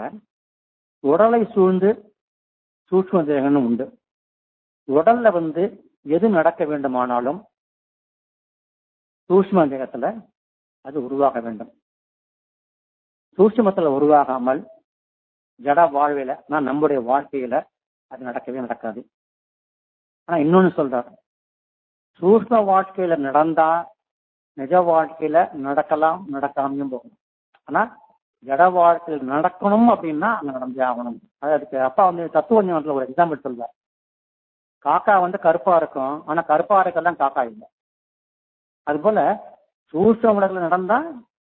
உடலை சூழ்ந்து சூட்சும தேகம்னு உண்டு உடல்ல வந்து எது நடக்க வேண்டுமானாலும் சூஷ்ம தேகத்துல அது உருவாக வேண்டும் சூட்சுமத்துல உருவாகாமல் ஜட வாழ்வில நான் நம்முடைய வாழ்க்கையில அது நடக்கவே நடக்காது ஆனா இன்னொன்னு சொல்றாரு சூஷ்ம வாழ்க்கையில நடந்தா நிஜ வாழ்க்கையில நடக்கலாம் நடக்காமையும் போகும் ஆனா ஜட வாழ்க்கையில் நடக்கணும் அப்படின்னா அங்க நடந்தே ஆகணும் அது அதுக்கு அப்பா வந்து தத்துவ ஞானத்துல ஒரு எக்ஸாம்பிள் சொல்வார் காக்கா வந்து கருப்பா இருக்கும் ஆனா கருப்பா இருக்கலாம் காக்கா இல்லை அது போல சூஷ்ம உலகில் நடந்தா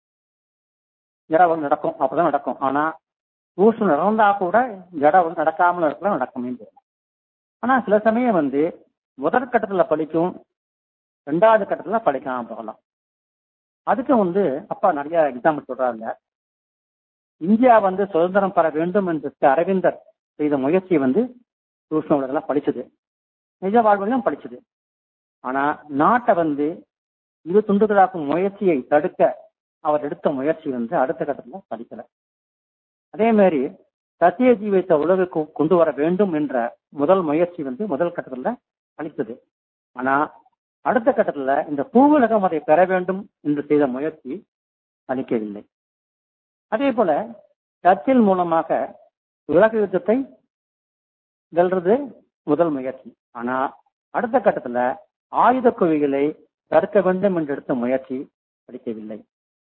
ஜட வந்து நடக்கும் அப்பதான் நடக்கும் ஆனா சூஷ்மம் நடந்தா கூட ஜட வந்து நடக்காமல் இருக்கலாம் நடக்கமே போகும் ஆனா சில சமயம் வந்து முதல் கட்டத்துல படிக்கும் ரெண்டாவது கட்டத்துல படிக்காம போகலாம் அதுக்கு வந்து அப்பா நிறைய எக்ஸாம்பிள் சொல்றாங்க இந்தியா வந்து சுதந்திரம் பெற வேண்டும் என்று அரவிந்தர் செய்த முயற்சி வந்து சூஷ்ம உலகெல்லாம் படிச்சது நிஜ வாழ்விலும் படிச்சது ஆனா நாட்டை வந்து இரு துண்டுகளாக்கும் முயற்சியை தடுக்க அவர் எடுத்த முயற்சி வந்து அடுத்த கட்டத்துல படிக்கல அதே மாதிரி சத்திய ஜீவித்த உலகுக்கு கொண்டு வர வேண்டும் என்ற முதல் முயற்சி வந்து முதல் கட்டத்துல அளித்தது ஆனா அடுத்த கட்டத்துல இந்த பூவுலகம் அதை பெற வேண்டும் என்று செய்த முயற்சி அளிக்கவில்லை அதே போல சர்ச்சில் மூலமாக உலக யுத்தத்தை வெல்றது முதல் முயற்சி ஆனா அடுத்த கட்டத்துல ஆயுத குவிகளை தடுக்க வேண்டும் என்று எடுத்த முயற்சி அளிக்கவில்லை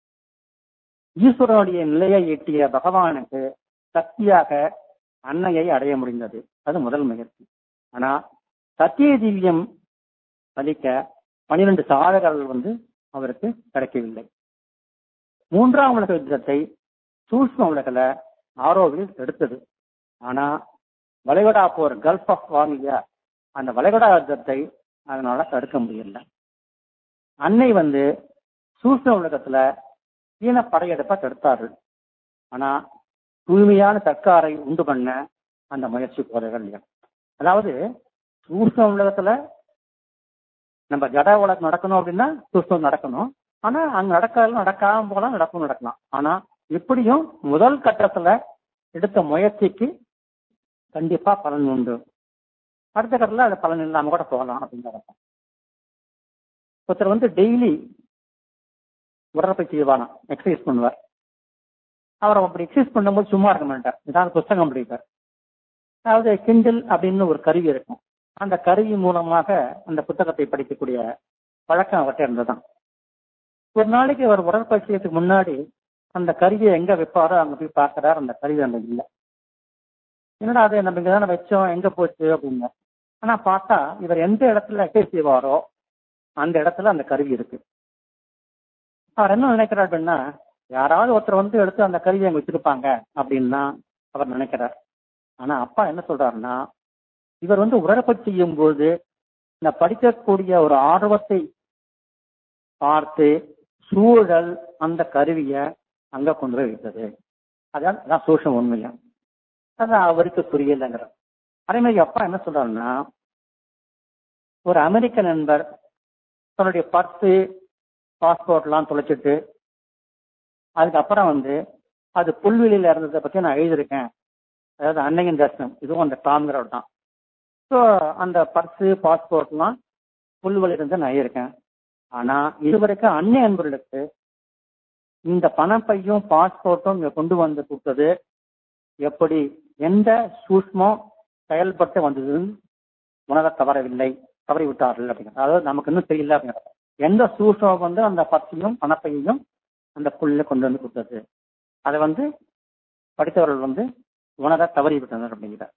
ஈஸ்வரனுடைய நிலையை எட்டிய பகவானுக்கு சக்தியாக அன்னையை அடைய முடிந்தது அது முதல் முயற்சி ஆனா சத்திய திவ்யம் அளிக்க பனிரெண்டு சாதகர்கள் வந்து அவருக்கு கிடைக்கவில்லை மூன்றாம் உலக யுத்தத்தை சூஷ்ம உலகில ஆரோவில் எடுத்தது ஆனா வளைகுடா போர் கல்ஃப் ஆஃப் வாங்கிய அந்த வளைகுடா யுத்தத்தை அதனால தடுக்க முடியல அன்னை வந்து சூஷ்ம உலகத்துல சீன படையெடுப்ப தடுத்தார்கள் ஆனா தூய்மையான தற்காரை உண்டு பண்ண அந்த முயற்சி போதகள் இல்லையா அதாவது சூஷ்ம உலகத்துல நம்ம ஜட உலகம் நடக்கணும் அப்படின்னா சூஷ்மம் நடக்கணும் ஆனா அங்க நடக்காத நடக்காம போலாம் நடக்கும் நடக்கலாம் ஆனா எப்படியும் முதல் கட்டத்துல எடுத்த முயற்சிக்கு கண்டிப்பா பலன் உண்டு அடுத்த கட்டத்துல அது பலன் இல்லாம கூட போகலாம் அப்படிங்கிற ஒருத்தர் வந்து டெய்லி உடற்பயிற்சி செய்வானா எக்ஸசைஸ் பண்ணுவார் அவர் அப்படி எக்ஸசைஸ் பண்ணும்போது சும்மா இருக்க மாட்டார் ஏதாவது புஸ்தகம் படிப்பார் அதாவது கிண்டில் அப்படின்னு ஒரு கருவி இருக்கும் அந்த கருவி மூலமாக அந்த புத்தகத்தை படிக்கக்கூடிய பழக்கம் அவர்கிட்ட இருந்ததுதான் ஒரு நாளைக்கு அவர் உடற்பயிற்சியத்துக்கு முன்னாடி அந்த கருவியை எங்க வைப்பாரோ அங்க போய் பார்க்கறாரு அந்த கருவி அங்க இல்லை என்னடா அது நம்ம இங்க தானே வச்சோம் எங்க போச்சு அப்படின்னு ஆனா பார்த்தா இவர் எந்த இடத்துல எக்ஸசைஸ் செய்வாரோ அந்த இடத்துல அந்த கருவி இருக்கு அவர் என்ன நினைக்கிறார் அப்படின்னா யாராவது ஒருத்தர் வந்து எடுத்து அந்த கருவியை அங்க வச்சிருப்பாங்க அப்படின்னு அவர் நினைக்கிறார் ஆனா அப்பா என்ன சொல்றாருன்னா இவர் வந்து உடற்பயிற்சி செய்யும் போது இந்த படிக்கக்கூடிய ஒரு ஆர்வத்தை பார்த்து சூழல் அந்த கருவியை அங்க கொண்டு போய் வைத்தது அதான் அதான் சூஷம் உண்மையா அது அவருக்கு புரியலைங்கிற அதே மாதிரி அப்பா என்ன சொல்றாருன்னா ஒரு அமெரிக்க நண்பர் தன்னுடைய பர்ஸு பாஸ்போர்ட் எல்லாம் தொலைச்சிட்டு அதுக்கப்புறம் வந்து அது புல்வெளியில இருந்ததை பத்தி நான் எழுதியிருக்கேன் அதாவது அன்னையின் தர்சனம் இதுவும் அந்த டாம்ங்கிறவர் தான் ஸோ அந்த பர்ஸு பாஸ்போர்ட்லாம் புல்வெளி இருந்து நான் எழுதியிருக்கேன் ஆனா இதுவரைக்கும் அன்னை அன்பர்களுக்கு இந்த பணப்பையும் பாஸ்போர்ட்டும் இங்க கொண்டு வந்து கொடுத்தது எப்படி எந்த சூஷ்மம் செயல்பட்டு வந்ததுன்னு உணர தவறவில்லை தவறி விட்டார்கள் அப்படிங்கிறது அதாவது நமக்கு இன்னும் தெரியல அப்படிங்கிறது எந்த சூஷ்மம் வந்து அந்த பர்ஸையும் பணப்பையையும் அந்த புல்ல கொண்டு வந்து கொடுத்தது அதை வந்து படித்தவர்கள் வந்து உணர தவறி விட்டனர் அப்படிங்கிறார்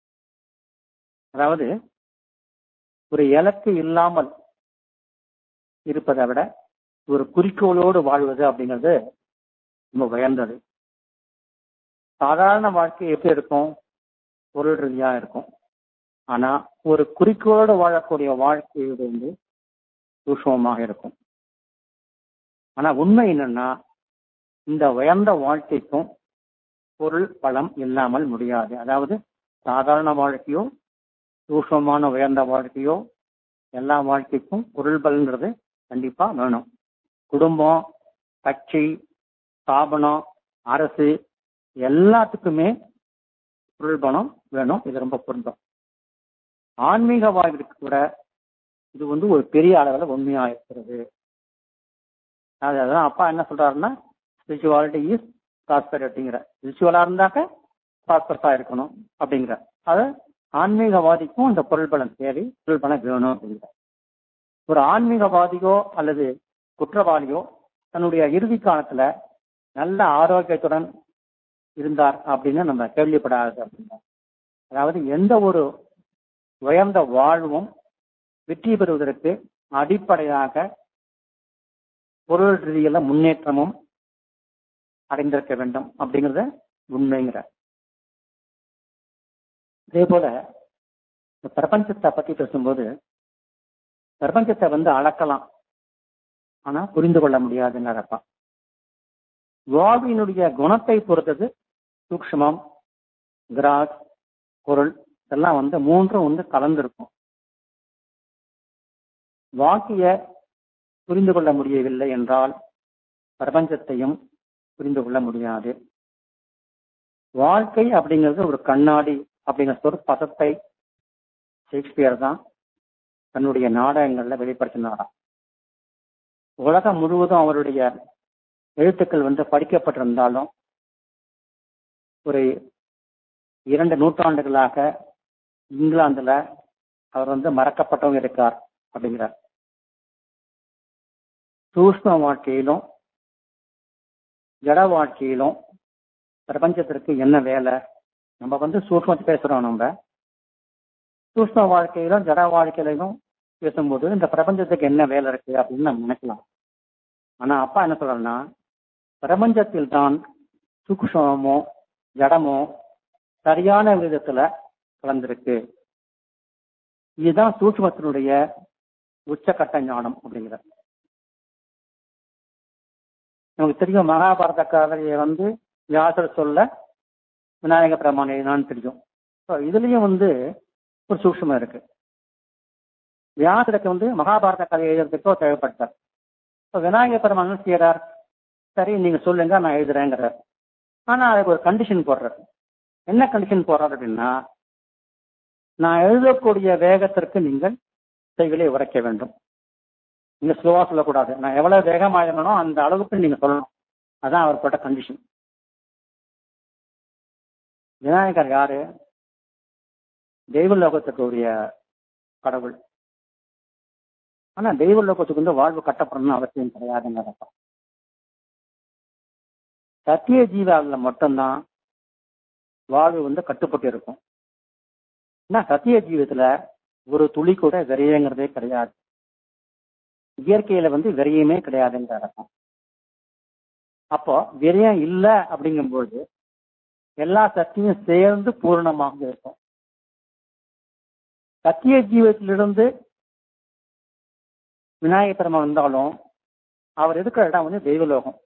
அதாவது ஒரு இலக்கு இல்லாமல் இருப்பதை விட ஒரு குறிக்கோளோடு வாழ்வது அப்படிங்கிறது ரொம்ப உயர்ந்தது சாதாரண வாழ்க்கை எப்படி இருக்கும் பொருள் ரீதியா இருக்கும் ஆனா ஒரு குறிக்கோளோடு வாழக்கூடிய வாழ்க்கை வந்து சூஷ்மமாக இருக்கும் ஆனா உண்மை என்னன்னா இந்த உயர்ந்த வாழ்க்கைக்கும் பொருள் பலம் இல்லாமல் முடியாது அதாவது சாதாரண வாழ்க்கையோ சூஷ்மமான உயர்ந்த வாழ்க்கையோ எல்லா வாழ்க்கைக்கும் பொருள் பலன்றது கண்டிப்பா வேணும் குடும்பம் கட்சி ஸ்தாபனம் அரசு எல்லாத்துக்குமே பொருள் பணம் வேணும் இது ரொம்ப பொருந்தம் ஆன்மீக வாழ்விற்கு கூட இது வந்து ஒரு பெரிய அளவில் உண்மையா இருக்கிறது அது அதான் அப்பா என்ன சொல்றாருன்னா ஸ்பிரிச்சுவாலிட்டி இஸ் ப்ராஸ்பரிட்டிங்கிற ஸ்பிரிச்சுவலா இருந்தாக்க ப்ராஸ்பரஸா இருக்கணும் அப்படிங்கிற அது ஆன்மீகவாதிக்கும் இந்த பொருள் பலன் தேவை பொருள் பலன் வேணும் அப்படிங்கிற ஒரு ஆன்மீகவாதியோ அல்லது குற்றவாளியோ தன்னுடைய இறுதி காலத்துல நல்ல ஆரோக்கியத்துடன் இருந்தார் அப்படின்னு நம்ம கேள்விப்படாது அப்படின்னா அதாவது எந்த ஒரு உயர்ந்த வாழ்வும் வெற்றி பெறுவதற்கு அடிப்படையாக பொருள் ரீதியில முன்னேற்றமும் அடைந்திருக்க வேண்டும் அப்படிங்கறத உண்மைங்கிற அதே போல இந்த பிரபஞ்சத்தை பத்தி பேசும்போது பிரபஞ்சத்தை வந்து அளக்கலாம் ஆனா புரிந்து கொள்ள முடியாதுங்கிறப்பா வாழ்வினுடைய குணத்தை பொறுத்தது சூக்ஷ்மம் கிராஸ் பொருள் இதெல்லாம் வந்து மூன்றும் வந்து கலந்திருக்கும் வாக்கிய புரிந்து கொள்ள முடியவில்லை என்றால் பிரபஞ்சத்தையும் புரிந்து கொள்ள முடியாது வாழ்க்கை அப்படிங்கிறது ஒரு கண்ணாடி அப்படிங்கிற சொற்பதத்தை ஷேக்ஸ்பியர் தான் தன்னுடைய நாடகங்கள்ல வெளிப்படுத்தினாராம் உலகம் முழுவதும் அவருடைய எழுத்துக்கள் வந்து படிக்கப்பட்டிருந்தாலும் ஒரு இரண்டு நூற்றாண்டுகளாக இங்கிலாந்துல அவர் வந்து மறக்கப்பட்டவங்க இருக்கார் அப்படிங்கிறார் சூஷ்ம வாழ்க்கையிலும் ஜட வாழ்க்கையிலும் பிரபஞ்சத்திற்கு என்ன வேலை நம்ம வந்து சூஷ்மத்தை பேசுறோம் நம்ம சூஷ்ம வாழ்க்கையிலும் ஜட வாழ்க்கையிலும் பேசும்போது இந்த பிரபஞ்சத்துக்கு என்ன வேலை இருக்கு அப்படின்னு நம்ம நினைக்கலாம் ஆனா அப்பா என்ன சொல்றாருன்னா பிரபஞ்சத்தில் தான் சூக்ஷமோ ஜடமோ சரியான விதத்துல கலந்திருக்கு இதுதான் சூட்சுமத்தினுடைய உச்சக்கட்ட ஞானம் அப்படிங்கிற நமக்கு தெரியும் மகாபாரத கதையை வந்து வியாசர் சொல்ல விநாயக பிரமாணம் தெரியும் இதுலயும் வந்து ஒரு சூக்ஷமம் இருக்கு வியாசருக்கு வந்து மகாபாரத கதை எழுதுறதுக்கோ தேவைப்பட்டார் இப்போ விநாயக பெருமான் செய்யறார் சரி நீங்க சொல்லுங்க நான் எழுதுறேங்கிறார் ஆனா அதுக்கு ஒரு கண்டிஷன் போடுறார் என்ன கண்டிஷன் போடுறார் அப்படின்னா நான் எழுதக்கூடிய வேகத்திற்கு நீங்கள் செய்களை உரைக்க வேண்டும் நீங்க ஸ்லோவா சொல்லக்கூடாது நான் எவ்வளவு வேகமா எழுதணும் அந்த அளவுக்கு நீங்க சொல்லணும் அதான் அவர் போட்ட கண்டிஷன் விநாயகர் யாரு தெய்வ லோகத்துக்கு உரிய கடவுள் ஆனா தெய்வ லோகத்துக்கு வந்து வாழ்வு கட்டப்படணும்னு அவசியம் கிடையாதுங்கிறப்ப சத்திய ஜீவாவில மட்டும்தான் வாழ்வு வந்து கட்டுப்பட்டு இருக்கும் ஏன்னா சத்திய ஜீவத்துல ஒரு துளி கூட விரையங்கிறதே கிடையாது இயற்கையில வந்து விரயமே கிடையாதுங்கிற அர்த்தம் அப்போ விரயம் இல்லை அப்படிங்கும்போது எல்லா சக்தியும் சேர்ந்து பூர்ணமாக இருக்கும் சத்திய ஜீவத்திலிருந்து விநாயகர் பெருமான் வந்தாலும் அவர் இருக்கிற இடம் வந்து தெய்வலோகம்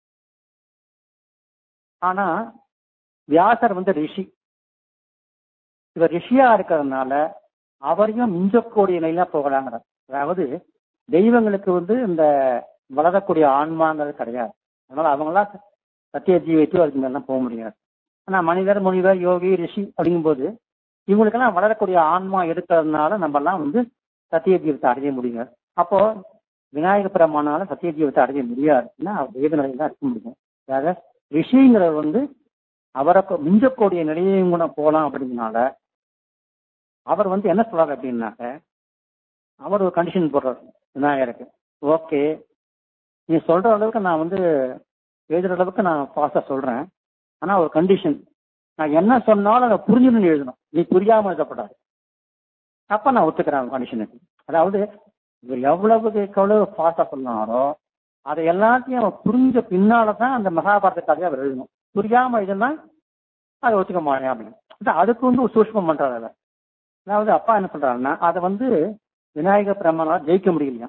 ஆனா வியாசர் வந்து ரிஷி இவர் ரிஷியா இருக்கிறதுனால அவரையும் மிஞ்சக்கூடிய நிலையில போகலாங்கிறார் அதாவது தெய்வங்களுக்கு வந்து இந்த வளரக்கூடிய ஆன்மாங்கிறது கிடையாது அதனால அவங்களாம் சத்திய ஜீவித்து அதுக்கு மேலாம் போக முடியாது ஆனா மனிதர் முனிவர் யோகி ரிஷி அப்படிங்கும்போது இவங்களுக்கெல்லாம் வளரக்கூடிய ஆன்மா இருக்கிறதுனால நம்ம எல்லாம் வந்து சத்திய ஜீவத்தை அடைய முடியுங்க அப்போ விநாயக பிரமானால சத்திய ஜீவத்தை அடைய முடியாதுன்னா அவர் தெய்வ நிலையில தான் இருக்க முடியும் அதாவது ரிஷிங்கிறவர் வந்து அவரை மிஞ்சக்கூடிய நிலையையும் கூட போகலாம் அப்படிங்கனால அவர் வந்து என்ன சொல்றாரு அப்படின்னாக்க அவர் ஒரு கண்டிஷன் போடுறாரு விநாயகருக்கு ஓகே நீ சொல்ற அளவுக்கு நான் வந்து எழுதுற அளவுக்கு நான் ஃபாஸ்டா சொல்றேன் ஆனா ஒரு கண்டிஷன் நான் என்ன சொன்னாலும் அதை புரிஞ்சுன்னு எழுதணும் நீ புரியாம எழுதப்படாது அப்ப நான் ஒத்துக்கிறேன் கண்டிஷனுக்கு அதாவது இவர் எவ்வளவுக்கு எவ்வளவு ஃபாஸ்டா சொன்னாரோ அதை எல்லாத்தையும் அவன் புரிஞ்ச பின்னாலதான் அந்த மகாபாரத கதையை அவர் எழுதணும் புரியாம எழுதுனா அதை ஒத்துக்க மாட்டேன் அப்படின்னு அதுக்கு வந்து ஒரு சூஷ்மம் பண்றாரு அதை அதாவது அப்பா என்ன சொல்றாருன்னா அதை வந்து விநாயக பிரம்மனால ஜெயிக்க முடியலையா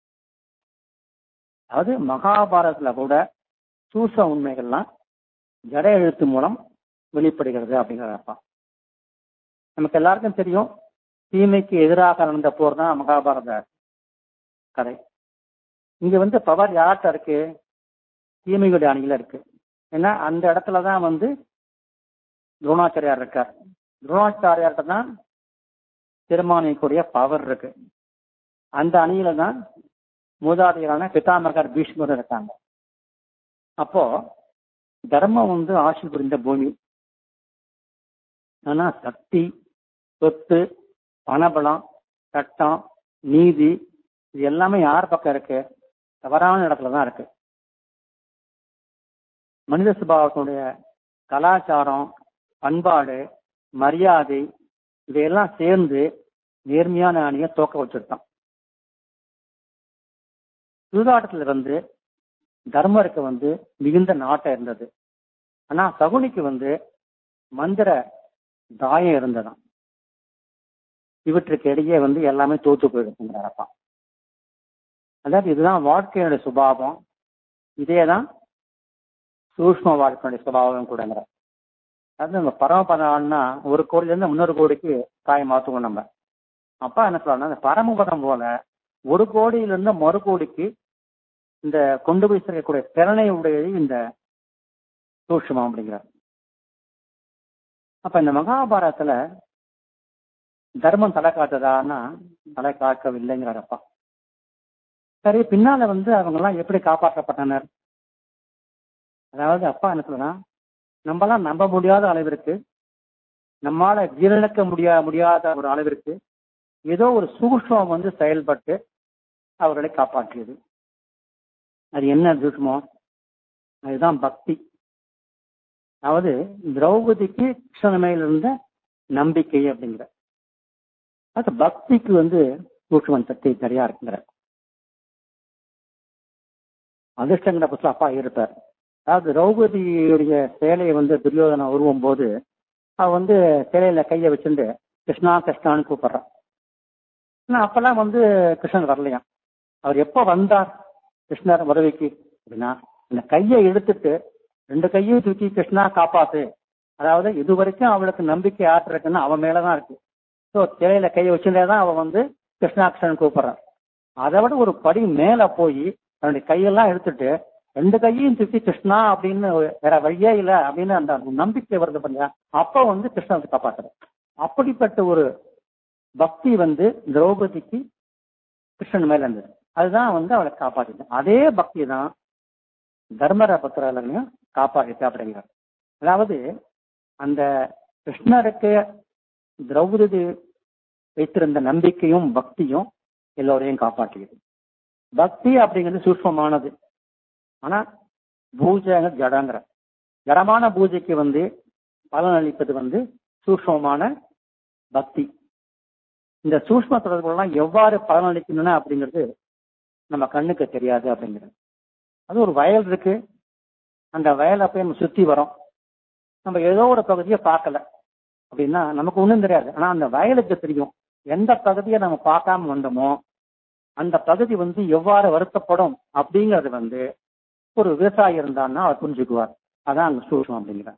அதாவது மகாபாரதத்துல கூட சூச உண்மைகள்லாம் ஜட எழுத்து மூலம் வெளிப்படுகிறது அப்படிங்கிறப்பா நமக்கு எல்லாருக்கும் தெரியும் தீமைக்கு எதிராக நடந்த போர் தான் மகாபாரத கதை இங்க வந்து பவர் யார்கிட்ட இருக்கு தீமைகளுடைய அணியில இருக்கு ஏன்னா அந்த இடத்துலதான் வந்து துரோணாச்சாரியார் இருக்கார் துரோணாச்சாரியார்கிட்ட தான் தீர்மானிக்கக்கூடிய பவர் இருக்கு அந்த அணியில தான் மூதாதையரான பிதாமகர் பீஷ்மர் இருக்காங்க அப்போ தர்மம் வந்து ஆட்சி புரிந்த பூமி ஆனா சக்தி சொத்து பணபலம் சட்டம் நீதி இது எல்லாமே யார் பக்கம் இருக்கு தவறான இடத்துல தான் இருக்கு மனித சுபாவத்தினுடைய கலாச்சாரம் பண்பாடு மரியாதை இதையெல்லாம் சேர்ந்து நேர்மையான அணியை தோக்க வச்சிருக்கான் சூதாட்டத்துல வந்து தர்மருக்கு வந்து மிகுந்த நாட்டம் இருந்தது ஆனா சகுனிக்கு வந்து மந்திர தாயம் இருந்ததாம் இவற்றுக்கு இடையே வந்து எல்லாமே தோத்து போயிடுச்சுங்கிறாரப்பா அதாவது இதுதான் வாழ்க்கையோட சுபாவம் இதேதான் சூஷ்ம வாழ்க்கையுடைய சுபாவம் கூடங்கிற அதாவது நம்ம பரமபதம்னா ஒரு கோடியில இருந்து இன்னொரு கோடிக்கு காயை மாத்துவோம் நம்ம அப்பா என்ன சொல்றாங்க அந்த பரமபதம் போல ஒரு கோடியிலிருந்து மறு கோடிக்கு இந்த கொண்டு போய் சேர்க்கக்கூடிய திறனை உடையது இந்த சூஷ்மம் அப்படிங்கிறார் அப்ப இந்த மகாபாரதத்துல தர்மம் தலை காட்டுதான்னா தலை காக்கவில்லைங்கிறாரப்பா சரி பின்னால வந்து அவங்க எல்லாம் எப்படி காப்பாற்றப்பட்டனர் அதாவது அப்பா என்ன சொல்றா நம்மளாம் நம்ப முடியாத அளவிற்கு நம்மால ஜீரணிக்க முடியா முடியாத ஒரு அளவிற்கு ஏதோ ஒரு சூக்ஷ்மம் வந்து செயல்பட்டு அவர்களை காப்பாற்றியது அது என்ன சூக்ஷ்மம் அதுதான் பக்தி அதாவது திரௌபதிக்கு கிருஷ்ணன் மேல இருந்த நம்பிக்கை அப்படிங்கிற அது பக்திக்கு வந்து சூக்ஷ்மன் சக்தி சரியா இருக்குங்கிற அதிர்ஷ்டங்கிற புத்தகம் அப்பா இருப்பார் அதாவது திரௌபதியுடைய சேலையை வந்து துரியோதனை உருவும் போது அவ வந்து சேலையில கையை வச்சுட்டு கிருஷ்ணா கிருஷ்ணான்னு கூப்பிடுறான் ஆனா அப்பெல்லாம் வந்து கிருஷ்ணன் வரலையாம் அவர் எப்ப வந்தார் கிருஷ்ணர் உதவிக்கு அப்படின்னா இந்த கையை எடுத்துட்டு ரெண்டு கையும் தூக்கி கிருஷ்ணா காப்பாத்து அதாவது இது வரைக்கும் அவளுக்கு நம்பிக்கை ஆற்றுறதுன்னா அவன் மேலதான் இருக்கு ஸோ சிலையில கையை வச்சுட்டே தான் அவன் வந்து கிருஷ்ணா கிருஷ்ணன் கூப்பிடுறான் அதை விட ஒரு படி மேல போய் தன்னுடைய கையெல்லாம் எடுத்துட்டு ரெண்டு கையையும் தூக்கி கிருஷ்ணா அப்படின்னு வேற வழியே இல்ல அப்படின்னு அந்த நம்பிக்கை வருது பண்ணியா அப்ப வந்து கிருஷ்ணன் காப்பாத்துறான் அப்படிப்பட்ட ஒரு பக்தி வந்து திரௌபதிக்கு கிருஷ்ணன் மேல இருந்தது அதுதான் வந்து அவளை காப்பாத்திது அதே பக்தி தான் தர்மர பத்திரங்களையும் காப்பாற்றிட்டு அப்படிங்கிறார் அதாவது அந்த கிருஷ்ணருக்கு திரௌபதி வைத்திருந்த நம்பிக்கையும் பக்தியும் எல்லோரையும் காப்பாற்றியது பக்தி அப்படிங்கிறது சூஷ்மமானது ஆனா பூஜைங்க ஜடங்கிற ஜடமான பூஜைக்கு வந்து பலன் அளிப்பது வந்து சூஷ்மமான பக்தி இந்த சூஷ்ம தொடர்புலாம் எவ்வாறு பலன் அளிக்கின்றன அப்படிங்கிறது நம்ம கண்ணுக்கு தெரியாது அப்படிங்கிறது அது ஒரு வயல் இருக்கு அந்த வயலை போய் நம்ம சுத்தி வரோம் நம்ம ஏதோ ஒரு பகுதியை பார்க்கல அப்படின்னா நமக்கு ஒன்றும் தெரியாது ஆனா அந்த வயலுக்கு தெரியும் எந்த பகுதியை நம்ம பார்க்காம வந்தோமோ அந்த பகுதி வந்து எவ்வாறு வருத்தப்படும் அப்படிங்கறது வந்து ஒரு விவசாயி இருந்தான்னா அவர் புரிஞ்சுக்குவார் அதான் அங்க சூக்ஷம் அப்படிங்கிறார்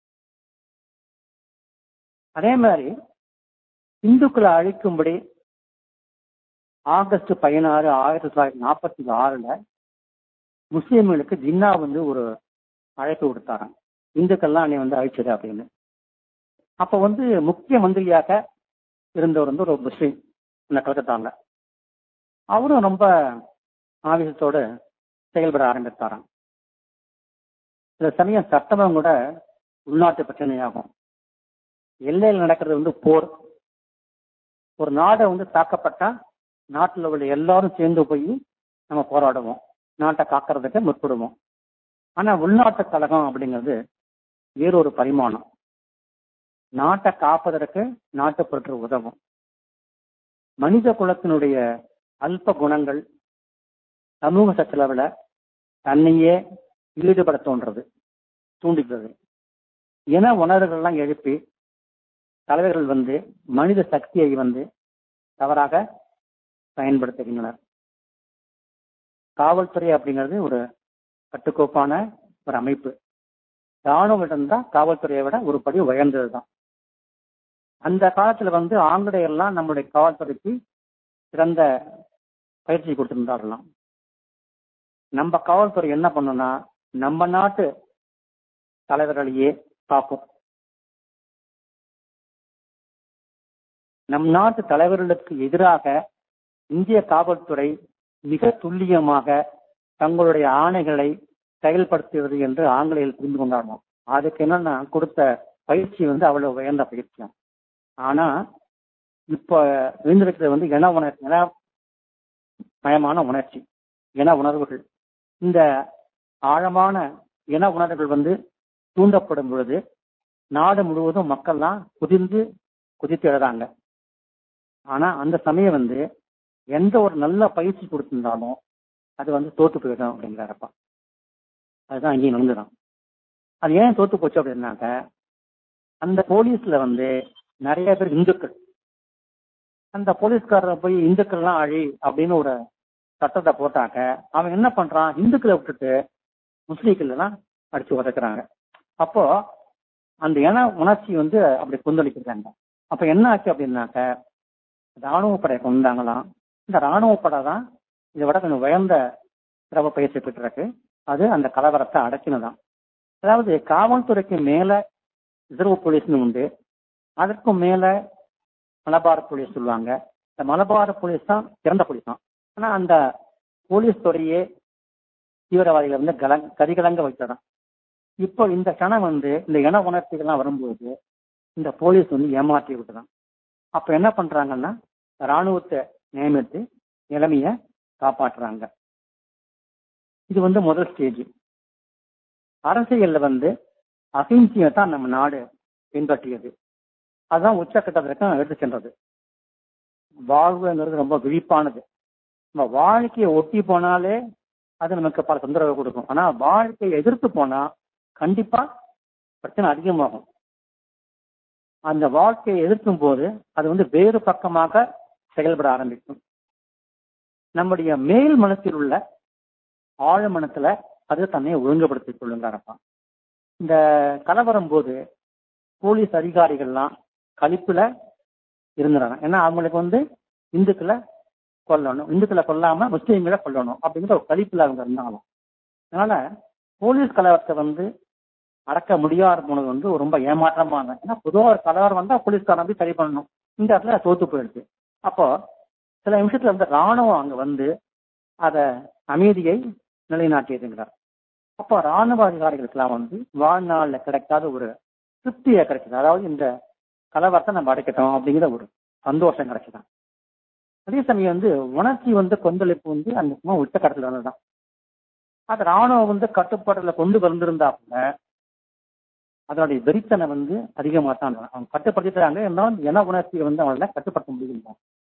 அதே மாதிரி இந்துக்களை அழிக்கும்படி ஆகஸ்ட் பதினாறு ஆயிரத்தி தொள்ளாயிரத்தி நாற்பத்தி ஆறுல முஸ்லீம்களுக்கு ஜின்னா வந்து ஒரு அழைப்பு கொடுத்தாராம் இந்துக்கள்லாம் நீ வந்து அழிச்சது அப்படின்னு அப்ப வந்து முக்கிய மந்திரியாக இருந்தவர் வந்து ஒரு முஸ்லீம் இந்த கலக்கத்தாங்க அவரும் ரொம்ப ஆவேசத்தோட செயல்பட ஆரம்பித்தாராம் சில சமயம் சட்டமும் கூட உள்நாட்டு பிரச்சனையாகும் எல்லையில் நடக்கிறது வந்து போர் ஒரு நாடை வந்து தாக்கப்பட்டா நாட்டில் உள்ள எல்லாரும் சேர்ந்து போய் நம்ம போராடுவோம் நாட்டை காக்கிறதுக்கு முற்படுவோம் ஆனா உள்நாட்டு கழகம் அப்படிங்கிறது வேறொரு பரிமாணம் நாட்டை காப்பதற்கு நாட்டு பொருட்கள் உதவும் மனித குலத்தினுடைய அல்ப குணங்கள் சமூக சச்சலவுல தன்னையே ஈடுபட தோன்றது தூண்டுகிறது இன உணர்வுகள்லாம் எழுப்பி தலைவர்கள் வந்து மனித சக்தியை வந்து தவறாக பயன்படுத்துகின்றனர் காவல்துறை அப்படிங்கிறது ஒரு கட்டுக்கோப்பான ஒரு அமைப்பு ராணுவம் தான் காவல்துறையை விட ஒரு படி உயர்ந்தது தான் அந்த காலத்துல வந்து ஆங்கிலேயர்லாம் நம்முடைய காவல்துறைக்கு சிறந்த பயிற்சி கொடுத்திருந்தார்களாம் நம்ம காவல்துறை என்ன பண்ணும்னா நம்ம நாட்டு தலைவர்களையே காக்கும் நம் நாட்டு தலைவர்களுக்கு எதிராக இந்திய காவல்துறை மிக துல்லியமாக தங்களுடைய ஆணைகளை செயல்படுத்துவது என்று ஆங்கிலேயர்கள் புரிந்து கொண்டாடணும் அதுக்கு என்னன்னா கொடுத்த பயிற்சி வந்து அவ்வளவு உயர்ந்த பயிற்சியும் ஆனா இப்ப இருந்திருக்கிறது வந்து இன உணர்ச்சி இன மயமான உணர்ச்சி இன உணர்வுகள் இந்த ஆழமான இன உணர்வுகள் வந்து தூண்டப்படும் பொழுது நாடு முழுவதும் மக்கள்லாம் குதிர்ந்து குதித்து எழுதாங்க ஆனா அந்த சமயம் வந்து எந்த ஒரு நல்ல பயிற்சி கொடுத்திருந்தாலும் அது வந்து தோத்து போயிடும் அப்படிங்கிறாரப்பா அதுதான் இங்கேயும் நடந்துதான் அது ஏன் தோத்து போச்சு அப்படின்னாக்க அந்த போலீஸ்ல வந்து நிறைய பேர் இந்துக்கள் அந்த போலீஸ்காரர் போய் இந்துக்கள்லாம் அழி அப்படின்னு ஒரு சட்டத்தை போட்டாக்க அவன் என்ன பண்றான் இந்துக்களை விட்டுட்டு முஸ்லீம்கள் எல்லாம் அடிச்சு உதைக்கிறாங்க அப்போ அந்த இன உணர்ச்சி வந்து அப்படி கொந்தளிக்கிறாங்க அப்ப என்ன ஆச்சு அப்படின்னாக்க ராணுவ படையை கொண்டாங்களாம் இந்த ராணுவ படை தான் இதை விட கொஞ்சம் உயர்ந்த திரவ பயிற்சி பெற்றிருக்கு அது அந்த கலவரத்தை அடக்கினதான் அதாவது காவல்துறைக்கு மேல ரிசர்வ் போலீஸ்னு உண்டு அதற்கும் மேல மலபார் போலீஸ் சொல்லுவாங்க இந்த மலபார் போலீஸ் தான் சிறந்த போலீஸ் தான் ஆனா அந்த போலீஸ் துறையே தீவிரவாதிகள் வந்து கலங் கதிகலங்க வைத்ததான் இப்போ இந்த கணம் வந்து இந்த இன உணர்ச்சிகள்லாம் வரும்போது இந்த போலீஸ் வந்து ஏமாற்றி விட்டுதான் அப்ப என்ன பண்றாங்கன்னா ராணுவத்தை நியமித்து நிலைமைய காப்பாற்றுறாங்க இது வந்து முதல் ஸ்டேஜ் அரசியல்ல வந்து அகிம்சையை தான் நம்ம நாடு பின்பற்றியது அதுதான் உச்சக்கட்டத்திற்கும் எடுத்து சென்றது வாழ்வுங்கிறது ரொம்ப விழிப்பானது நம்ம வாழ்க்கையை ஒட்டி போனாலே அது நமக்கு பல தொந்தரவு கொடுக்கும் ஆனா வாழ்க்கையை எதிர்த்து போனா கண்டிப்பா பிரச்சனை அதிகமாகும் அந்த வாழ்க்கையை எதிர்க்கும் போது அது வந்து வேறு பக்கமாக செயல்பட ஆரம்பிக்கும் நம்முடைய மேல் மனத்தில் உள்ள ஆழ மனத்துல அது தன்னை ஒழுங்குபடுத்திக் கொள்ளுங்கிறப்பா இந்த கலவரம் போது போலீஸ் அதிகாரிகள்லாம் கழிப்புல இருந்துறாங்க ஏன்னா அவங்களுக்கு வந்து இந்துக்களை கொல்லணும் இந்துக்களை கொல்லாம முஸ்லீம்களை கொல்லணும் அப்படிங்கிற ஒரு கழிப்புல அவங்க இருந்தாலும் அதனால போலீஸ் கலவரத்தை வந்து அடக்க முடியாத போனது வந்து ரொம்ப ஏமாற்றமான ஏன்னா பொதுவாக ஒரு கலவரம் வந்தா போலீஸ்காரன் போய் சரி பண்ணணும் இந்த இடத்துல தோத்து போயிடுச்சு அப்போ சில நிமிஷத்துல வந்து ராணுவம் அங்க வந்து அத அமைதியை நிலைநாட்டியதுங்கிறார் அப்போ ராணுவ அதிகாரிகளுக்கெல்லாம் வந்து வாழ்நாள்ல கிடைக்காத ஒரு திருப்தியை கிடைச்சது அதாவது இந்த கலவரத்தை நம்ம அடைக்கட்டும் அப்படிங்கிற ஒரு சந்தோஷம் கிடைச்சதான் அதே சமயம் வந்து உணர்ச்சி வந்து கொந்தளிப்பு வந்து அந்த சும்மா உச்சக்கட்டத்தில் வந்ததுதான் அது ராணுவம் வந்து கட்டுப்பாட்டுல கொண்டு வந்திருந்தாப்புல அதனுடைய வெறித்தனை வந்து அதிகமாக தான் இருந்தது. அவங்க கட்டுப்படுத்திட்டாங்க இருந்தாலும் என உணர்ச்சியை வந்து அவங்களால கட்டுப்படுத்த முடியல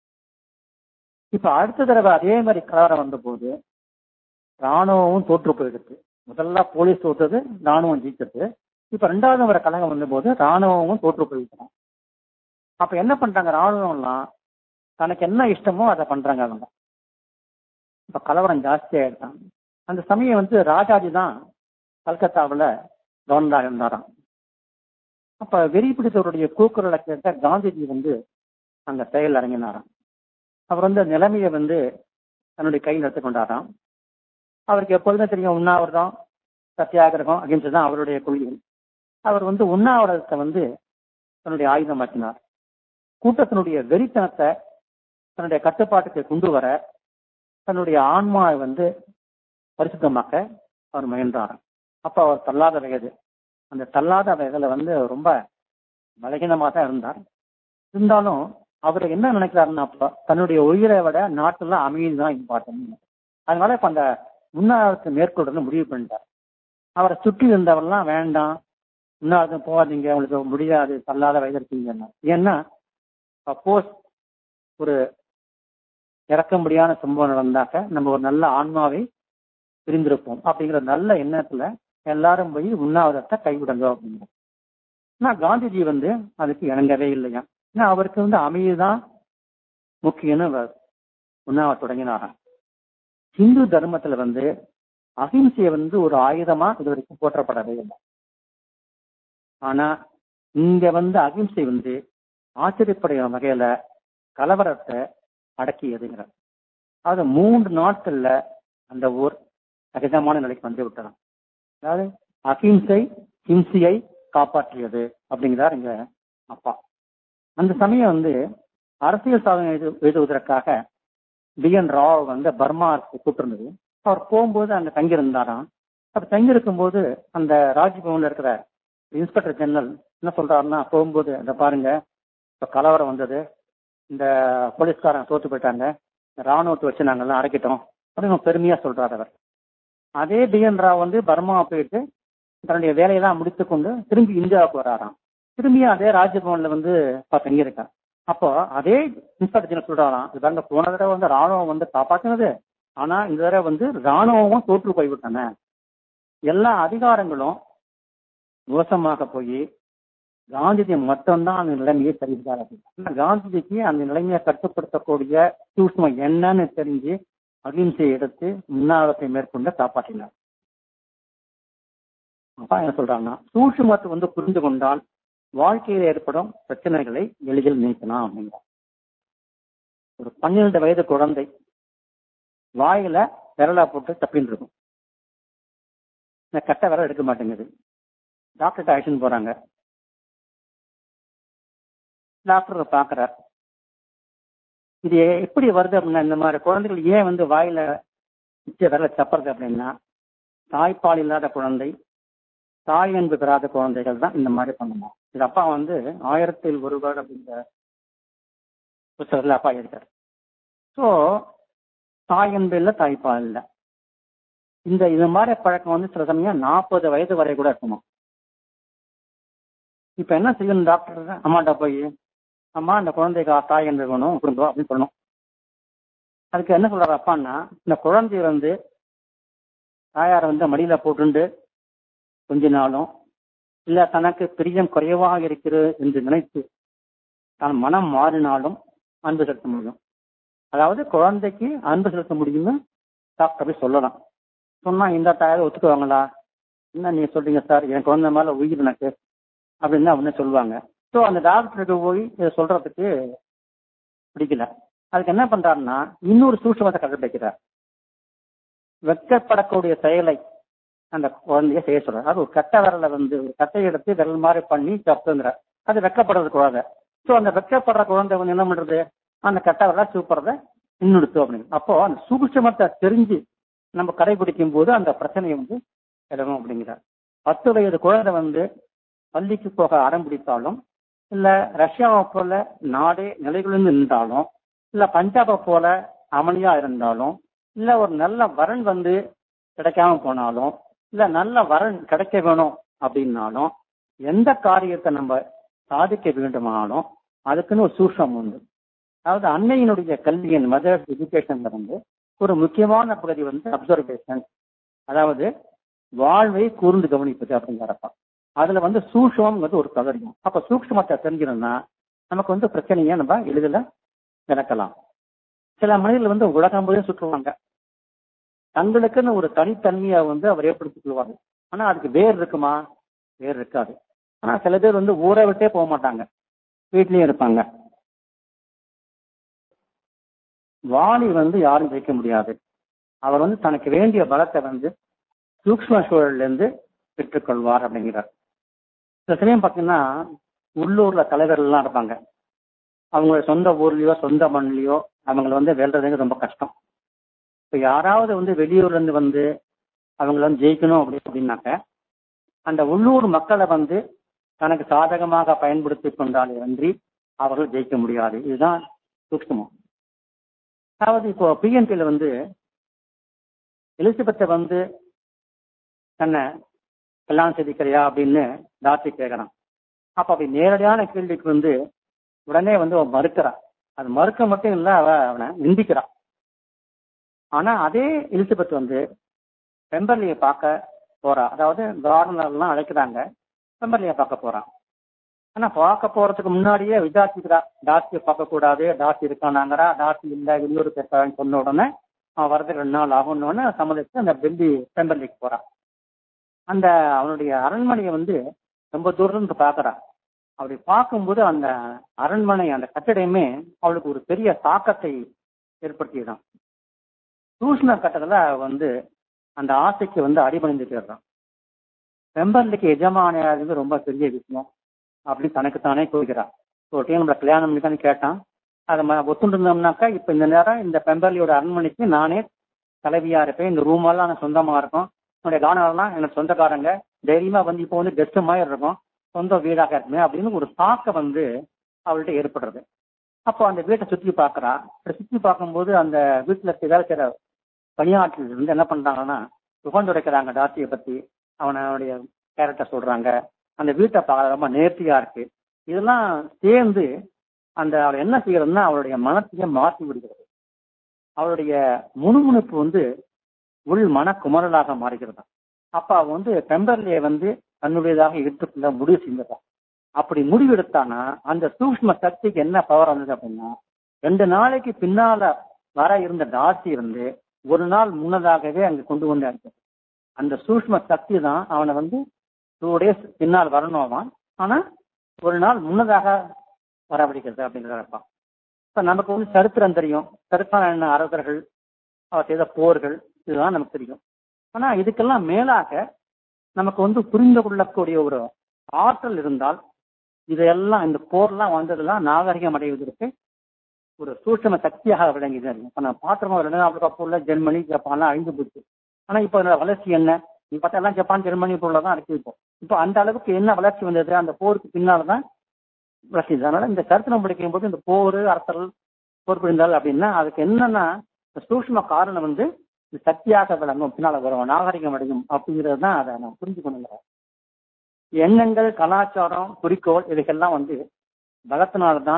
இப்ப அடுத்த தடவை அதே மாதிரி கலவரம் வந்த போது ராணுவமும் தோற்று போயிடுச்சு முதல்ல போலீஸ் தோற்றது ராணுவம் ஜெயிச்சது இப்ப ரெண்டாவது வர கலகம் வந்த போது ராணுவமும் தோற்று போயிட்டாங்க அப்ப என்ன பண்றாங்க ராணுவம்லாம் தனக்கு என்ன இஷ்டமோ அதை பண்றாங்க அவங்க இப்ப கலவரம் ஜாஸ்தி ஆயிடுறாங்க அந்த சமயம் வந்து ராஜாஜி தான் கல்கத்தாவுல கவர்னராக இருந்தாராம் அப்ப வெறி பிடித்தவருடைய கூக்குரலை கேட்ட காந்திஜி வந்து அங்க செயல் இறங்கினாராம் அவர் வந்து நிலைமையை வந்து தன்னுடைய கையில் எடுத்துக்கொண்டாராம் அவருக்கு எப்பொழுதுமே தெரியும் உண்ணாவிரதம் சத்தியாகிரகம் அகிம்சை தான் அவருடைய கொள்கை அவர் வந்து உண்ணாவிரதத்தை வந்து தன்னுடைய ஆயுதமாக்கினார் கூட்டத்தினுடைய வெறித்தனத்தை தன்னுடைய கட்டுப்பாட்டுக்கு கொண்டு வர தன்னுடைய ஆன்மாவை வந்து பரிசுத்தமாக்க அவர் முயன்றாராம் அப்ப அவர் தள்ளாத வயது அந்த தள்ளாத வயதுல வந்து ரொம்ப பலகீனமா தான் இருந்தார் இருந்தாலும் அவர் என்ன நினைக்கிறாருன்னா அப்ப தன்னுடைய உயிரை விட நாட்டுல அமைதி தான் இம்பார்ட்டன் அதனால இப்ப அந்த உண்ணாவிரத்தை மேற்கொள்றது முடிவு பண்ணிட்டார் அவரை சுற்றி இருந்தவரெல்லாம் வேண்டாம் உண்ணாவிரதம் போகாதீங்க உங்களுக்கு முடியாது தள்ளாத வயது இருக்கீங்கன்னா ஏன்னா சப்போஸ் ஒரு இறக்க முடியாத சம்பவம் நடந்தாக்க நம்ம ஒரு நல்ல ஆன்மாவை பிரிந்திருப்போம் அப்படிங்கிற நல்ல எண்ணத்துல எல்லாரும் போய் உண்ணாவிரத்தை கைவிடுங்க அப்படிங்கிற ஆனா காந்திஜி வந்து அதுக்கு இணங்கவே இல்லையா ஏன்னா அவருக்கு வந்து அமைதிதான் முக்கியம்னு அவர் உண்ணாவ தொடங்கினாராம் இந்து தர்மத்துல வந்து அகிம்சையை வந்து ஒரு ஆயுதமா இது வரைக்கும் போற்றப்படவே இல்லை ஆனா இங்க வந்து அகிம்சை வந்து ஆச்சரியப்படுகிற வகையில கலவரத்தை அடக்கியதுங்கிறார் அது மூன்று நாட்கள்ல அந்த ஊர் சகஜமான நிலைக்கு வந்து விட்டதாம் அதாவது அகிம்சை ஹிம்சையை காப்பாற்றியது அப்படிங்கிறார் எங்க அப்பா அந்த சமயம் வந்து அரசியல் சாதனை எழுது- எழுதுவதற்காக பி என் ராவ் வந்து பர்மா கூப்பிட்டுருந்தது அவர் போகும்போது அங்க தங்கியிருந்தாராம் அப்ப தங்கியிருக்கும் போது அந்த ராஜ்பவன்ல இருக்கிற இன்ஸ்பெக்டர் ஜெனரல் என்ன சொல்றாருன்னா போகும்போது இந்த பாருங்க இப்ப கலவரம் வந்தது இந்த போலீஸ்காரன் தோத்து போயிட்டாங்க இந்த ராணுவத்தை வச்சு நாங்கெல்லாம் அடக்கிட்டோம் அப்படின்னு பெருமையா சொல்றாரு அவர் அதே பி என் ராவ் வந்து பர்மா போயிட்டு தன்னுடைய வேலையெல்லாம் முடித்துக்கொண்டு திரும்பி இந்தியாவுக்கு வராராம் திரும்பியும் அதே ராஜ்பவன்ல வந்து இப்ப தங்கியிருக்கான் அப்போ அதே இன்ஸ்பெக்டர் ஜெனரல் சொல்றாராம் இது பாருங்க போன தடவை வந்து ராணுவம் வந்து காப்பாற்றினது ஆனா இந்த தடவை வந்து ராணுவமும் தோற்று போய்விட்டன எல்லா அதிகாரங்களும் மோசமாக போய் காந்திஜி மட்டும்தான் அந்த நிலைமையை தெரிவித்தார் அப்படின்னா காந்திஜிக்கு அந்த நிலைமையை கட்டுப்படுத்தக்கூடிய சூஷ்மம் என்னன்னு தெரிஞ்சு அகிம்சையை எடுத்து உண்ணாவிரத்தை மேற்கொண்டு காப்பாற்றினார் அப்பா என்ன சொல்றாங்கன்னா சூஷ்மத்தை வந்து புரிந்து கொண்டால் வாழ்க்கையில் ஏற்படும் பிரச்சனைகளை எளிதில் நீக்கலாம் அப்படிங்கிற ஒரு பன்னிரண்டு வயது குழந்தை வாயில விரலா போட்டு தப்பின்னு இருக்கும் இந்த கட்ட விரல் எடுக்க மாட்டேங்குது டாக்டர்கிட்ட அழைச்சின்னு போறாங்க டாக்டர் பாக்குறார் இது எப்படி வருது அப்படின்னா இந்த மாதிரி குழந்தைகள் ஏன் வந்து வாயில மிச்ச விரல தப்புறது அப்படின்னா தாய்ப்பால் இல்லாத குழந்தை தாய் அன்பு பெறாத குழந்தைகள் தான் இந்த மாதிரி பண்ணணும் இது அப்பா வந்து ஆயிரத்தில் ஒருவர் அப்படிங்கிற புத்தகத்தில் அப்பா இருக்கார் ஸோ தாய் அன்பு இல்லை தாய்ப்பால் இல்லை இந்த இது மாதிரி பழக்கம் வந்து சில சமயம் நாற்பது வயது வரை கூட இருக்கணும் இப்ப என்ன செய்யணும் டாக்டர் அம்மாட்ட போய் அம்மா இந்த குழந்தைக்கு தாய் அன்பு வேணும் கொடுங்க அப்படின்னு சொல்லணும் அதுக்கு என்ன சொல்றாரு அப்பான்னா இந்த குழந்தை வந்து தாயாரை வந்து மடியில போட்டுண்டு கொஞ்ச நாளும் இல்ல தனக்கு பிரியம் குறைவாக இருக்கிறது என்று நினைத்து தான் மனம் மாறினாலும் அன்பு செலுத்த முடியும் அதாவது குழந்தைக்கு அன்பு செலுத்த முடியும்னு டாக்டர் போய் சொல்லலாம் சொன்னா இந்த தாயாரை ஒத்துக்குவாங்களா என்ன நீங்க சொல்றீங்க சார் என் குழந்தை மேல உயிர் எனக்கு அப்படின்னு அவங்க சொல்லுவாங்க ஸோ அந்த டாக்டருக்கு போய் இதை சொல்றதுக்கு பிடிக்கல அதுக்கு என்ன பண்றாருன்னா இன்னொரு சூட்சமத்தை கண்டுபிடிக்கிறார் வெட்கப்படக்கூடிய செயலை அந்த குழந்தைய செய்ய சொல்றாரு அது ஒரு கட்டை விரலை வந்து ஒரு கட்டை எடுத்து விரல் மாதிரி பண்ணி தப்புங்கிற அது வெக்கப்படுறது குழந்தை ஸோ அந்த வெக்கப்படுற குழந்தை வந்து என்ன பண்றது அந்த கட்டை விரலை சூப்பறத இன்னொடுத்து அப்படின்னு அப்போ அந்த சூட்சமத்தை தெரிஞ்சு நம்ம கடைபிடிக்கும் போது அந்த பிரச்சனையை வந்து எழுதும் அப்படிங்கிறார் பத்து வயது குழந்தை வந்து பள்ளிக்கு போக அடம் பிடித்தாலும் இல்ல ரஷ்யாவை போல நாடே நிலைகுலிந்து நின்றாலும் இல்ல பஞ்சாபை போல அமளியா இருந்தாலும் இல்ல ஒரு நல்ல வரன் வந்து கிடைக்காம போனாலும் இல்ல நல்ல வரன் கிடைக்க வேணும் அப்படின்னாலும் எந்த காரியத்தை நம்ம சாதிக்க வேண்டுமானாலும் அதுக்குன்னு ஒரு சூஷம் உண்டு அதாவது அன்னையினுடைய கல்வியின் மதர் எஜுகேஷன்ல வந்து ஒரு முக்கியமான பகுதி வந்து அப்சர்வேஷன் அதாவது வாழ்வை கூர்ந்து கவனிப்பது அப்படிங்கிறப்ப அதுல வந்து சூக்ஷமங்கிறது ஒரு கவரியம் அப்ப சூக்ஷமத்தை தெரிஞ்சிருந்தா நமக்கு வந்து பிரச்சனையை நம்ம எளிதில் விளக்கலாம் சில மனிதர்கள் வந்து உலகம் போதே சுற்றுவாங்க தங்களுக்குன்னு ஒரு தனித்தன்மையை வந்து அவர் ஏற்படுத்திக் கொள்வாங்க ஆனா அதுக்கு வேர் இருக்குமா வேர் இருக்காது ஆனா சில பேர் வந்து ஊரை விட்டே போக மாட்டாங்க வீட்லயும் இருப்பாங்க வாலி வந்து யாரும் ஜெயிக்க முடியாது அவர் வந்து தனக்கு வேண்டிய பலத்தை வந்து சூக்ம சூழல்ல இருந்து பெற்றுக்கொள்வார் அப்படிங்கிறார் சில சமயம் பார்த்தீங்கன்னா உள்ளூர்ல தலைவர்கள் எல்லாம் இருப்பாங்க அவங்க சொந்த ஊர்லயோ சொந்த மண்ணிலயோ அவங்கள வந்து வெல்றதுங்க ரொம்ப கஷ்டம் இப்ப யாராவது வந்து வெளியூர்ல இருந்து வந்து அவங்கள வந்து ஜெயிக்கணும் அப்படி அப்படின்னாக்க அந்த உள்ளூர் மக்களை வந்து தனக்கு சாதகமாக பயன்படுத்தி கொண்டாலே அன்றி அவர்கள் ஜெயிக்க முடியாது இதுதான் சூக்மம் அதாவது இப்போ பிஎன்பியில வந்து எலிசபெத்தை வந்து தன்னை கல்யாணம் செய்திக்கிறியா அப்படின்னு டாக்டர் கேட்கறான் அப்ப அப்படி நேரடியான கேள்விக்கு வந்து உடனே வந்து அவன் மறுக்கிறான் அது மறுக்க மட்டும் இல்ல அவ அவனை நிந்திக்கிறான் ஆனா அதே எலிசபெத் வந்து பெம்பர்லியை பார்க்க போறா அதாவது கவர்னர்லாம் அழைக்கிறாங்க பெம்பர்லியை பார்க்க போறான் ஆனா பார்க்க போறதுக்கு முன்னாடியே விசாரிச்சுக்கிறா டாக்டர் பார்க்க கூடாது டாக்டர் இருக்கானாங்கிறா டாக்டர் இல்ல வெளியூர் பேசுறான்னு சொன்ன உடனே அவன் வரதுக்கு ரெண்டு நாள் ஆகும்னு சம்மதிச்சு அந்த பெல்லி பெம்பர்லிக்கு போறான் அந்த அவனுடைய அரண்மனையை வந்து ரொம்ப தூரம் இருந்து பாக்குறா அப்படி பார்க்கும்போது அந்த அரண்மனை அந்த கட்டிடமே அவளுக்கு ஒரு பெரிய தாக்கத்தை ஏற்படுத்தியதான் சூஷ்ண கட்டத்துல வந்து அந்த ஆசைக்கு வந்து அடிபணிந்து போயிடுறான் பெம்பர்லிக்கு எஜமானியாகிறது ரொம்ப பெரிய விஷயம் அப்படின்னு தனக்கு தானே கூறுகிறான் ஒரு டைம் நம்மள கல்யாணம் பண்ணிக்கான்னு கேட்டான் அதை ம- ஒத்துண்டு இருந்தோம்னாக்கா இப்ப இந்த நேரம் இந்த பெம்பர்லியோட அரண்மனைக்கு நானே தலைவியா இருப்பேன் இந்த ரூம் எல்லாம் எனக்கு சொந்தமா இருக்கும் என்னுடைய கானெல்லாம் எனக்கு சொந்தக்காரங்க தைரியமா வந்து இப்போ வந்து கெஸ்ட் மாதிரி இருக்கும் சொந்த வீடாக இருக்குமே அப்படின்னு ஒரு தாக்கம் வந்து அவள்கிட்ட ஏற்படுறது அப்போ அந்த வீட்டை சுத்தி பார்க்கறா அப்படி சுத்தி பார்க்கும்போது அந்த வீட்டுல வேலை செய்யற பணியாளர்கள் வந்து என்ன பண்றாங்கன்னா உட்காந்துரைக்கிறாங்க டார்த்தியை பத்தி அவனுடைய கேரக்டர் சொல்றாங்க அந்த வீட்டை பார்க்க ரொம்ப நேர்த்தியா இருக்கு இதெல்லாம் சேர்ந்து அந்த அவள் என்ன செய்யறதுன்னா அவளுடைய மனத்தையே மாற்றி விடுகிறது அவளுடைய முணுமுணுப்பு வந்து உள் மன குமரலாக மாறுகிறது அப்ப அவ வந்து பெம்பர்லியை வந்து தன்னுடையதாக எடுத்துக்கொள்ள முடிவு செஞ்சிடறான் அப்படி முடிவெடுத்தானா அந்த சூக்ஷ்ம சக்திக்கு என்ன பவர் வந்தது அப்படின்னா ரெண்டு நாளைக்கு பின்னால வர இருந்த டாசி இருந்து ஒரு நாள் முன்னதாகவே அங்க கொண்டு வந்தாரு அந்த சூக்ஷ்ம சக்தி தான் அவனை வந்து டூ டேஸ் பின்னால் வரணுமா ஆனா ஒரு நாள் முன்னதாக வரவழைக்கிறது அப்படிங்கிறப்பா இப்ப நமக்கு வந்து சரித்திரம் தெரியும் சரித்திரம் என்ன அரசர்கள் அவர் செய்த போர்கள் இதுதான் நமக்கு தெரியும் ஆனா இதுக்கெல்லாம் மேலாக நமக்கு வந்து புரிந்து கொள்ளக்கூடிய ஒரு ஆற்றல் இருந்தால் இதையெல்லாம் இந்த போர்லாம் வந்ததெல்லாம் நாகரிகம் அடைவதற்கு ஒரு சூட்சம சக்தியாக விளங்கிது இப்ப நான் பாத்திரமா ரெண்டாவது கப்பூர்ல ஜெர்மனி ஜப்பான்லாம் அழிந்து போச்சு ஆனா இப்ப இதோட வளர்ச்சி என்ன நீ பார்த்தா எல்லாம் ஜப்பான் ஜெர்மனி பொருளதான் இருக்கு இப்போ இப்போ அந்த அளவுக்கு என்ன வளர்ச்சி வந்தது அந்த போருக்கு பின்னால்தான் வளர்ச்சி இருந்தது. அதனால இந்த சரித்திரம் படிக்கும் போது இந்த போர் அரசல் போர் புரிந்தால் அப்படின்னா அதுக்கு என்னன்னா இந்த சூக்ஷ்ம காரணம் வந்து இந்த சக்தியாக விளங்கும் பின்னால வரும் நாகரிகம் அடையும் அப்படிங்கிறது தான் அதை நான் புரிஞ்சுக்கணுங்கிறேன் எண்ணங்கள் கலாச்சாரம் குறிக்கோள் இதுக்கெல்லாம் வந்து பலத்தினால்தான்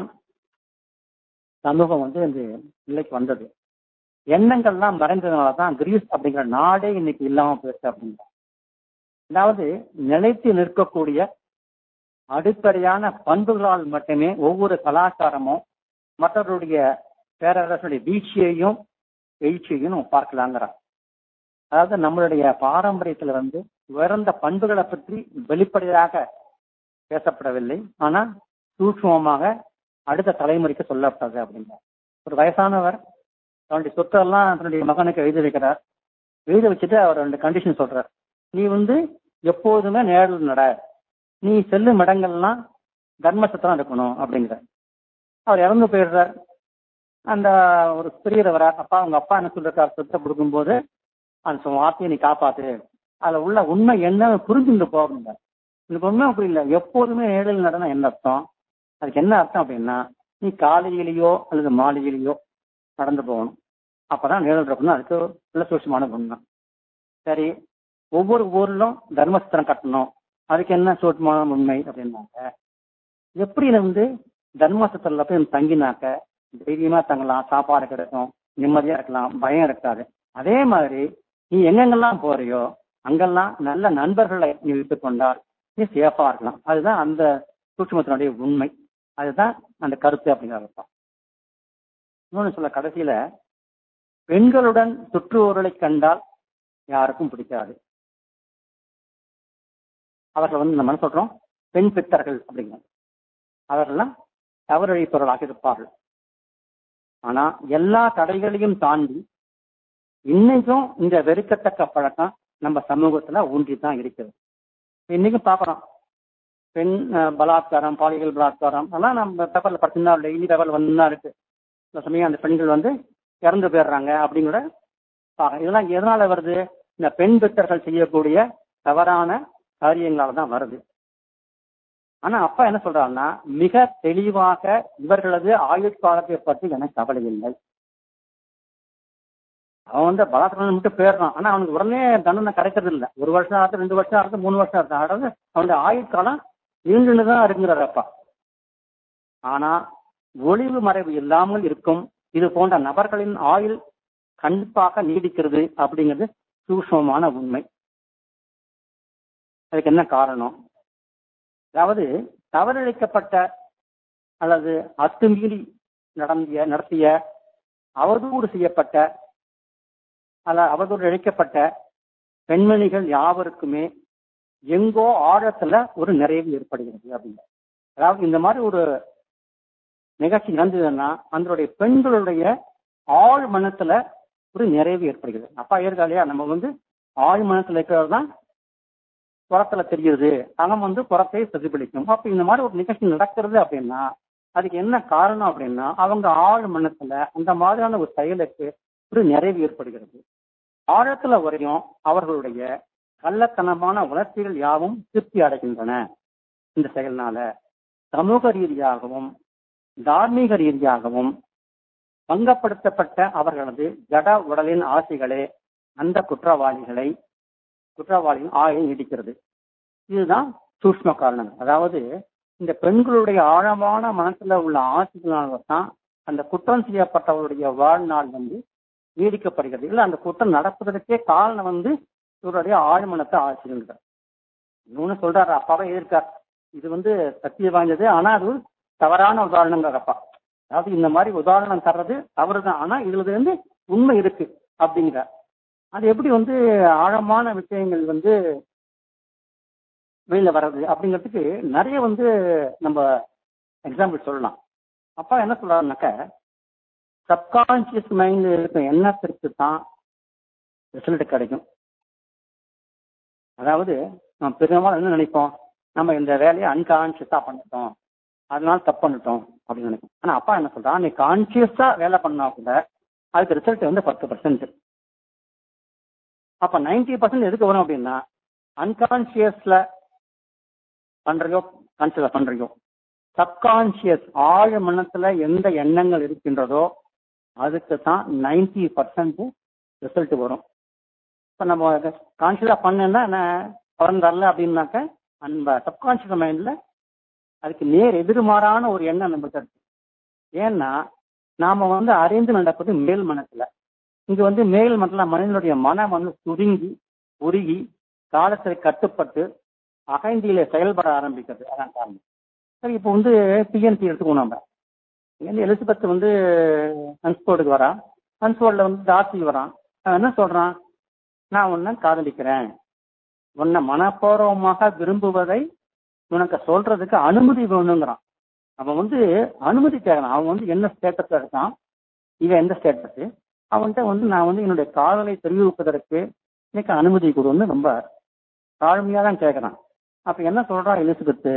சமூகம் வந்து இந்த நிலைக்கு வந்தது எண்ணங்கள்லாம் மறைந்ததுனால தான் கிரீஸ் அப்படிங்கிற நாடே இன்னைக்கு இல்லாம போயிடுச்சு அப்படிங்கிற அதாவது நிலைத்து நிற்கக்கூடிய அடிப்படையான பண்புகளால் மட்டுமே ஒவ்வொரு கலாச்சாரமும் மற்றவருடைய பேரரசுடைய வீழ்ச்சியையும் எழுச்சியையும் நம்ம பார்க்கலாங்கிறார் அதாவது நம்மளுடைய பாரம்பரியத்துல வந்து உயர்ந்த பண்புகளை பற்றி வெளிப்படையாக பேசப்படவில்லை ஆனா சூட்சமமாக அடுத்த தலைமுறைக்கு சொல்லப்பட்டது அப்படிங்கிறார் ஒரு வயசானவர் தன்னுடைய சொத்தெல்லாம் தன்னுடைய மகனுக்கு எழுதி வைக்கிறார் எழுதி வச்சுட்டு அவர் ரெண்டு கண்டிஷன் சொல்றார் நீ வந்து எப்போதுமே நேரில் நட நீ செல்லும் இடங்கள்லாம் தர்மசத்திரம் இருக்கணும் அப்படிங்கிற அவர் இறந்து போயிடுறார் அந்த ஒரு பெரியவர் வரார் அப்பா உங்க அப்பா என்ன சொல்றாரு சொத்தை கொடுக்கும்போது அந்த சொ- வார்த்தையை நீ காப்பாத்து அதுல உள்ள உண்மை என்ன புரிஞ்சுட்டு போகணுங்க எனக்கு உண்மை புரியல எப்போதுமே நேரில் நடனம் என்ன அர்த்தம் அதுக்கு என்ன அர்த்தம் அப்படின்னா நீ காலையிலேயோ அல்லது மாலையிலேயோ நடந்து போகணும் அப்பதான் நேரில் இருக்கணும் அதுக்கு உள்ள சூட்சமான குணம் சரி ஒவ்வொரு ஊர்லும் தர்மஸ்திரம் கட்டணும் அதுக்கு என்ன சூட்சமான உண்மை அப்படின்னாக்க எப்படி வந்து தர்மஸ்தத்துல போய் தங்கினாக்க தைரியமா தங்கலாம் சாப்பாடு கிடைக்கும் நிம்மதியா இருக்கலாம் பயம் இருக்காது அதே மாதிரி நீ எங்கெங்கெல்லாம் போறியோ அங்கெல்லாம் நல்ல நண்பர்களை நீ வைத்துக் கொண்டால் நீ சேஃபா இருக்கலாம் அதுதான் அந்த சூட்சமத்தினுடைய உண்மை அதுதான் அந்த கருத்து அப்படிங்கிறத இன்னொன்னு சொல்ல கடைசியில பெண்களுடன் சுற்றுவோர்களை கண்டால் யாருக்கும் பிடிக்காது அவர்கள் வந்து நம்ம என்ன சொல்றோம் பெண் பித்தர்கள் அப்படிங்க அவர்கள்லாம் தவறழிப்பவர்களாக இருப்பார்கள் ஆனா எல்லா தடைகளையும் தாண்டி இன்னைக்கும் இந்த வெறுக்கத்தக்க பழக்கம் நம்ம சமூகத்துல ஊன்றி தான் இருக்கிறது இன்னைக்கும் பாக்குறோம் பெண் அஹ், பலாத்காரம் பாலியல் பலாத்காரம் அதெல்லாம் நம்ம பேப்பர்ல படிச்சுன்னா டெய்லி பேப்பர்ல வந்துதான் இருக்கு சில சமயம் அந்த பெண்கள் வந்து இறந்து போயிடுறாங்க அப்படிங்கிற பாக்க இதெல்லாம் எதனால வருது இந்த பெண் பித்தர்கள் செய்யக்கூடிய தவறான காரியங்களால தான் வருது ஆனா அப்பா என்ன சொல்றாருன்னா மிக தெளிவாக இவர்களது ஆயுட்காலத்தை பற்றி எனக்கு கவலை இல்லை அவன் வந்து பலாத்காரம் மட்டும் போயிடுறான் ஆனா அவனுக்கு உடனே தண்டனை கிடைக்கிறது இல்ல ஒரு வருஷம் ஆகுது ரெண்டு வருஷம் ஆகுது மூணு வருஷம் ஆகுது அதாவது அவனுடைய ஆயுட்காலம் நீண்டுன்னு தான் இருக்குங்கிறார் அப்பா ஆனா ஒளிவு மறைவு இல்லாமல் இருக்கும் இது போன்ற நபர்களின் ஆயுள் கண்டிப்பாக நீடிக்கிறது அப்படிங்கிறது சூக்ஷ்மமான உண்மை அதுக்கு என்ன காரணம் அதாவது தவறிழைக்கப்பட்ட அல்லது அத்துமீறி நடந்திய நடத்திய அவதூறு செய்யப்பட்ட அல்ல அவதூறு இழைக்கப்பட்ட பெண்மணிகள் யாவருக்குமே எங்கோ ஆழத்துல ஒரு நிறைவு ஏற்படுகிறது அப்படின்னு அதாவது இந்த மாதிரி ஒரு நிகழ்ச்சி நடந்ததுன்னா அதனுடைய பெண்களுடைய ஆழ் மனத்துல ஒரு நிறைவு ஏற்படுகிறது அப்பா இருக்கா இல்லையா நம்ம வந்து ஆழ் மனத்துல இருக்கிறது தான் புறத்துல தெரியுது அகம் வந்து புறத்தை பிரதிபலிக்கும் அப்ப இந்த மாதிரி ஒரு நிகழ்ச்சி நடக்கிறது அப்படின்னா அதுக்கு என்ன காரணம் அப்படின்னா அவங்க ஆழ் மனத்துல அந்த மாதிரியான ஒரு செயலுக்கு ஒரு நிறைவு ஏற்படுகிறது ஆழத்துல வரையும் அவர்களுடைய கள்ளத்தனமான உணர்ச்சிகள் யாவும் திருப்தி அடைகின்றன இந்த செயல்னால சமூக ரீதியாகவும் தார்மீக ரீதியாகவும் பங்கப்படுத்தப்பட்ட அவர்களது ஜட உடலின் ஆசைகளே அந்த குற்றவாளிகளை குற்றவாளியின் ஆயை நீடிக்கிறது இதுதான் சூஷ்ம காரணங்கள் அதாவது இந்த பெண்களுடைய ஆழமான மனசுல உள்ள ஆசைகளால தான் அந்த குற்றம் செய்யப்பட்டவருடைய வாழ்நாள் வந்து நீடிக்கப்படுகிறது இல்ல அந்த குற்றம் நடப்பதற்கே காரணம் வந்து இவருடைய ஆழ்மனத்தை ஆசைகள் இன்னொன்னு சொல்றாரு அப்பாவே எதிர்க்கார் இது வந்து சத்திய வாய்ந்தது ஆனா அது ஒரு தவறான உதாரணங்கள் அப்பா அதாவது இந்த மாதிரி உதாரணம் தர்றது தவறு தான் ஆனா இதுல வந்து உண்மை இருக்கு அப்படிங்கிற அது எப்படி வந்து ஆழமான விஷயங்கள் வந்து வெளியில வர்றது அப்படிங்கிறதுக்கு நிறைய வந்து நம்ம எக்ஸாம்பிள் சொல்லலாம் அப்பா என்ன சொல்றாருனாக்க சப்கான்சியஸ் மைண்ட்ல இருக்க எண்ணத்திற்கு தான் ரிசல்ட் கிடைக்கும் அதாவது நம்ம பெரும்பாலும் என்ன நினைப்போம் நம்ம இந்த வேலையை அன்கான்சியஸா பண்ணிட்டோம் அதனால தப்பு பண்ணிட்டோம் அப்படின்னு நினைப்போம் ஆனா அப்பா என்ன சொல்றான் நீ கான்சியஸா வேலை பண்ணா கூட அதுக்கு ரிசல்ட் வந்து பத்து பர்சன்ட் அப்ப நைன்டி பர்சன்ட் எதுக்கு வரும் அப்படின்னா அன்கான்சியஸ்ல பண்றியோ கான்சியஸா பண்றியோ சப்கான்சியஸ் ஆழ மனத்துல எந்த எண்ணங்கள் இருக்கின்றதோ அதுக்கு தான் நைன்டி பர்சன்ட் ரிசல்ட் வரும் இப்போ நம்ம கான்சியஸா பண்ணேன்னா என்ன பலன் தரல அப்படின்னாக்க அந்த சப்கான்சியஸ் மைண்ட்ல அதுக்கு நேர் எதிர்மாறான ஒரு எண்ணம் நம்மகிட்ட இருக்கு ஏன்னா நாம வந்து அறிந்து நடப்பது மேல் மனத்துல இங்க வந்து மேல் மனத்துல மனிதனுடைய மனம் வந்து சுருங்கி உருகி காலத்தை கட்டுப்பட்டு அகைந்தியில செயல்பட ஆரம்பிக்கிறது அதான் காரணம் சரி இப்போ வந்து பிஎன்சி எடுத்துக்கணும் நம்ம இங்க வந்து எலிசபெத் வந்து ஹன்ஸ்போர்டுக்கு வரான் ஹன்ஸ்போர்ட்ல வந்து டார்சி வரான் அவன் என்ன சொல்றான் நான் உன்னை காதலிக்கிறேன் உன்னை மனப்பூர்வமாக விரும்புவதை உனக்கு சொல்றதுக்கு அனுமதி வேணுங்கிறான் அவன் வந்து அனுமதி கேட்கறான் அவன் வந்து என்ன ஸ்டேட்டஸ்ல இருக்கான் இவன் எந்த ஸ்டேட்டஸ் அவன்கிட்ட வந்து நான் வந்து என்னுடைய காதலை தெரிவிப்பதற்கு எனக்கு அனுமதி கொடுன்னு ரொம்ப தாழ்மையா தான் கேட்கறான் அப்ப என்ன சொல்றான் எலிசபெத்து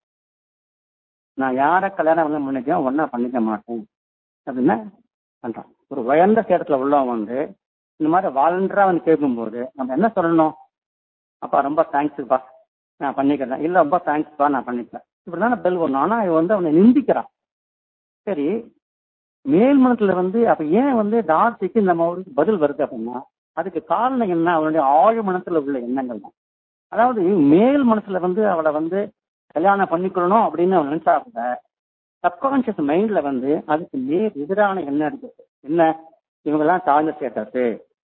நான் யாரை கல்யாணம் வந்து பண்ணிக்க ஒன்னா பண்ணிக்க மாட்டேன் அப்படின்னா பண்றான் ஒரு உயர்ந்த ஸ்டேட்டஸ்ல உள்ளவன் வந்து இந்த மாதிரி வாலண்டரா வந்து கேட்கும்போது நம்ம என்ன சொல்லணும் அப்பா ரொம்ப தேங்க்ஸ்ப்பா நான் பண்ணிக்கிறேன் இல்ல ரொம்ப தேங்க்ஸ்ப்பா நான் பண்ணிக்கிறேன் இப்படிதான் பெல் வரணும் ஆனா இவன் வந்து அவனை நிந்திக்கிறான் சரி மேல் மனத்துல வந்து அப்ப ஏன் வந்து டார்சிக்கு நம்ம அவருக்கு பதில் வருது அப்படின்னா அதுக்கு காரணம் என்ன அவனுடைய ஆழ் மனத்துல உள்ள எண்ணங்கள் தான் அதாவது மேல் மனசுல வந்து அவளை வந்து கல்யாணம் பண்ணிக்கணும் அப்படின்னு அவன் நினைச்சா கூட சப்கான்சியஸ் மைண்ட்ல வந்து அதுக்கு நேர் எதிரான எண்ணம் இருக்குது என்ன இவங்கெல்லாம் தாழ்ந்த ஸ்டேட்டஸ்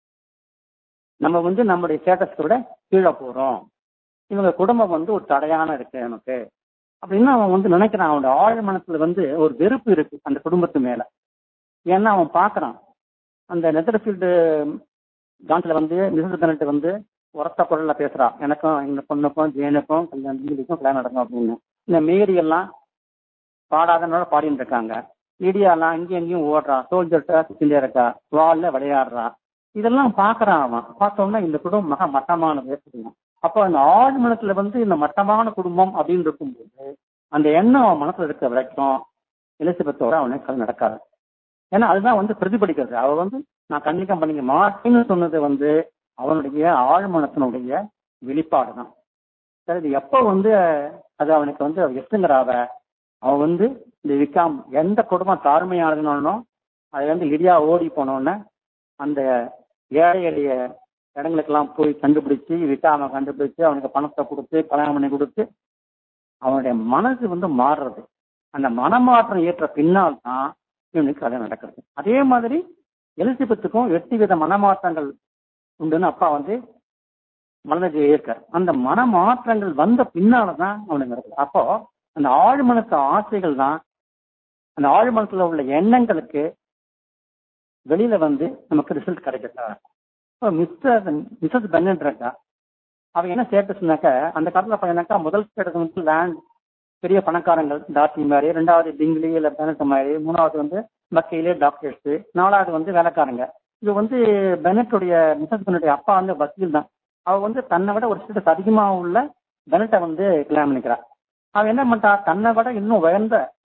நம்ம வந்து நம்முடைய ஸ்டேட்டஸ் விட கீழே போறோம் இவங்க குடும்பம் வந்து ஒரு தடையான இருக்கு நமக்கு அப்படின்னு அவன் வந்து நினைக்கிறான் அவனோட ஆழ் மனசுல வந்து ஒரு வெறுப்பு இருக்கு அந்த குடும்பத்து மேல ஏன்னா அவன் பாக்குறான் அந்த நெதர்ஃபீல்டு ஜான்ஸ்ல வந்து மிசஸ் பெனட் வந்து உரத்த குரல்ல பேசுறா எனக்கும் எங்க பொண்ணுக்கும் ஜேனுக்கும் கல்யாணம் ஜீலிக்கும் கல்யாணம் நடக்கும் அப்படின்னு இந்த மேரி எல்லாம் பாடாதனோட பாடிட்டு இருக்காங்க லிடியாலாம் இங்கேயும் எங்கேயும் ஓடுறா சோல்ஜர்ட்ட சுத்திண்டே இருக்கா வால்ல விளையாடுறா இதெல்லாம் பாக்குறான் அவன் பார்த்தோம்னா இந்த குடும்பம் மகா மட்டமானது அப்படின்னா அப்போ அந்த ஆழ் மனசுல வந்து இந்த மட்டமான குடும்பம் அப்படின்னு இருக்கும்போது அந்த எண்ணம் அவன் மனசுல இருக்க வரைக்கும் எலிசபெத்தோட அவனுக்கு கல் நடக்காது ஏன்னா அதுதான் வந்து பிரதிபலிக்கிறது அவ வந்து நான் கண்டிப்பா பண்ணிக்க மாட்டேன்னு சொன்னது வந்து அவனுடைய ஆழ்மனத்தினுடைய வெளிப்பாடு தான் சரி இது எப்போ வந்து அது அவனுக்கு வந்து எட்டுங்கிறாவ அவன் வந்து இந்த விக்காம் எந்த குடும்பம் தாழ்மையானதுனாலும் அது வந்து லிடியா ஓடி போனோன்னே அந்த ஏழை எளிய இடங்களுக்கெல்லாம் போய் கண்டுபிடிச்சு விக்காம கண்டுபிடிச்சு அவனுக்கு பணத்தை கொடுத்து கல்யாணம் பண்ணி கொடுத்து அவனுடைய மனசு வந்து மாறுறது அந்த மனமாற்றம் ஏற்ற பின்னால் தான் இவனுக்கு கதை நடக்கிறது அதே மாதிரி எலிசபெத்துக்கும் எட்டு வித மனமாற்றங்கள் உண்டுன்னு அப்பா வந்து மனதை ஏற்க அந்த மனமாற்றங்கள் வந்த பின்னால தான் அவனுக்கு நடக்குது அப்போ அந்த ஆழ்மனத்து ஆசைகள் தான் அந்த ஆழ்மனத்துல உள்ள எண்ணங்களுக்கு வெளியில வந்து நமக்கு ரிசல்ட் கிடைக்கிறதா இப்போ மிஸ்டர் மிஸ்ஸஸ் பென்னட் இருக்கா அவன் என்ன ஸ்டேட்டஸ்னாக்க அந்த காலத்துல பார்த்தீங்கன்னாக்கா முதல் ஸ்டேட்டஸ் வந்து லேண்ட் பெரிய பணக்காரங்கள் டாக்டர் மாதிரி ரெண்டாவது டிங்கிலி இல்லை பெனட் மாதிரி மூணாவது வந்து மக்கையிலே டாக்டர்ஸ் நாலாவது வந்து வேலைக்காரங்க இது வந்து பெனட்டுடைய மிஸ்ஸஸ் பெனட்டுடைய அப்பா வந்து வக்கீல் தான் அவ வந்து தன்னை விட ஒரு ஸ்டேட்டஸ் அதிகமாக உள்ள பெனட்டை வந்து கல்யாணம் பண்ணிக்கிறா அவன் என்ன பண்ணிட்டா தன்னை விட இன்னும் உயர்ந்த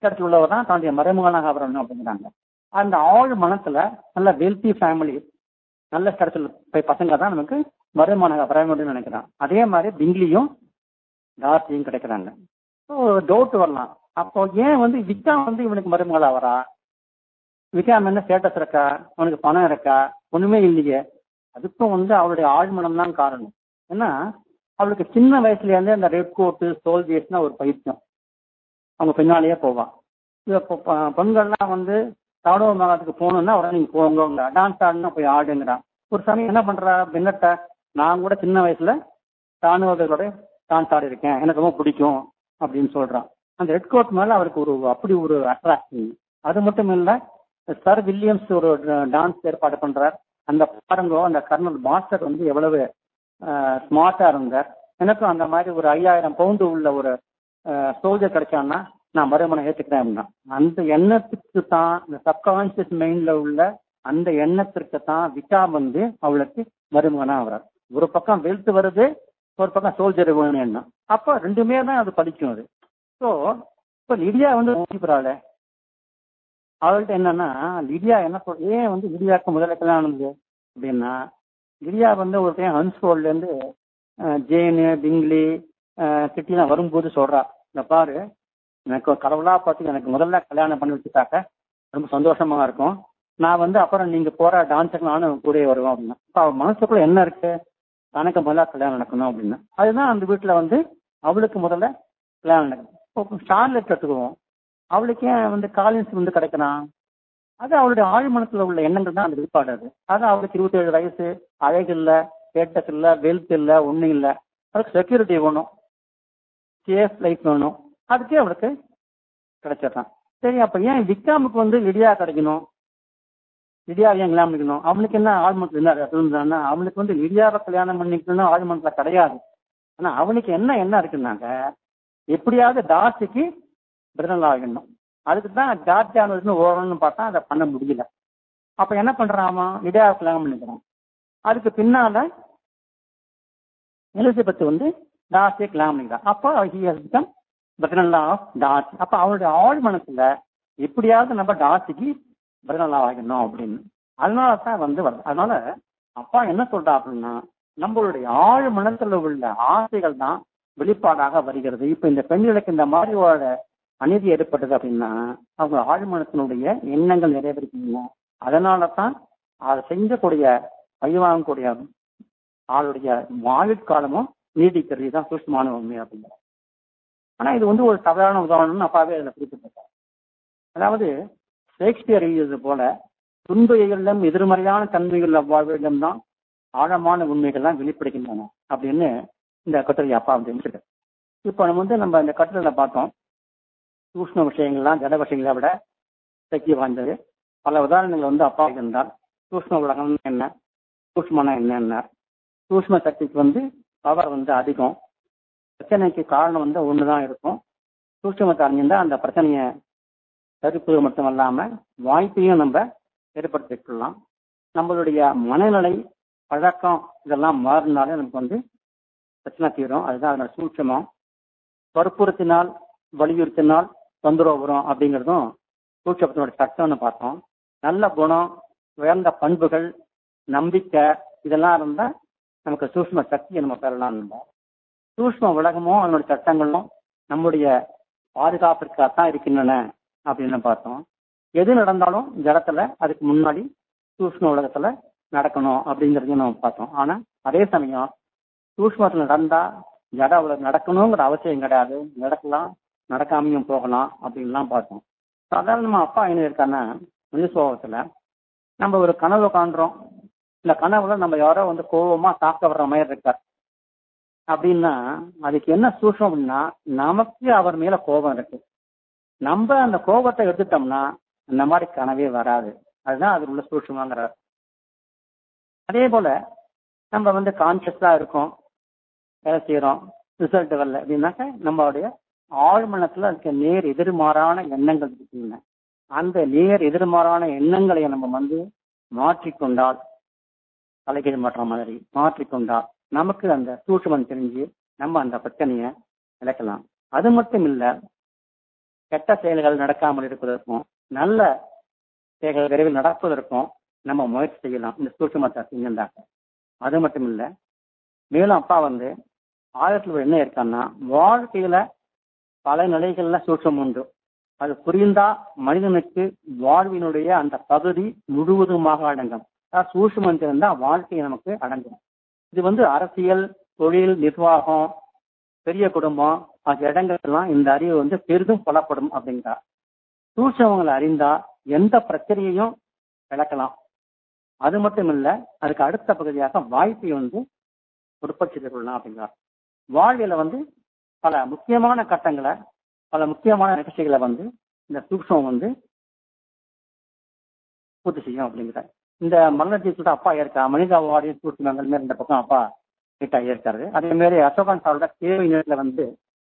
இடத்துல உள்ளவர் தான் தன்னுடைய மருமகனாக வரணும் அப்படிங்கிறாங்க அந்த ஆழ் மனத்துல நல்ல வெல்தி ஃபேமிலி நல்ல இடத்துல போய் பசங்க தான் நமக்கு மருமகனாக வர வேண்டும்னு நினைக்கிறான் அதே மாதிரி பிங்லியும் டார்த்தியும் கிடைக்கிறாங்க டவுட் வரலாம் அப்போ ஏன் வந்து விக்கா வந்து இவனுக்கு மருமகளா வரா விக்ரம் என்ன ஸ்டேட்டஸ் இருக்கா அவனுக்கு பணம் இருக்கா ஒண்ணுமே இல்லையே அதுக்கும் வந்து அவளுடைய ஆழ்மனம் தான் காரணம் ஏன்னா அவளுக்கு சின்ன வயசுல இருந்தே அந்த ரெட் கோட்டு சோல்ஜர்ஸ்னா ஒரு பைத்தியம் அவங்க பின்னாலேயே போவான் இது இப்போ ப- பெண்கள்லாம் வந்து ராணுவ மகாத்துக்கு போகணும்னா உடனே நீங்க போங்க டான்ஸ் ஆடுனா போய் ஆடுங்கிறான் ஒரு சமயம் என்ன பண்றா பின்னட்ட நான் கூட சின்ன வயசுல ராணுவர்களோட டான்ஸ் ஆடி இருக்கேன் எனக்கு ரொம்ப பிடிக்கும் அப்படின்னு சொல்றான் அந்த ரெட் கோட் மேல அவருக்கு ஒரு அப்படி ஒரு அட்ராக்ஷன் அது மட்டும் இல்ல சர் வில்லியம்ஸ் ஒரு டான்ஸ் ஏற்பாடு பண்றார் அந்த பாருங்க அந்த கர்னல் மாஸ்டர் வந்து எவ்வளவு ஸ்மார்ட்டா இருந்தார் எனக்கும் அந்த மாதிரி ஒரு ஐயாயிரம் பவுண்டு உள்ள ஒரு சோல்ஜர் கிடைச்சான்னா நான் மறுமணம் ஏத்துக்கிறேன் அப்படின்னா அந்த எண்ணத்துக்கு தான் இந்த சப்கான்சியஸ் மைண்ட்ல உள்ள அந்த எண்ணத்திற்கு தான் விட்டா வந்து அவளுக்கு மருமகனா ஆகிறார் ஒரு பக்கம் வெல்த் வருது ஒரு பக்கம் சோல்ஜர் வேணும் எண்ணம் அப்ப ரெண்டுமே தான் அது படிக்கும் அது ஸோ இப்போ லிடியா வந்து ஊசிப்புறாள் அவள்கிட்ட என்னன்னா லிடியா என்ன சொல் ஏன் வந்து லிடியாவுக்கு முதல்ல கல்யாணம் ஆனது அப்படின்னா லிடியா வந்து ஒரு டைம் ஹன்ஸ்போர்ட்ல இருந்து அஹ், ஜேனு பிங்லி அஹ், சிட்டிலாம் வரும்போது சொல்றா இந்த பாரு எனக்கு ஒரு கடவுளா பார்த்து எனக்கு முதல்ல கல்யாணம் பண்ணி வச்சுட்டாக்க ரொம்ப சந்தோஷமா இருக்கும் நான் வந்து அப்புறம் நீங்க போற டான்ஸுக்கு நானும் கூட வருவேன் அப்படின்னா அப்ப அவ மனசுக்குள்ள என்ன இருக்கு தனக்கு முதல்ல கல்யாணம் நடக்கணும் அப்படின்னு அதுதான் அந்த வீட்டுல வந்து அவளுக்கு முதல்ல கல்யாணம் நடக்கணும் இப்போ ஸ்டார்லெட் எடுத்துக்குவோம் அவளுக்கு ஏன் வந்து காலின்ஸ் வந்து கிடைக்கிறான் அது அவளுடைய ஆழ்மனத்துல உள்ள எண்ணங்கள் தான் அந்த வெளிப்பாடு அது அது அவளுக்கு இருபத்தேழு வயசு அழகு இல்ல ஸ்டேட்டஸ் இல்ல வெல்த் இல்ல ஒண்ணும் இல்ல அதுக்கு செக்யூரிட்டி வேணும் சேஃப் லைஃப் வேணும் அதுக்கே அவளுக்கு கிடைச்சிடறான் சரி அப்ப ஏன் விக்ராமுக்கு வந்து லிடியா கிடைக்கணும் லிடியா ஏன் கல்யாணம் பண்ணிக்கணும் அவனுக்கு என்ன ஆழ்மனத்துல என்ன இருந்தான்னா அவனுக்கு வந்து லிடியாவை கல்யாணம் பண்ணிக்கணும்னு ஆழ்மனத்துல கிடையாது ஆனா அவனுக்கு என்ன என்ன இருக்குன்னாங்க எப்படியாவது டார்சிக்கு பிரதல் ஆகணும் அதுக்கு தான் டார்ஜானு ஓடணும்னு பார்த்தா அதை பண்ண முடியல அப்ப என்ன பண்றான் அவன் லிடியாவை கல்யாணம் பண்ணிக்கிறான் அதுக்கு பின்னால எலிசபெத் வந்து டார்சியை கல்யாணம் பண்ணிக்கிறான் அப்போ he has become brother of Darcy அப்ப அவனுடைய ஆழ் மனசுல எப்படியாவது நம்ம டார்சிக்கு பிரதல் ஆகணும் அப்படின்னு அதனால தான் வந்து வருது அதனால அப்பா என்ன சொல்றா அப்படின்னா நம்மளுடைய ஆழ் மனத்துல உள்ள ஆசைகள் தான் வெளிப்பாடாக வருகிறது இப்ப இந்த பெண்களுக்கு இந்த மாதிரி ஒரு அநீதி ஏற்பட்டது அப்படின்னா அவங்க ஆழ்மனத்தினுடைய எண்ணங்கள் நிறைவேறிக்கீங்க அதனால தான் அதை செஞ்சக்கூடிய பழிவாங்கக்கூடிய ஆளுடைய ஆயுட்காலமும் நீடிக்கிறது தான் சூஷ்மான உண்மை அப்படிங்கிற ஆனா இது வந்து ஒரு தவறான உதாரணம்னு அப்பாவே அதில் குறிப்பிட்டிருக்காரு அதாவது ஷேக்ஸ்பியர் எழுதியது போல துன்பைகளிலும் எதிர்மறையான தன்மைகள் அவ்வாழ்விடம் தான் ஆழமான உண்மைகள் தான் வெளிப்படுகின்றன அப்படின்னு இந்த கட்டுரை அப்பா வந்து எழுதியிருக்காரு இப்போ நம்ம வந்து நம்ம இந்த கட்டுரையில பார்த்தோம் சூஷ்ம விஷயங்கள்லாம் ஜட விஷயங்களை விட சக்தி வாய்ந்தது பல உதாரணங்கள் வந்து அப்பா இருந்தால் சூஷ்ம உலகம் என்ன சூஷ்மனா என்ன சூஷ்ம சக்திக்கு வந்து பவர் வந்து அதிகம் பிரச்சனைக்கு காரணம் வந்து ஒண்ணுதான் இருக்கும் சூஷ்மத்தை அறிஞ்சிருந்தா அந்த பிரச்சனையை தடுப்பது மட்டும் இல்லாம வாய்ப்பையும் நம்ம ஏற்படுத்திக்கலாம் நம்மளுடைய மனநிலை பழக்கம் இதெல்லாம் மாறினாலே நமக்கு வந்து பிரச்சனை தீரும் அதுதான் அதோட சூட்சமம் வற்புறுத்தினால் வலியுறுத்தினால் தொந்தரவு வரும் அப்படிங்கிறதும் சூட்சமத்தினோட சட்டம்னு பார்த்தோம் நல்ல குணம் உயர்ந்த பண்புகள் நம்பிக்கை இதெல்லாம் இருந்தா நமக்கு சூஷ்ம சக்தியை நம்ம பெறலாம் இருந்தோம் சூஷ்ம உலகமும் அதனுடைய சட்டங்களும் நம்முடைய பாதுகாப்பிற்காகத்தான் இருக்கின்றன அப்படின்னு பார்த்தோம் எது நடந்தாலும் ஜடத்துல அதுக்கு முன்னாடி சூஷ்ம உலகத்துல நடக்கணும் அப்படிங்கறதையும் நம்ம பார்த்தோம் ஆனா அதே சமயம் சூஷ்மத்துல நடந்தா ஜட உலகம் நடக்கணுங்கிற அவசியம் கிடையாது நடக்கலாம் நடக்காமையும் போகலாம் அப்படின்லாம் பார்த்தோம் சாதாரணமா அப்பா என்ன இருக்கான்னா நியூஸ்வாகத்துல நம்ம ஒரு கனவு காண்றோம் இந்த கனவுல நம்ம யாரோ வந்து கோபமா தாக்க வர்ற மாதிரி இருக்கார் அப்படின்னா அதுக்கு என்ன சூஷம் அப்படின்னா நமக்கு அவர் மேல கோபம் இருக்கு நம்ம அந்த கோபத்தை எடுத்துட்டோம்னா இந்த மாதிரி கனவே வராது அதுதான் அது உள்ள சூட்சமாங்கிறார் அதே போல நம்ம வந்து கான்சியஸா இருக்கோம் வேலை செய்யறோம் ரிசல்ட் வரல அப்படின்னாக்க நம்மளுடைய ஆழ்மனத்துல இருக்க நேர் எதிர்மாறான எண்ணங்கள் இருக்குங்க அந்த நேர் எதிர்மாறான எண்ணங்களை நம்ம வந்து மாற்றிக்கொண்டால் தலைகீழ் மாற்ற மாதிரி மாற்றிக்கொண்டால் நமக்கு அந்த சூட்சமம் தெரிஞ்சு நம்ம அந்த பிரச்சனையை விளக்கலாம் அது மட்டும் இல்ல கெட்ட செயல்கள் நடக்காமல் இருப்பதற்கும் நல்ல செயல்கள் விரைவில் நடப்பதற்கும் நம்ம முயற்சி செய்யலாம் இந்த சூட்சமத்தை செஞ்சிருந்தாங்க அது மட்டும் இல்ல மேலும் அப்பா வந்து ஆயிரத்துல என்ன இருக்கான்னா வாழ்க்கையில பல நிலைகள்ல சூட்சம் உண்டு அது புரிந்தா மனிதனுக்கு வாழ்வினுடைய அந்த பகுதி முழுவதுமாக அடங்கும் சூட்சமம் தெரிந்தா வாழ்க்கை நமக்கு அடங்கும் இது வந்து அரசியல் தொழில் நிர்வாகம் பெரிய குடும்பம் ஆகிய இடங்கள்லாம் இந்த அறிவு வந்து பெரிதும் புலப்படும் அப்படிங்கிறார் சூட்சமங்களை அறிந்தா எந்த பிரச்சனையையும் விளக்கலாம் அது மட்டும் இல்ல அதுக்கு அடுத்த பகுதியாக வாய்ப்பை வந்து உற்பத்தி செய்து கொள்ளலாம் அப்படிங்கிறார் வாழ்வியல வந்து பல முக்கியமான கட்டங்களை பல முக்கியமான நிகழ்ச்சிகளை வந்து இந்த சூக்ஷம் வந்து பூர்த்தி செய்யும் அப்படிங்கிறார் இந்த மலர்ஜி கூட அப்பா இருக்கா மனித அவார்டு சூட்சமங்கள் மாரி இந்த பக்கம் அப்பா கிட்ட இருக்காரு அதே மாதிரி அசோகன் சாரோட கேள்வி நேரத்துல வந்து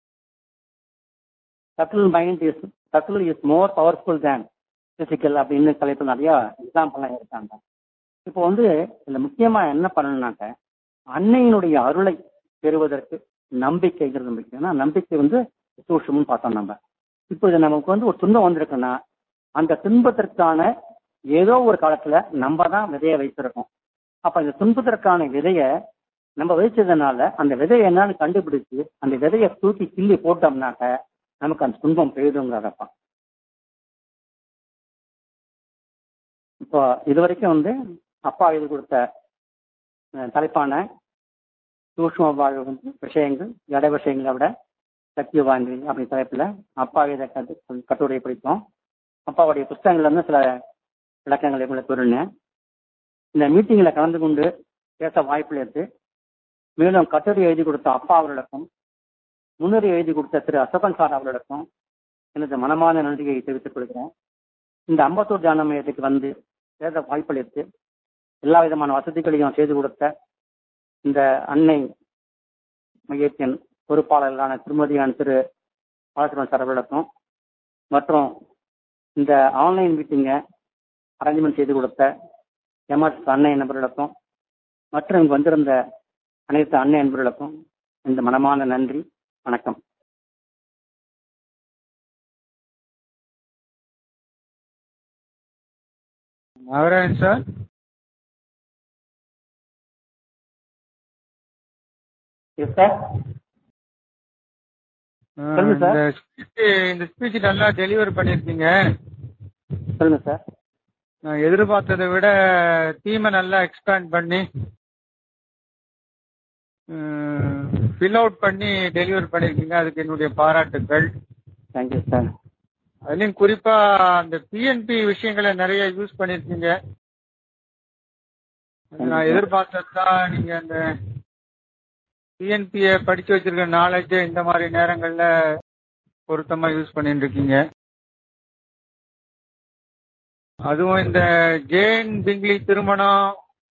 subtle mind is subtle is more powerful than physical அப்படின்னு தலைப்பு நிறைய எக்ஸாம்பிள்லாம் இருக்காங்க இப்போ வந்து இதுல முக்கியமா என்ன பண்ணணும்னாக்க அன்னையினுடைய அருளை பெறுவதற்கு நம்பிக்கைங்கிறது முக்கியம் ஏன்னா நம்பிக்கை வந்து சூட்சம்னு பார்த்தோம் நம்ம இப்போ இது நமக்கு வந்து ஒரு துன்பம் வந்திருக்குன்னா அந்த துன்பத்திற்கான ஏதோ ஒரு காலத்துல நம்ம தான் விதையை வைத்திருக்கோம் அப்ப இந்த துன்பத்திற்கான விதைய நம்ம வைச்சதுனால அந்த விதையை என்னன்னு கண்டுபிடிச்சு அந்த விதையை தூக்கி கிள்ளி போட்டோம்னாக்க நமக்கு அந்த துன்பம் பெய்துங்கிறதப்பா இப்போ இது வரைக்கும் வந்து அப்பா இது கொடுத்த அஹ், தலைப்பான சூஷ்ம வாழ்வு வந்து விஷயங்கள் ஜட விஷயங்களை விட சக்தி வாய்ந்த அப்படி தலைப்புல அப்பா இதை கட்டு கட்டுரையை படித்தோம் அப்பாவுடைய புஸ்தகங்கள்ல இருந்து சில விளக்கங்களை உங்களுக்கு கூறினேன் இந்த மீட்டிங்ல கலந்து கொண்டு பேச வாய்ப்பு எடுத்து மேலும் கட்டுரை எழுதி கொடுத்த அப்பா அவர்களுக்கும் முன்னுரை எழுதி கொடுத்த திரு அசோகன் சார் அவர்களுக்கும் எனது மனமான நன்றியை தெரிவித்துக் கொள்கிறேன் இந்த அம்பத்தூர் தியான மையத்துக்கு வந்து பேச வாய்ப்பளித்து எல்லா விதமான வசதிகளையும் செய்து கொடுத்த இந்த அன்னை மையத்தின் பொறுப்பாளர்களான திருமதியான திரு பாலசுரன் சார் அவர்களுக்கும் மற்றும் இந்த ஆன்லைன் மீட்டிங்கை அரேஞ்ச்மெண்ட் செய்து கொடுத்த எம்எஸ் அன்னை நபர்களுக்கும் மற்றும் இங்கு வந்திருந்த அனைத்து அன்னை அன்பர்களுக்கும் இந்த மனமான நன்றி வணக்கம் நாகராஜன் சார் எஸ் சார் ஆ, சொல்லுங்க சார். இந்த ஸ்பீச் இந்த ஸ்பீச் நல்லா டெலிவர் பண்ணியிருக்கீங்க சொல்லுங்க சார் நான் எதிர்பார்த்ததை விட தீமை நல்லா எக்ஸ்பேண்ட் பண்ணி ஃபில் அவுட் பண்ணி டெலிவர் பண்ணியிருக்கீங்க அதுக்கு என்னுடைய பாராட்டுக்கள் தேங்க்யூ சார் அதுலயும் குறிப்பா அந்த பிஎன்பி விஷயங்களை நிறைய யூஸ் பண்ணிருக்கீங்க அது நான் எதிர்பார்த்தது தான் நீங்க அந்த பிஎன்பியை படிச்சு வச்சிருக்க நாலேஜ் இந்த மாதிரி நேரங்கள்ல பொருத்தமா யூஸ் பண்ணிட்டு இருக்கீங்க அதுவும் இந்த ஜேன் பிங்லி திருமணம்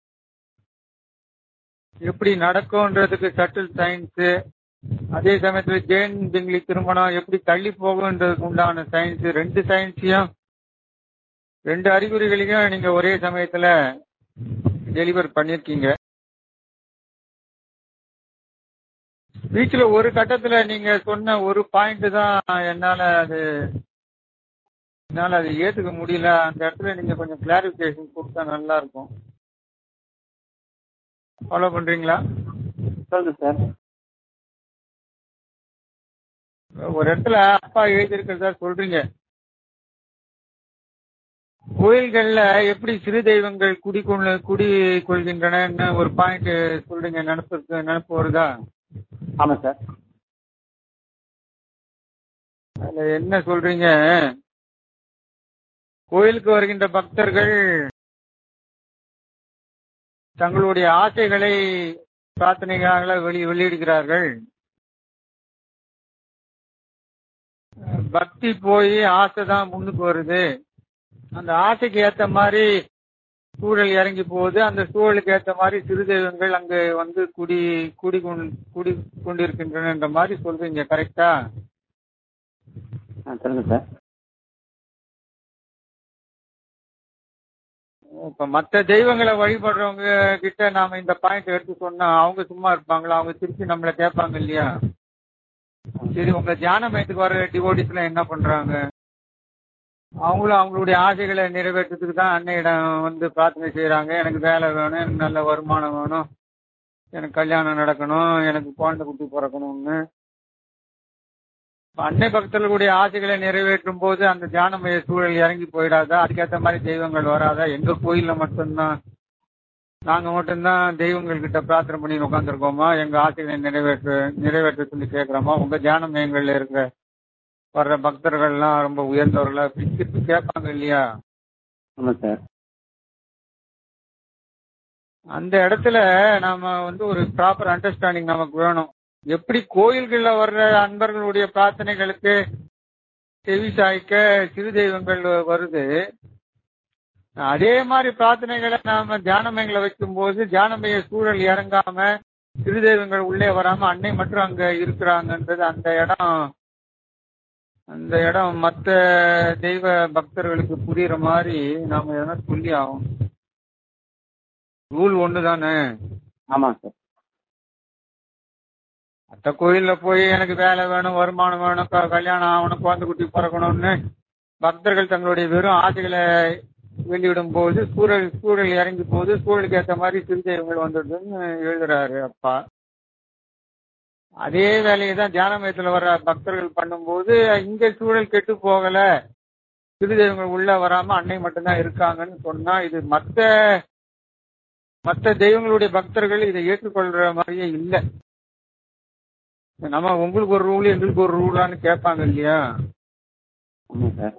எப்படி நடக்கும்ன்றதுக்கு சட்டில் சயின்ஸ் அதே சமயத்துல ஜேன் பிங்லி திருமணம் எப்படி தள்ளி போகுன்றதுக்கு உண்டான சயின்ஸ் ரெண்டு சயின்ஸையும் ரெண்டு அறிகுறிகளையும் நீங்க ஒரே சமயத்துல டெலிவர் பண்ணிருக்கீங்க ஸ்பீச்ல ஒரு கட்டத்துல நீங்க சொன்ன ஒரு பாயிண்ட் தான் என்னால அது என்னால அதை ஏத்துக்க முடியல அந்த இடத்துல நீங்க கொஞ்சம் கிளாரிபிகேஷன் கொடுத்தா நல்லா இருக்கும் ஃபாலோ பண்றீங்களா சொல்லுங்க சார் ஒரு இடத்துல அப்பா எழுதியிருக்கிறதா சொல்றீங்க கோயில்கள்ல எப்படி சிறு தெய்வங்கள் குடிக்கொள்ள குடி கொள்கின்றன ஒரு பாயிண்ட் சொல்றீங்க நினப்பு நினப்பு வருதா ஆமாம் சார் அதுல என்ன சொல்றீங்க கோயிலுக்கு வருகின்ற பக்தர்கள் தங்களுடைய ஆசைகளை பிரார்த்தனைகளாக வெளி வெளியிடுகிறார்கள் பக்தி போய் ஆசை தான் முன்னுக்கு வருது அந்த ஆசைக்கு ஏத்த மாதிரி சூழல் இறங்கி போகுது அந்த சூழலுக்கு ஏத்த மாதிரி சிறு தெய்வங்கள் அங்க வந்து குடி குடி கொண்- குடி கொண்டிருக்கின்றன மாதிரி சொல்றீங்க கரெக்டா ஆ சொல்லுங்க சார் இப்ப மத்த தெய்வங்களை வழிபடுறவங்க கிட்ட நாம இந்த பாயிண்ட் எடுத்து சொன்னா அவங்க சும்மா இருப்பாங்களா அவங்க திருப்பி நம்மள கேட்பாங்க இல்லையா சரி உங்க தியான மையத்துக்கு வர டிவோட்டிஸ்ல என்ன பண்றாங்க அவங்களும் அவங்களுடைய ஆசைகளை நிறைவேற்றத்துக்கு தான் அன்னையிடம் வந்து பிரார்த்தனை செய்யறாங்க எனக்கு வேலை வேணும் எனக்கு நல்ல வருமானம் வேணும் எனக்கு கல்யாணம் நடக்கணும் எனக்கு குழந்தை குட்டி பிறக்கணும்னு இப்ப அன்னை பக்தர்களுடைய ஆசைகளை நிறைவேற்றும் போது அந்த தியானமய சூழல் இறங்கி போயிடாதா அதுக்கேற்ற மாதிரி தெய்வங்கள் வராதா எங்க கோயில்ல மட்டும்தான் நாங்க மட்டும்தான் தெய்வங்கள் கிட்ட பிரார்த்தனை பண்ணி உட்காந்துருக்கோமா எங்க ஆசைகளை நிறைவேற்ற நிறைவேற்ற சொல்லி கேட்கிறோமா உங்க தியான மையங்கள்ல இருக்கிற வர்ற பக்தர்கள்லாம் ரொம்ப உயர்ந்தவர்களா பிரிச்சு கேட்பாங்க இல்லையா ஆமா சார் அந்த இடத்துல நாம வந்து ஒரு ப்ராப்பர் அண்டர்ஸ்டாண்டிங் நமக்கு வேணும் எப்படி கோயில்கள்ல வர்ற அன்பர்களுடைய பிரார்த்தனைகளுக்கு செவி சாய்க்க சிறு தெய்வங்கள் வருது அதே மாதிரி பிரார்த்தனைகளை நாம தியானமயங்களை வைக்கும் போது தியானமய சூழல் இறங்காம சிறு தெய்வங்கள் உள்ளே வராம அன்னை மட்டும் அங்க இருக்கிறாங்கன்றது அந்த இடம் அந்த இடம் மத்த தெய்வ பக்தர்களுக்கு புரியுற மாதிரி நாம எதனா சொல்லி ஆகும் ரூல் ஒண்ணு தானே ஆமா சார் மற்ற கோயில்ல போய் எனக்கு வேலை வேணும் வருமானம் வேணும் க- கல்யாணம் ஆகணும் குழந்தை குட்டி பிறக்கணும்னு பக்தர்கள் தங்களுடைய வெறும் ஆசைகளை வெளியிடும் போது சூழல் சூழல் இறங்கி போது சூழலுக்கு ஏற்ற மாதிரி சிறுதெய்வங்கள் வந்துடுதுன்னு எழுதுறாரு அப்பா அதே வேலையை தான் தியான மையத்துல வர்ற பக்தர்கள் பண்ணும்போது இங்க சூழல் கெட்டு போகல சிறுதெய்வங்கள் உள்ள வராம அன்னை மட்டும்தான் இருக்காங்கன்னு சொன்னா இது மத்த மத்த தெய்வங்களுடைய பக்தர்கள் இதை ஏற்றுக்கொள்ற மாதிரியே இல்லை நம்ம உங்களுக்கு ஒரு ரூல் எங்களுக்கு ஒரு ரூலான்னு கேட்பாங்க இல்லையா ஆமா சார்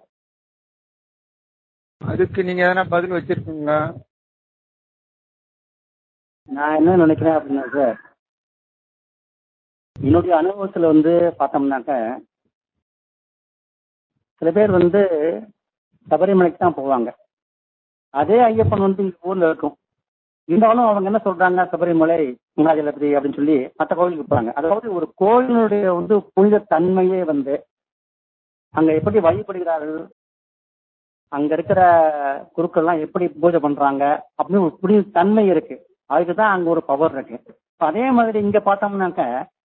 அதுக்கு நீங்க எதனா பதில் வச்சிருக்கீங்களா நான் என்ன நினைக்கிறேன் அப்படின்னா சார் என்னுடைய அனுபவத்துல வந்து பார்த்தோம்னாக்க சில பேர் வந்து சபரிமலைக்கு தான் போவாங்க அதே ஐயப்பன் வந்து இங்க ஊர்ல இருக்கும் இருந்தாலும் அவங்க என்ன சொல்றாங்க சபரிமலை மங்காஜலபதி அப்படின்னு சொல்லி மற்ற கோவிலுக்கு போறாங்க அதாவது ஒரு கோயிலுடைய வந்து புனித தன்மையே வந்து அங்க எப்படி வழிபடுகிறார்கள் அங்க இருக்கிற குருக்கள்லாம் எப்படி பூஜை பண்றாங்க அப்படின்னு ஒரு புனித தன்மை இருக்கு அதுக்கு தான் அங்க ஒரு பவர் இருக்கு இப்ப அதே மாதிரி இங்க பார்த்தோம்னாக்க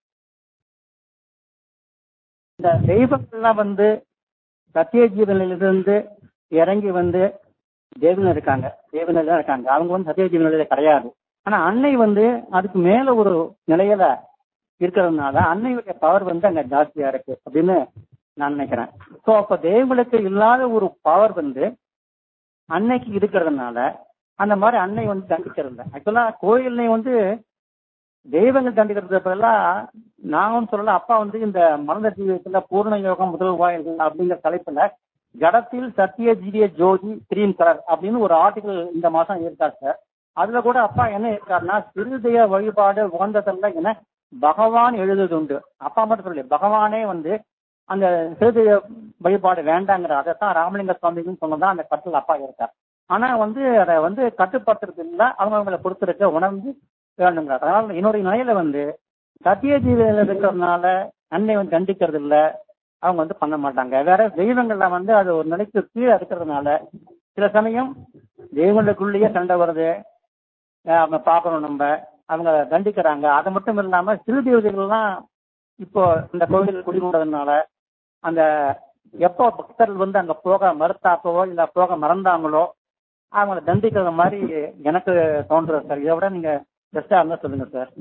இந்த தெய்வங்கள்லாம் வந்து சத்திய ஜீவனிலிருந்து இறங்கி வந்து தேவனில் இருக்காங்க தேவனில் தான் இருக்காங்க அவங்க வந்து சத்திய ஜீவனில கிடையாது ஆனா அன்னை வந்து அதுக்கு மேல ஒரு நிலையில இருக்கிறதுனால அன்னையுடைய பவர் வந்து அங்க ஜாஸ்தியா இருக்கு அப்படின்னு நான் நினைக்கிறேன் ஸோ அப்ப தேவங்களுக்கு இல்லாத ஒரு பவர் வந்து அன்னைக்கு இருக்கிறதுனால அந்த மாதிரி அன்னை வந்து தண்டிக்கிறது இல்லை ஆக்சுவலா கோயில்னை வந்து தெய்வங்கள் தண்டிக்கிறது பதிலாக நான் வந்து சொல்லல அப்பா வந்து இந்த மனத ஜீவியத்துல பூர்ண யோகம் முதல் வாயில்கள் அப்படிங்கிற தலைப்புல ஜடத்தில் சத்திய ஜீவிய ஜோதி கிரீம் கலர் அப்படின்னு ஒரு ஆர்டிகல் இந்த மாசம் இருக்காரு சார் அதுல கூட அப்பா என்ன இருக்காருன்னா சிறுதய வழிபாடு உகந்ததல்ல என பகவான் எழுதுவது உண்டு அப்பா மட்டும் சொல்லி பகவானே வந்து அந்த சிறுதய வழிபாடு வேண்டாங்கிற அதைத்தான் ராமலிங்க சுவாமிக்கும் சொன்னதான் அந்த கட்டில் அப்பா இருக்கார் ஆனா வந்து அதை வந்து கட்டுப்படுத்துறது இல்ல அவங்க அவங்களை பொறுத்திருக்க உணர்ந்து வேண்டுங்கிறார் அதனால என்னுடைய நிலையில வந்து சத்திய ஜீவியில இருக்கிறதுனால அன்னை வந்து கண்டிக்கிறது இல்ல அவங்க வந்து பண்ண மாட்டாங்க வேற தெய்வங்கள்ல வந்து அது ஒரு நிலைக்கு கீழே இருக்கிறதுனால சில சமயம் தெய்வங்களுக்குள்ளேயே சண்டை வருது அஹ் அவங்க பார்க்கணும் நம்ம அவங்க தண்டிக்கிறாங்க அது மட்டும் இல்லாம சிறு தேவதைகள்லாம் இப்போ இந்த கோவில் குடிகொண்டதுனால அந்த எப்போ பக்தர்கள் வந்து அங்க போக மறுத்தாக்கவோ இல்ல போக மறந்தாங்களோ அவங்கள தண்டிக்கிற மாதிரி எனக்கு தோன்றுறது சார் இதை விட நீங்க பெஸ்டா இருந்தா சொல்லுங்க சார்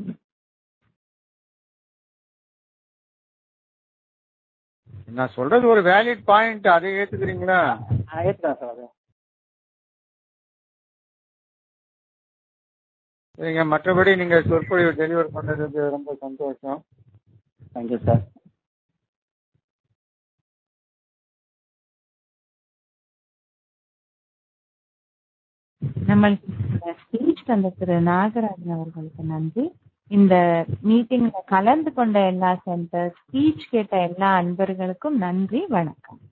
நான் சொல்றது ஒரு வேலிட் பாயிண்ட் அதை ஏத்துக்கிறீங்களா நான் ஏத்துக்கிறேன் சார் அது சரிங்க மற்றபடி நீங்க சொற்பொழிவு டெலிவர் பண்றதுக்கு ரொம்ப சந்தோஷம் தேங்க்யூ சார் நம்மளுக்கு ஸ்பீச் தந்த திரு நாகராஜன் அவர்களுக்கு நன்றி இந்த மீட்டிங்ல கலந்து கொண்ட எல்லா சென்டர் ஸ்பீச் கேட்ட எல்லா அன்பர்களுக்கும் நன்றி வணக்கம்